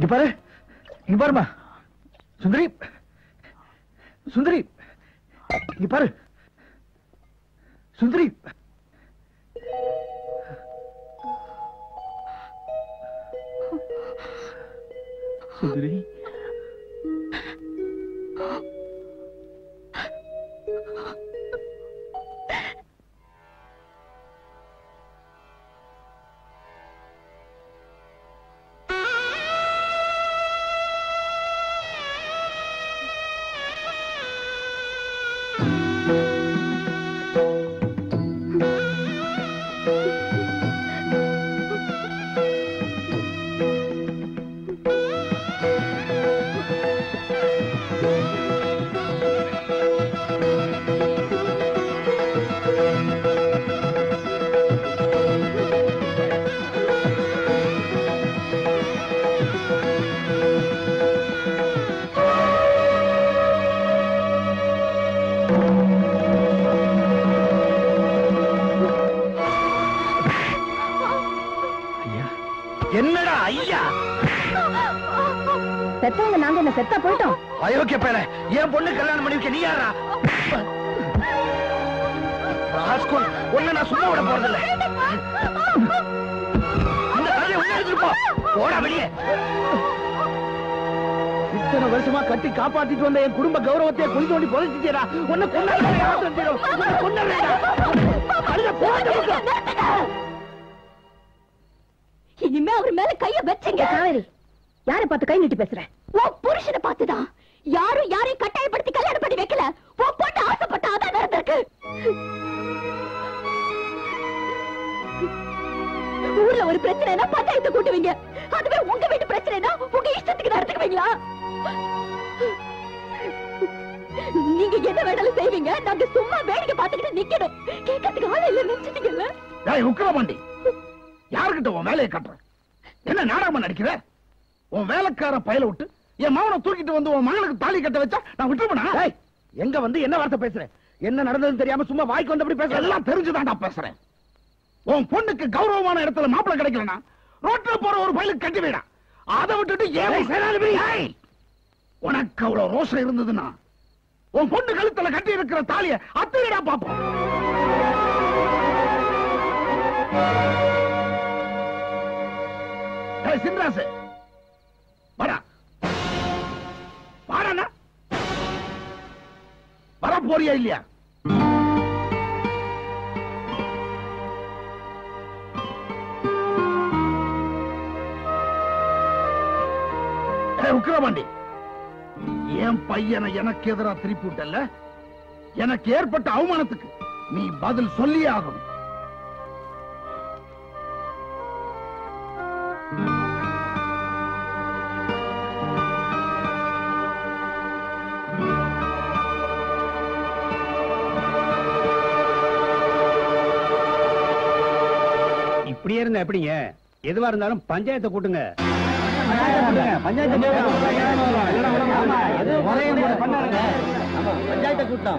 இங்க பாரு இங்க பாருமா சுந்தரி சுந்தரி இங்க பாரு சுந்தரி சுந்தரி என்னடா ஐயா செத்தவங்க நாங்க என்ன செத்தா போயிட்டோம் அயோக்கிய பேர என் பொண்ணு கல்யாணம் பண்ணி வைக்க நீ யாரா ராஸ்கோல் உன்னை நான் சும்மா விட போறதில்ல இந்த கதையை உள்ள எடுத்துட்டு போ போடா வெளியே இத்தனை வருஷமா கட்டி காப்பாத்திட்டு வந்த என் குடும்ப கௌரவத்தை குழி தோண்டி புதைச்சிட்டா உன்னை கொண்டாட இனிமே அவர் மேல கைய வச்சீங்க காவேரி யாரை பார்த்து கை நீட்டி பேசுற உன் புருஷனை பார்த்துதான் யாரும் யாரையும் கட்டாயப்படுத்தி கல்யாணம் பண்ணி வைக்கல உன் பொண்ணு ஆசைப்பட்ட அதான் நடந்திருக்கு ஊர்ல ஒரு பிரச்சனைனா பஞ்சாயத்து கூட்டுவீங்க அதுவே உங்க வீட்டு பிரச்சனைனா உங்க இஷ்டத்துக்கு நடத்துக்குவீங்களா நீங்க என்ன வேணாலும் செய்வீங்க நாங்க சும்மா வேடிக்கை பார்த்துக்கிட்டு நிக்கணும் கேட்கறதுக்கு ஆள் இல்ல நினைச்சிட்டீங்கல்ல ஏய் உக்கிரமாண்டி யாருக்கிட்ட உன் வேலையை கட்டுற என்ன நாடகமா நடிக்கிற உன் வேலைக்கார பயல விட்டு என் மகனை தூக்கிட்டு வந்து உன் மகனுக்கு தாலி கட்ட வச்சா நான் விட்டுருப்பேனா எங்க வந்து என்ன வார்த்தை பேசுறேன் என்ன நடந்ததுன்னு தெரியாம சும்மா வாய்க்கு வந்தபடி பேசுற எல்லாம் தெரிஞ்சுதான்டா பேசுறேன் உன் பொண்ணுக்கு கௌரவமான இடத்துல மாப்பிள்ளை கிடைக்கலனா ரோட்ல போற ஒரு பயலுக்கு கட்டி வைடா அதை விட்டுட்டு ஏன் சேனாதிபதி ஏய், உனக்கு அவ்வளவு ரோஷம் இருந்ததுன்னா உன் பொண்ணு கழுத்துல கட்டி இருக்கிற தாலிய அத்தனைடா பாப்போம் ஏய், சின்ராசு வாடா வாடா வர போறியா இல்லையா ஏய், உக்கிரவாண்டி என் பையனை எனக்கு எதிரா திருப்பி விட்டல்ல எனக்கு ஏற்பட்ட அவமானத்துக்கு நீ பதில் சொல்லியே ஆகணும் இப்படியே இருந்தா எப்படிங்க எதுவா இருந்தாலும் பஞ்சாயத்தை கூட்டுங்க பஞ்சாயத்தை கூட்டம்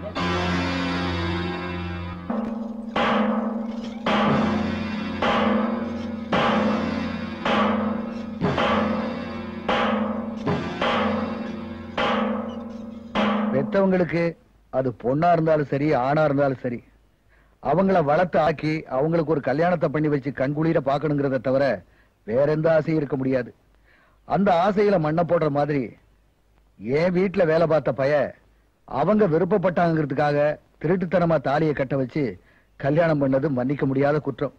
பெத்தவங்களுக்கு அது பொண்ணா இருந்தாலும் சரி ஆணா இருந்தாலும் சரி அவங்கள வளர்த்து ஆக்கி அவங்களுக்கு ஒரு கல்யாணத்தை பண்ணி வச்சு கண்குளிர பாக்கணுங்கிறத தவிர வேற எந்த ஆசையும் இருக்க முடியாது அந்த ஆசையில மண்ணை போடுற மாதிரி என் வீட்டுல வேலை பார்த்த பைய அவங்க விருப்பப்பட்டாங்கிறதுக்காக திருட்டுத்தனமா தாலியை கட்ட வச்சு கல்யாணம் பண்ணது மன்னிக்க முடியாத குற்றம்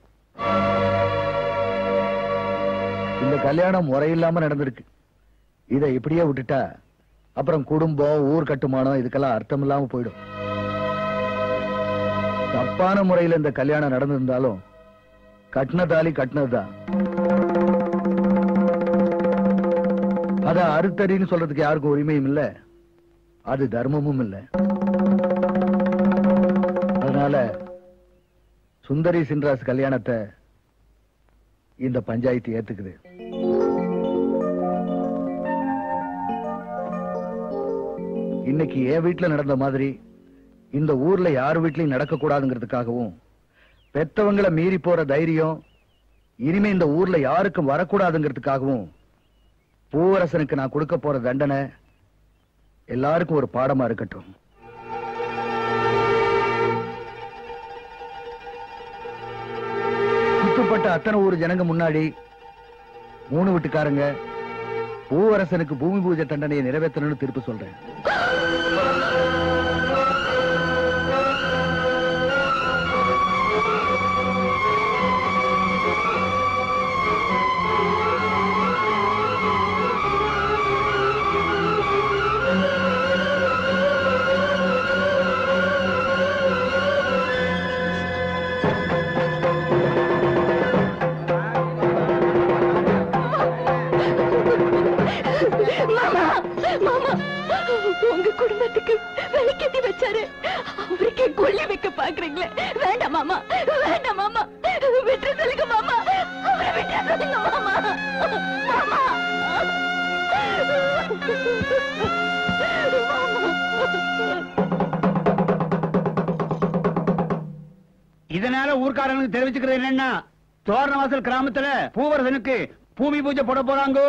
இந்த கல்யாணம் முறையில்லாம நடந்திருக்கு இதை இப்படியே விட்டுட்டா அப்புறம் குடும்பம் ஊர் கட்டுமானம் இதுக்கெல்லாம் அர்த்தம் இல்லாம போயிடும் தப்பான முறையில இந்த கல்யாணம் நடந்திருந்தாலும் கட்டின தாலி கட்டினதுதான் அத அறுத்தறின்னு சொல்றதுக்கு யாருக்கும் உரிமையும் இல்ல அது தர்மமும் இல்ல அதனால சுந்தரி சின்ராஸ் கல்யாணத்தை இந்த பஞ்சாயத்து ஏத்துக்குது இன்னைக்கு என் வீட்டுல நடந்த மாதிரி இந்த ஊர்ல யார் வீட்லயும் நடக்க கூடாதுங்கிறதுக்காகவும் பெத்தவங்களை மீறி போற தைரியம் இனிமே இந்த ஊர்ல யாருக்கும் வரக்கூடாதுங்கிறதுக்காகவும் பூவரசனுக்கு நான் கொடுக்க போற தண்டனை எல்லாருக்கும் ஒரு பாடமா இருக்கட்டும் சுத்தப்பட்ட அத்தனை ஊர் ஜனங்க முன்னாடி மூணு வீட்டுக்காரங்க பூவரசனுக்கு பூமி பூஜை தண்டனையை நிறைவேற்றணும்னு திருப்பி சொல்றேன் மாமா மாமா உங்க குடும்பத்துக்கு வெளிக்கட்டி வச்சாரு அவருக்கே கொல்லி வைக்க பாக்குறீங்களே வேண்டாம் மாமா வேண்டாம் மாமா விட்டு சொல்லுங்க மாமா அவரை விட்டு சொல்லுங்க மாமா மாமா இதனால ஊர்க்காரங்களுக்கு தெரிவிச்சுக்கிறது என்னன்னா தோரணவாசல் கிராமத்துல பூவரசனுக்கு பூமி பூஜை போட போறாங்கோ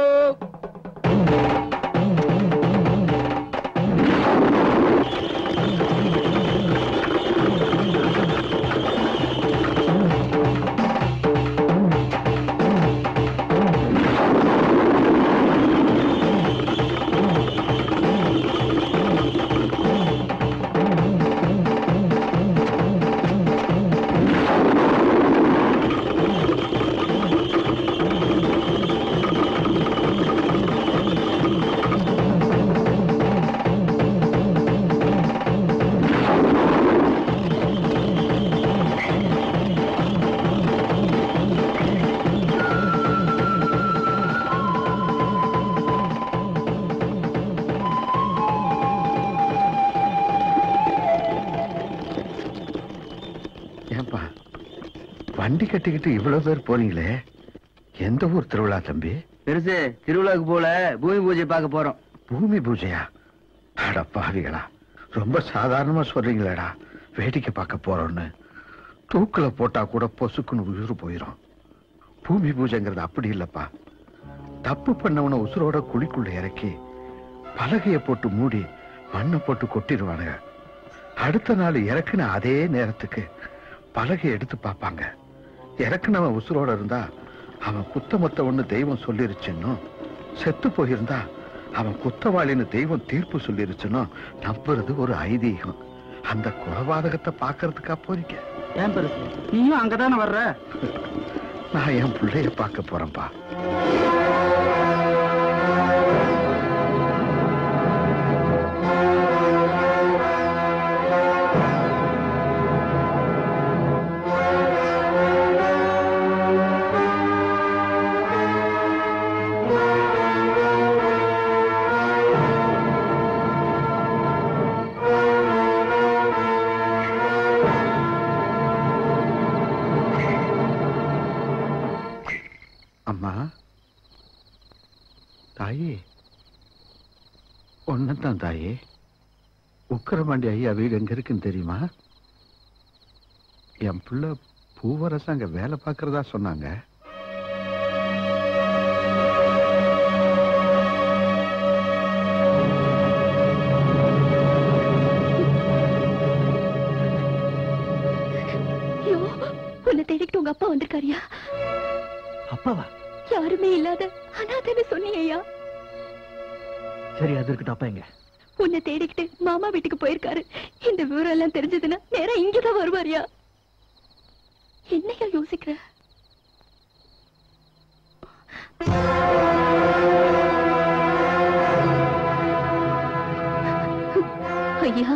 ஏன்பா வண்டி கட்டிக்கிட்டு இவ்வளவு பேர் போறீங்களே எந்த ஊர் திருவிழா தம்பி பெருசு திருவிழாவுக்கு போல பூமி பூஜை பார்க்க போறோம் பூமி பூஜையா அட பாவிகளா ரொம்ப சாதாரணமா சொல்றீங்களேடா வேடிக்கை பார்க்க போறோம்னு தூக்குல போட்டா கூட பொசுக்குன்னு உயிர் போயிரும் பூமி பூஜைங்கிறது அப்படி இல்லப்பா தப்பு பண்ணவன உசுரோட குழிக்குள்ள இறக்கி பலகைய போட்டு மூடி மண்ணை போட்டு கொட்டிடுவானுங்க அடுத்த நாள் இறக்குன அதே நேரத்துக்கு பலகையை எடுத்து பார்ப்பாங்க இறக்குனவன் உசுரோட இருந்தா அவன் குத்தமொத்த ஒண்ணு தெய்வம் சொல்லிருச்சுன்னு செத்து போயிருந்தா அவன் குத்தவாளின்னு தெய்வம் தீர்ப்பு சொல்லிருச்சுன்னு நம்புறது ஒரு ஐதீகம் அந்த கொலபாதகத்தை பார்க்கறதுக்கா போறீங்க ஏன் பெருசு நீயும் அங்கதானே வர்ற நான் என் பிள்ளைய பார்க்க போறேன்பா அம்மா தாயே ஒன்னதான் தாயே உக்கரமாண்டி ஐயா வீடு எங்க இருக்குன்னு தெரியுமா என் பிள்ளை பூவரசம் அங்க வேலை பார்க்கறதா சொன்னாங்க ஐயோ உன்னை தேடிக்கிட்டு உங்க அப்பா வந்திருக்காரியா அப்பாவா யாருமே இல்லாத அனாதைன்னு சொன்னீங்கய்யா சரி அது இருக்கட்டும் அப்பா எங்க உன்னை தேடிக்கிட்டு மாமா வீட்டுக்கு போயிருக்காரு இந்த விவரம் எல்லாம் தெரிஞ்சதுன்னா நேரா இங்கதான் வருவாரியா என்னையா யோசிக்கிற ஐயா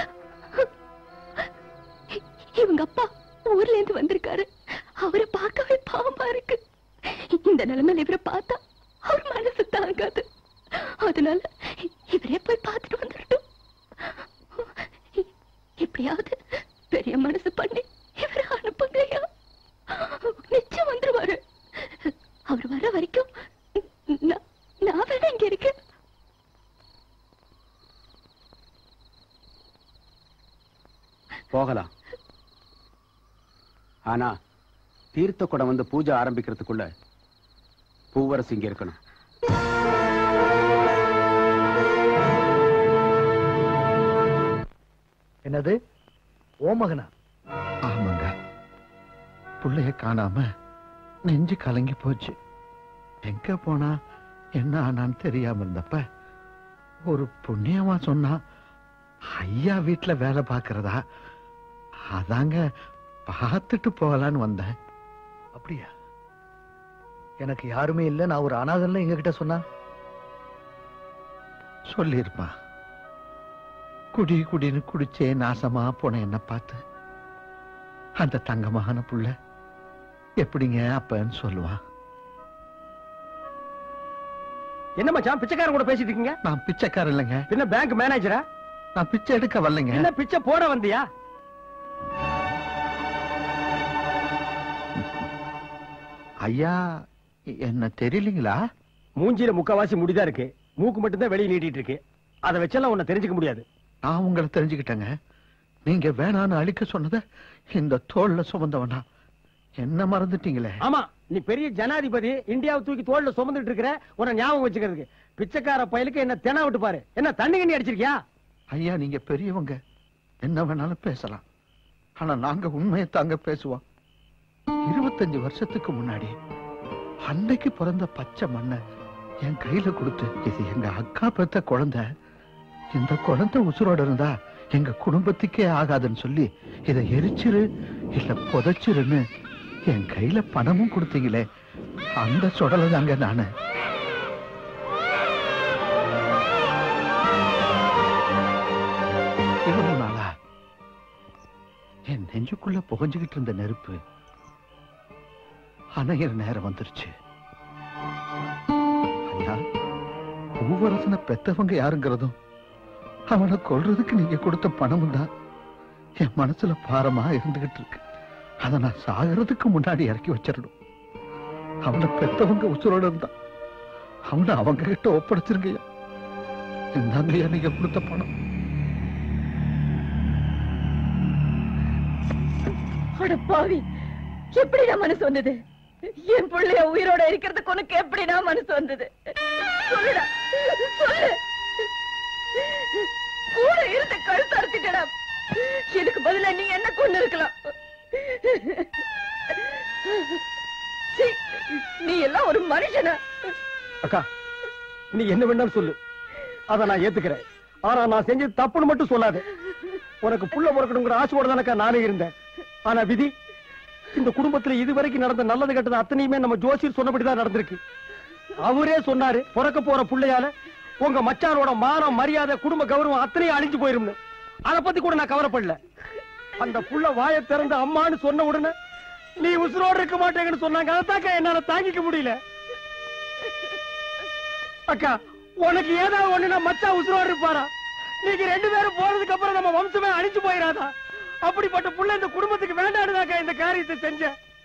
இவங்க அப்பா ஊர்ல இருந்து வந்திருக்காரு அவரை பார்க்கவே பாவமா இருக்கு இந்த நிலைமையில இவரை பார்த்தா அவர் மனசு தாங்காது அதனால இவரே போய் பார்த்துட்டு வந்துடட்டும் எப்படியாவது பெரிய மனசு பண்ணி இவரை அனுப்புங்கய்யா நிச்சயம் வந்துருவாரு அவர் வர வரைக்கும் நான் நான் வேணா இங்க இருக்கேன் போகலாம் ஆனா தீர்த்த குடம் வந்து பூஜை ஆரம்பிக்கிறதுக்குள்ள பூவரசு இங்க இருக்கணும் என்னது ஓ மகனா ஆமாங்க புள்ளைய காணாம நெஞ்சு கலங்கி போச்சு எங்க போனா என்ன ஆனான்னு தெரியாம இருந்தப்ப ஒரு புண்ணியமா சொன்னா ஐயா வீட்டுல வேலை பார்க்கறதா அதாங்க பார்த்துட்டு போகலான்னு வந்தேன் அப்படியா எனக்கு யாருமே இல்ல நான் ஒரு அனாதல்ல எங்க கிட்ட சொன்னா சொல்லிருப்பா குடி குடின்னு குடிச்சே நாசமா போன என்ன பார்த்து அந்த தங்கமான புள்ள எப்படிங்க அப்பன்னு சொல்லுவான் என்ன மச்சான் பிச்சைக்காரன் கூட பேசிட்டு இருக்கீங்க நான் பிச்சைக்காரன் இல்லைங்க பின்ன பேங்க் மேனேஜரா நான் பிச்சை எடுக்க வரலைங்க என்ன பிச்சை போட வந்தியா ஐயா என்ன தெரியலீங்களா மூஞ்சில முக்காவாசி முடிதான் இருக்கு மூக்கு மட்டும்தான் வெளியே நீட்டிட்டு இருக்கு அதை வச்செல்லாம் உன்னை தெரிஞ்சுக்க முடியாது நான் உங்களை தெரிஞ்சுக்கிட்டேங்க நீங்க வேணான்னு அழிக்க சொன்னத இந்த தோல்ல சுமந்தவனா என்ன மறந்துட்டீங்களே ஆமா நீ பெரிய ஜனாதிபதி இந்தியாவை தூக்கி தோல்ல சுமந்துட்டு இருக்கிற உன்னை ஞாபகம் வச்சுக்கிறதுக்கு பிச்சைக்கார பயலுக்கு என்ன தெனா விட்டு பாரு என்ன தண்ணி கண்ணி அடிச்சிருக்கியா ஐயா நீங்க பெரியவங்க என்ன வேணாலும் பேசலாம் ஆனா நாங்க உண்மையை தாங்க பேசுவோம் இருபத்தஞ்சு வருஷத்துக்கு முன்னாடி அன்னைக்கு பிறந்த பச்சை மண்ணை என் கையில கொடுத்து இது எங்க அக்கா பெத்த குழந்தை இந்த குழந்தை உசுரோட இருந்தா எங்க குடும்பத்துக்கே ஆகாதுன்னு சொல்லி இதை எரிச்சிரு இல்ல புதைச்சிருன்னு என் கையில பணமும் கொடுத்தீங்களே அந்த சுடலை தாங்க நானு இவ்வளவு நாளா என் நெஞ்சுக்குள்ள புகஞ்சுகிட்டு இருந்த நெருப்பு அணையிற நேரம் வந்துருச்சு ஐயா பூவரசனை பெத்தவங்க யாருங்கிறதும் அவனை கொல்றதுக்கு நீங்க கொடுத்த பணமும் தான் என் மனசுல பாரமா இருந்துகிட்டு இருக்கு அதை நான் சாகிறதுக்கு முன்னாடி இறக்கி வச்சிடணும் அவனை பெத்தவங்க உசுரோட இருந்தா அவனை அவங்க கிட்ட ஒப்படைச்சிருங்கய்யா இந்தாங்கய்யா நீங்க கொடுத்த பணம் அட பாவி எப்படி நான் மனசு வந்தது என் பிள்ளைய உயிரோட இருக்கிறதுக்கு உனக்கு எப்படி நான் மனசு வந்தது சொல்லுடா சொல்லு கூட இருந்து கழுத்து அறுத்துட்டடா இதுக்கு பதிலா நீ என்ன கொண்டு இருக்கலாம் சீ, நீ எல்லாம் ஒரு மனுஷனா அக்கா நீ என்ன வேணாலும் சொல்லு அத நான் ஏத்துக்கிறேன் ஆனா நான் செஞ்சது தப்புன்னு மட்டும் சொல்லாது உனக்கு புள்ள பிறக்கணுங்கிற ஆசையோட தானக்கா நானே இருந்தேன் ஆனா விதி இந்த குடும்பத்துல இதுவரைக்கும் நடந்த நல்லது கெட்டது அத்தனையுமே நம்ம ஜோசியர் சொன்னபடிதான் நடந்திருக்கு அவரே சொன்னாரு பிறக்க போற புள்ளையால உங்க மச்சானோட மானம் மரியாதை குடும்ப கௌரவம் அத்தனையும் அழிஞ்சு போயிரும்னு அத பத்தி கூட நான் கவலைப்படல அந்த புள்ள வாயை திறந்து அம்மான்னு சொன்ன உடனே நீ உசுரோடு இருக்க மாட்டேங்கன்னு சொன்னாங்க அதைத்தாக்கா என்னால தாங்கிக்க முடியல அக்கா உனக்கு ஏதாவது ஒண்ணுனா மச்சான் உசுரோடு இருப்பாரா நீங்க ரெண்டு பேரும் போனதுக்கு அப்புறம் நம்ம வம்சமே அழிஞ்சு போயிடாதா அப்படிப்பட்ட புள்ள இந்த குடும்பத்துக்கு வேண்டாடுதாக்கா இந்த காரியத்தை செஞ்ச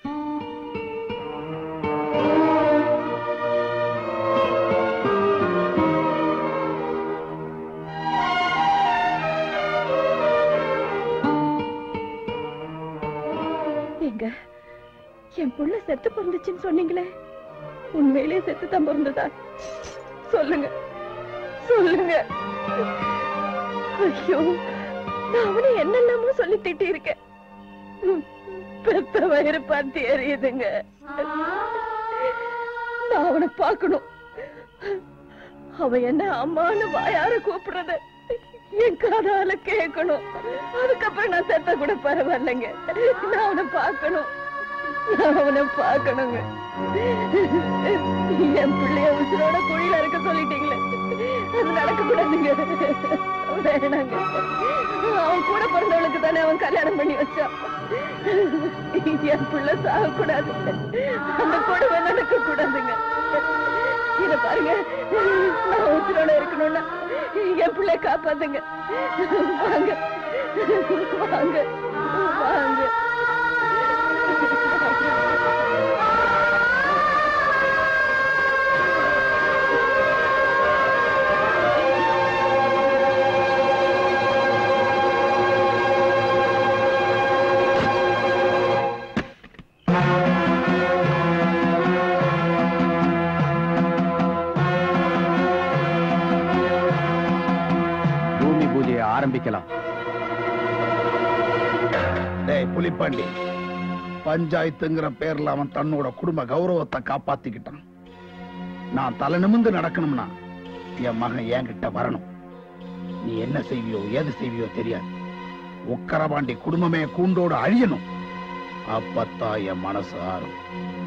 எங்க என் புள்ள செத்து பிறந்துச்சுன்னு சொன்னீங்களே உண்மையிலே செத்து தான் பிறந்ததா சொல்லுங்க சொல்லுங்க ஐயோ நான் அவனை என்னெல்லாமோ சொல்லி திட்டி இருக்கேன் பெத்த வயிறு பத்தி எரியுதுங்க நான் அவனை பார்க்கணும் அவன் என்ன அம்மான்னு வாயார கூப்பிடுறத என் காதால கேட்கணும் அதுக்கப்புறம் நான் செத்த கூட பரவாயில்லைங்க நான் அவனை பார்க்கணும் நான் அவனை பார்க்கணுங்க என் பிள்ளைய உசுரோட குழியில இருக்க சொல்லிட்டீங்களே அது நடக்க கூடாதுங்க வேணாங்க அவன் கூட பிறந்தவளுக்கு தானே அவன் கல்யாணம் பண்ணி வச்சான் என் பிள்ளை சாக கூடாது அந்த கொடுமை நடக்க கூடாதுங்க இத பாருங்க நான் உசுரோட இருக்கணும்னா என் பிள்ளை காப்பாத்துங்க வாங்க வாங்க வாங்க பூமி பூஜையை ஆரம்பிக்கலாம் புலிப்பாண்டி பஞ்சாயத்துங்கிற பேர்ல அவன் தன்னோட குடும்ப கௌரவத்தை காப்பாத்திக்கிட்டான் நான் தலை நிமிந்து நடக்கணும்னா என் மகன் என்கிட்ட வரணும் நீ என்ன செய்வியோ ஏது செய்வியோ தெரியாது உக்கரபாண்டி குடும்பமே கூண்டோடு அழியணும் அப்பத்தான் என் மனசு ஆறும்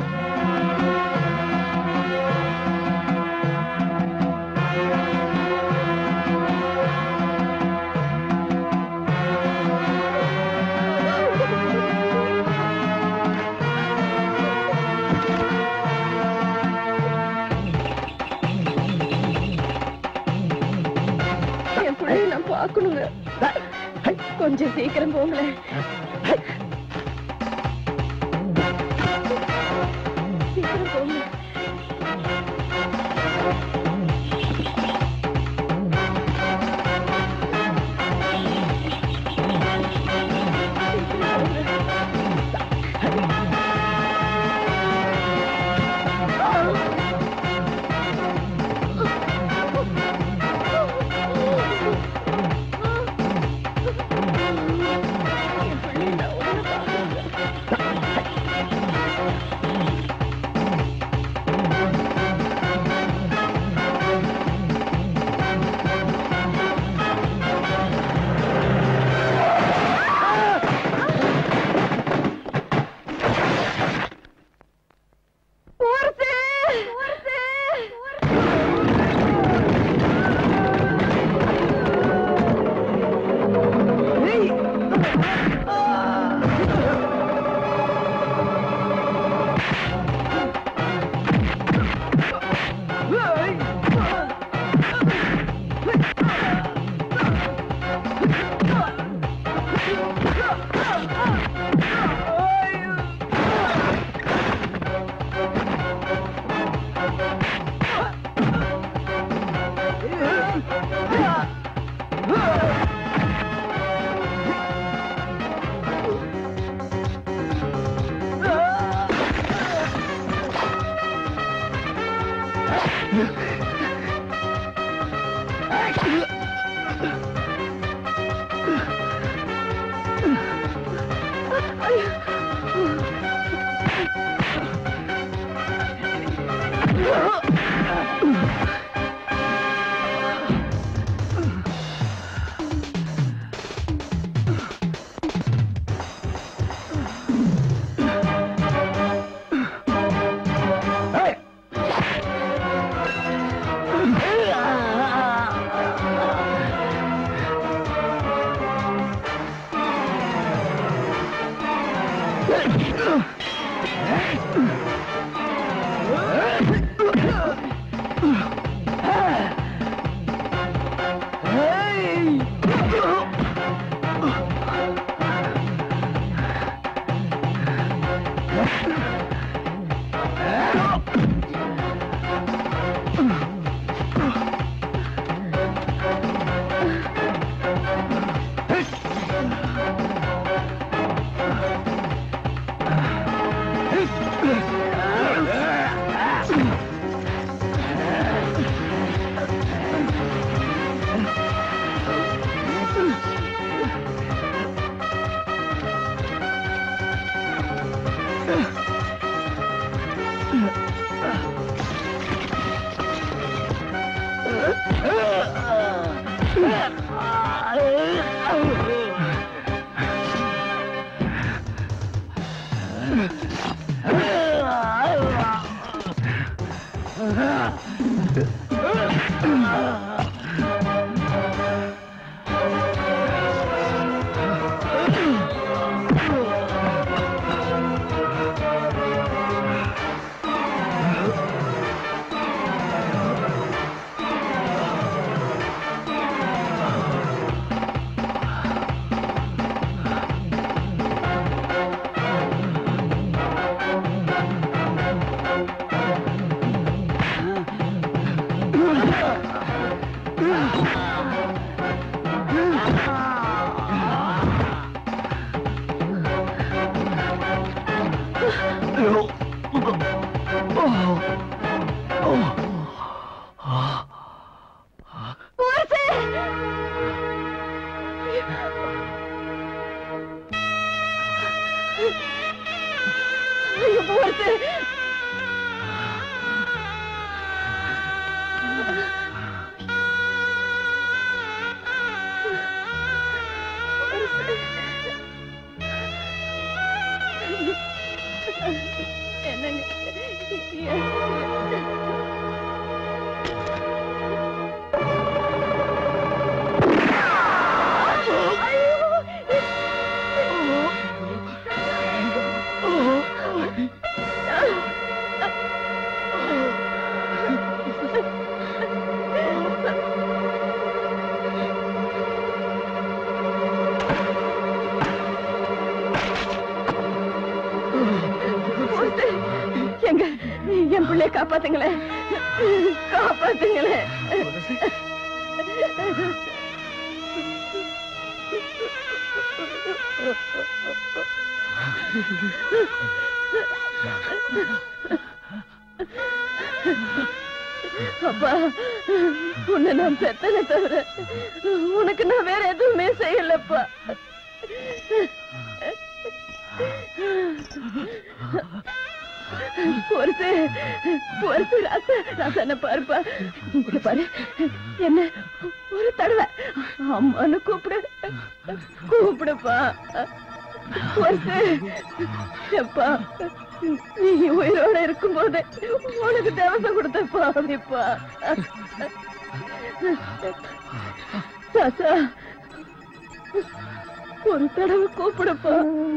என் பிள்ளைய நான் பார்க்கணுங்க கொஞ்சம் சீக்கிரம் போங்களேன் சீக்கிரம் போங்க என்னங்க எங்க என் பிள்ளைய காப்பாத்துங்களேன் காப்பாத்துங்களேன் அப்பா உன்னை நான் பெத்தனை தவிர உனக்கு நான் வேற எதுவுமே செய்யலப்பா பொறுத்து பொறுத்து ராசா ராசான பாருப்பா இங்க பாரு என்ன ஒரு தடவை அம்மான்னு கூப்பிடு கூப்பிடுப்பா பொறுத்து எப்பா நீ உயிரோட இருக்கும்போது உனக்கு தேவசம் கொடுத்தப்பா அப்படிப்பா ராசா ஒரு தடவை கூப்பிடுப்பா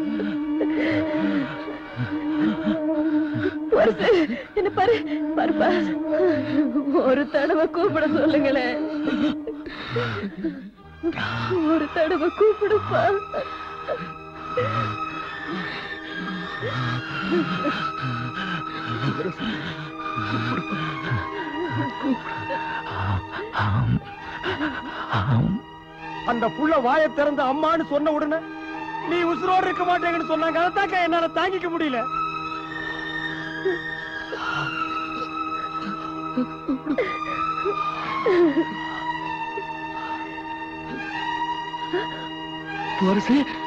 வருது என்ன பாரு பாருப்பா ஒரு தடவை கூப்பிட சொல்லுங்களேன் ஒரு தடவை கூப்பிடுப்பா அந்த புள்ள வாயை திறந்து அம்மான்னு சொன்ன உடனே நீ உசுரோடு இருக்க மாட்டேங்கன்னு சொன்னாங்க அதைத்தாக்கா என்னால தாங்கிக்க முடியல போரசு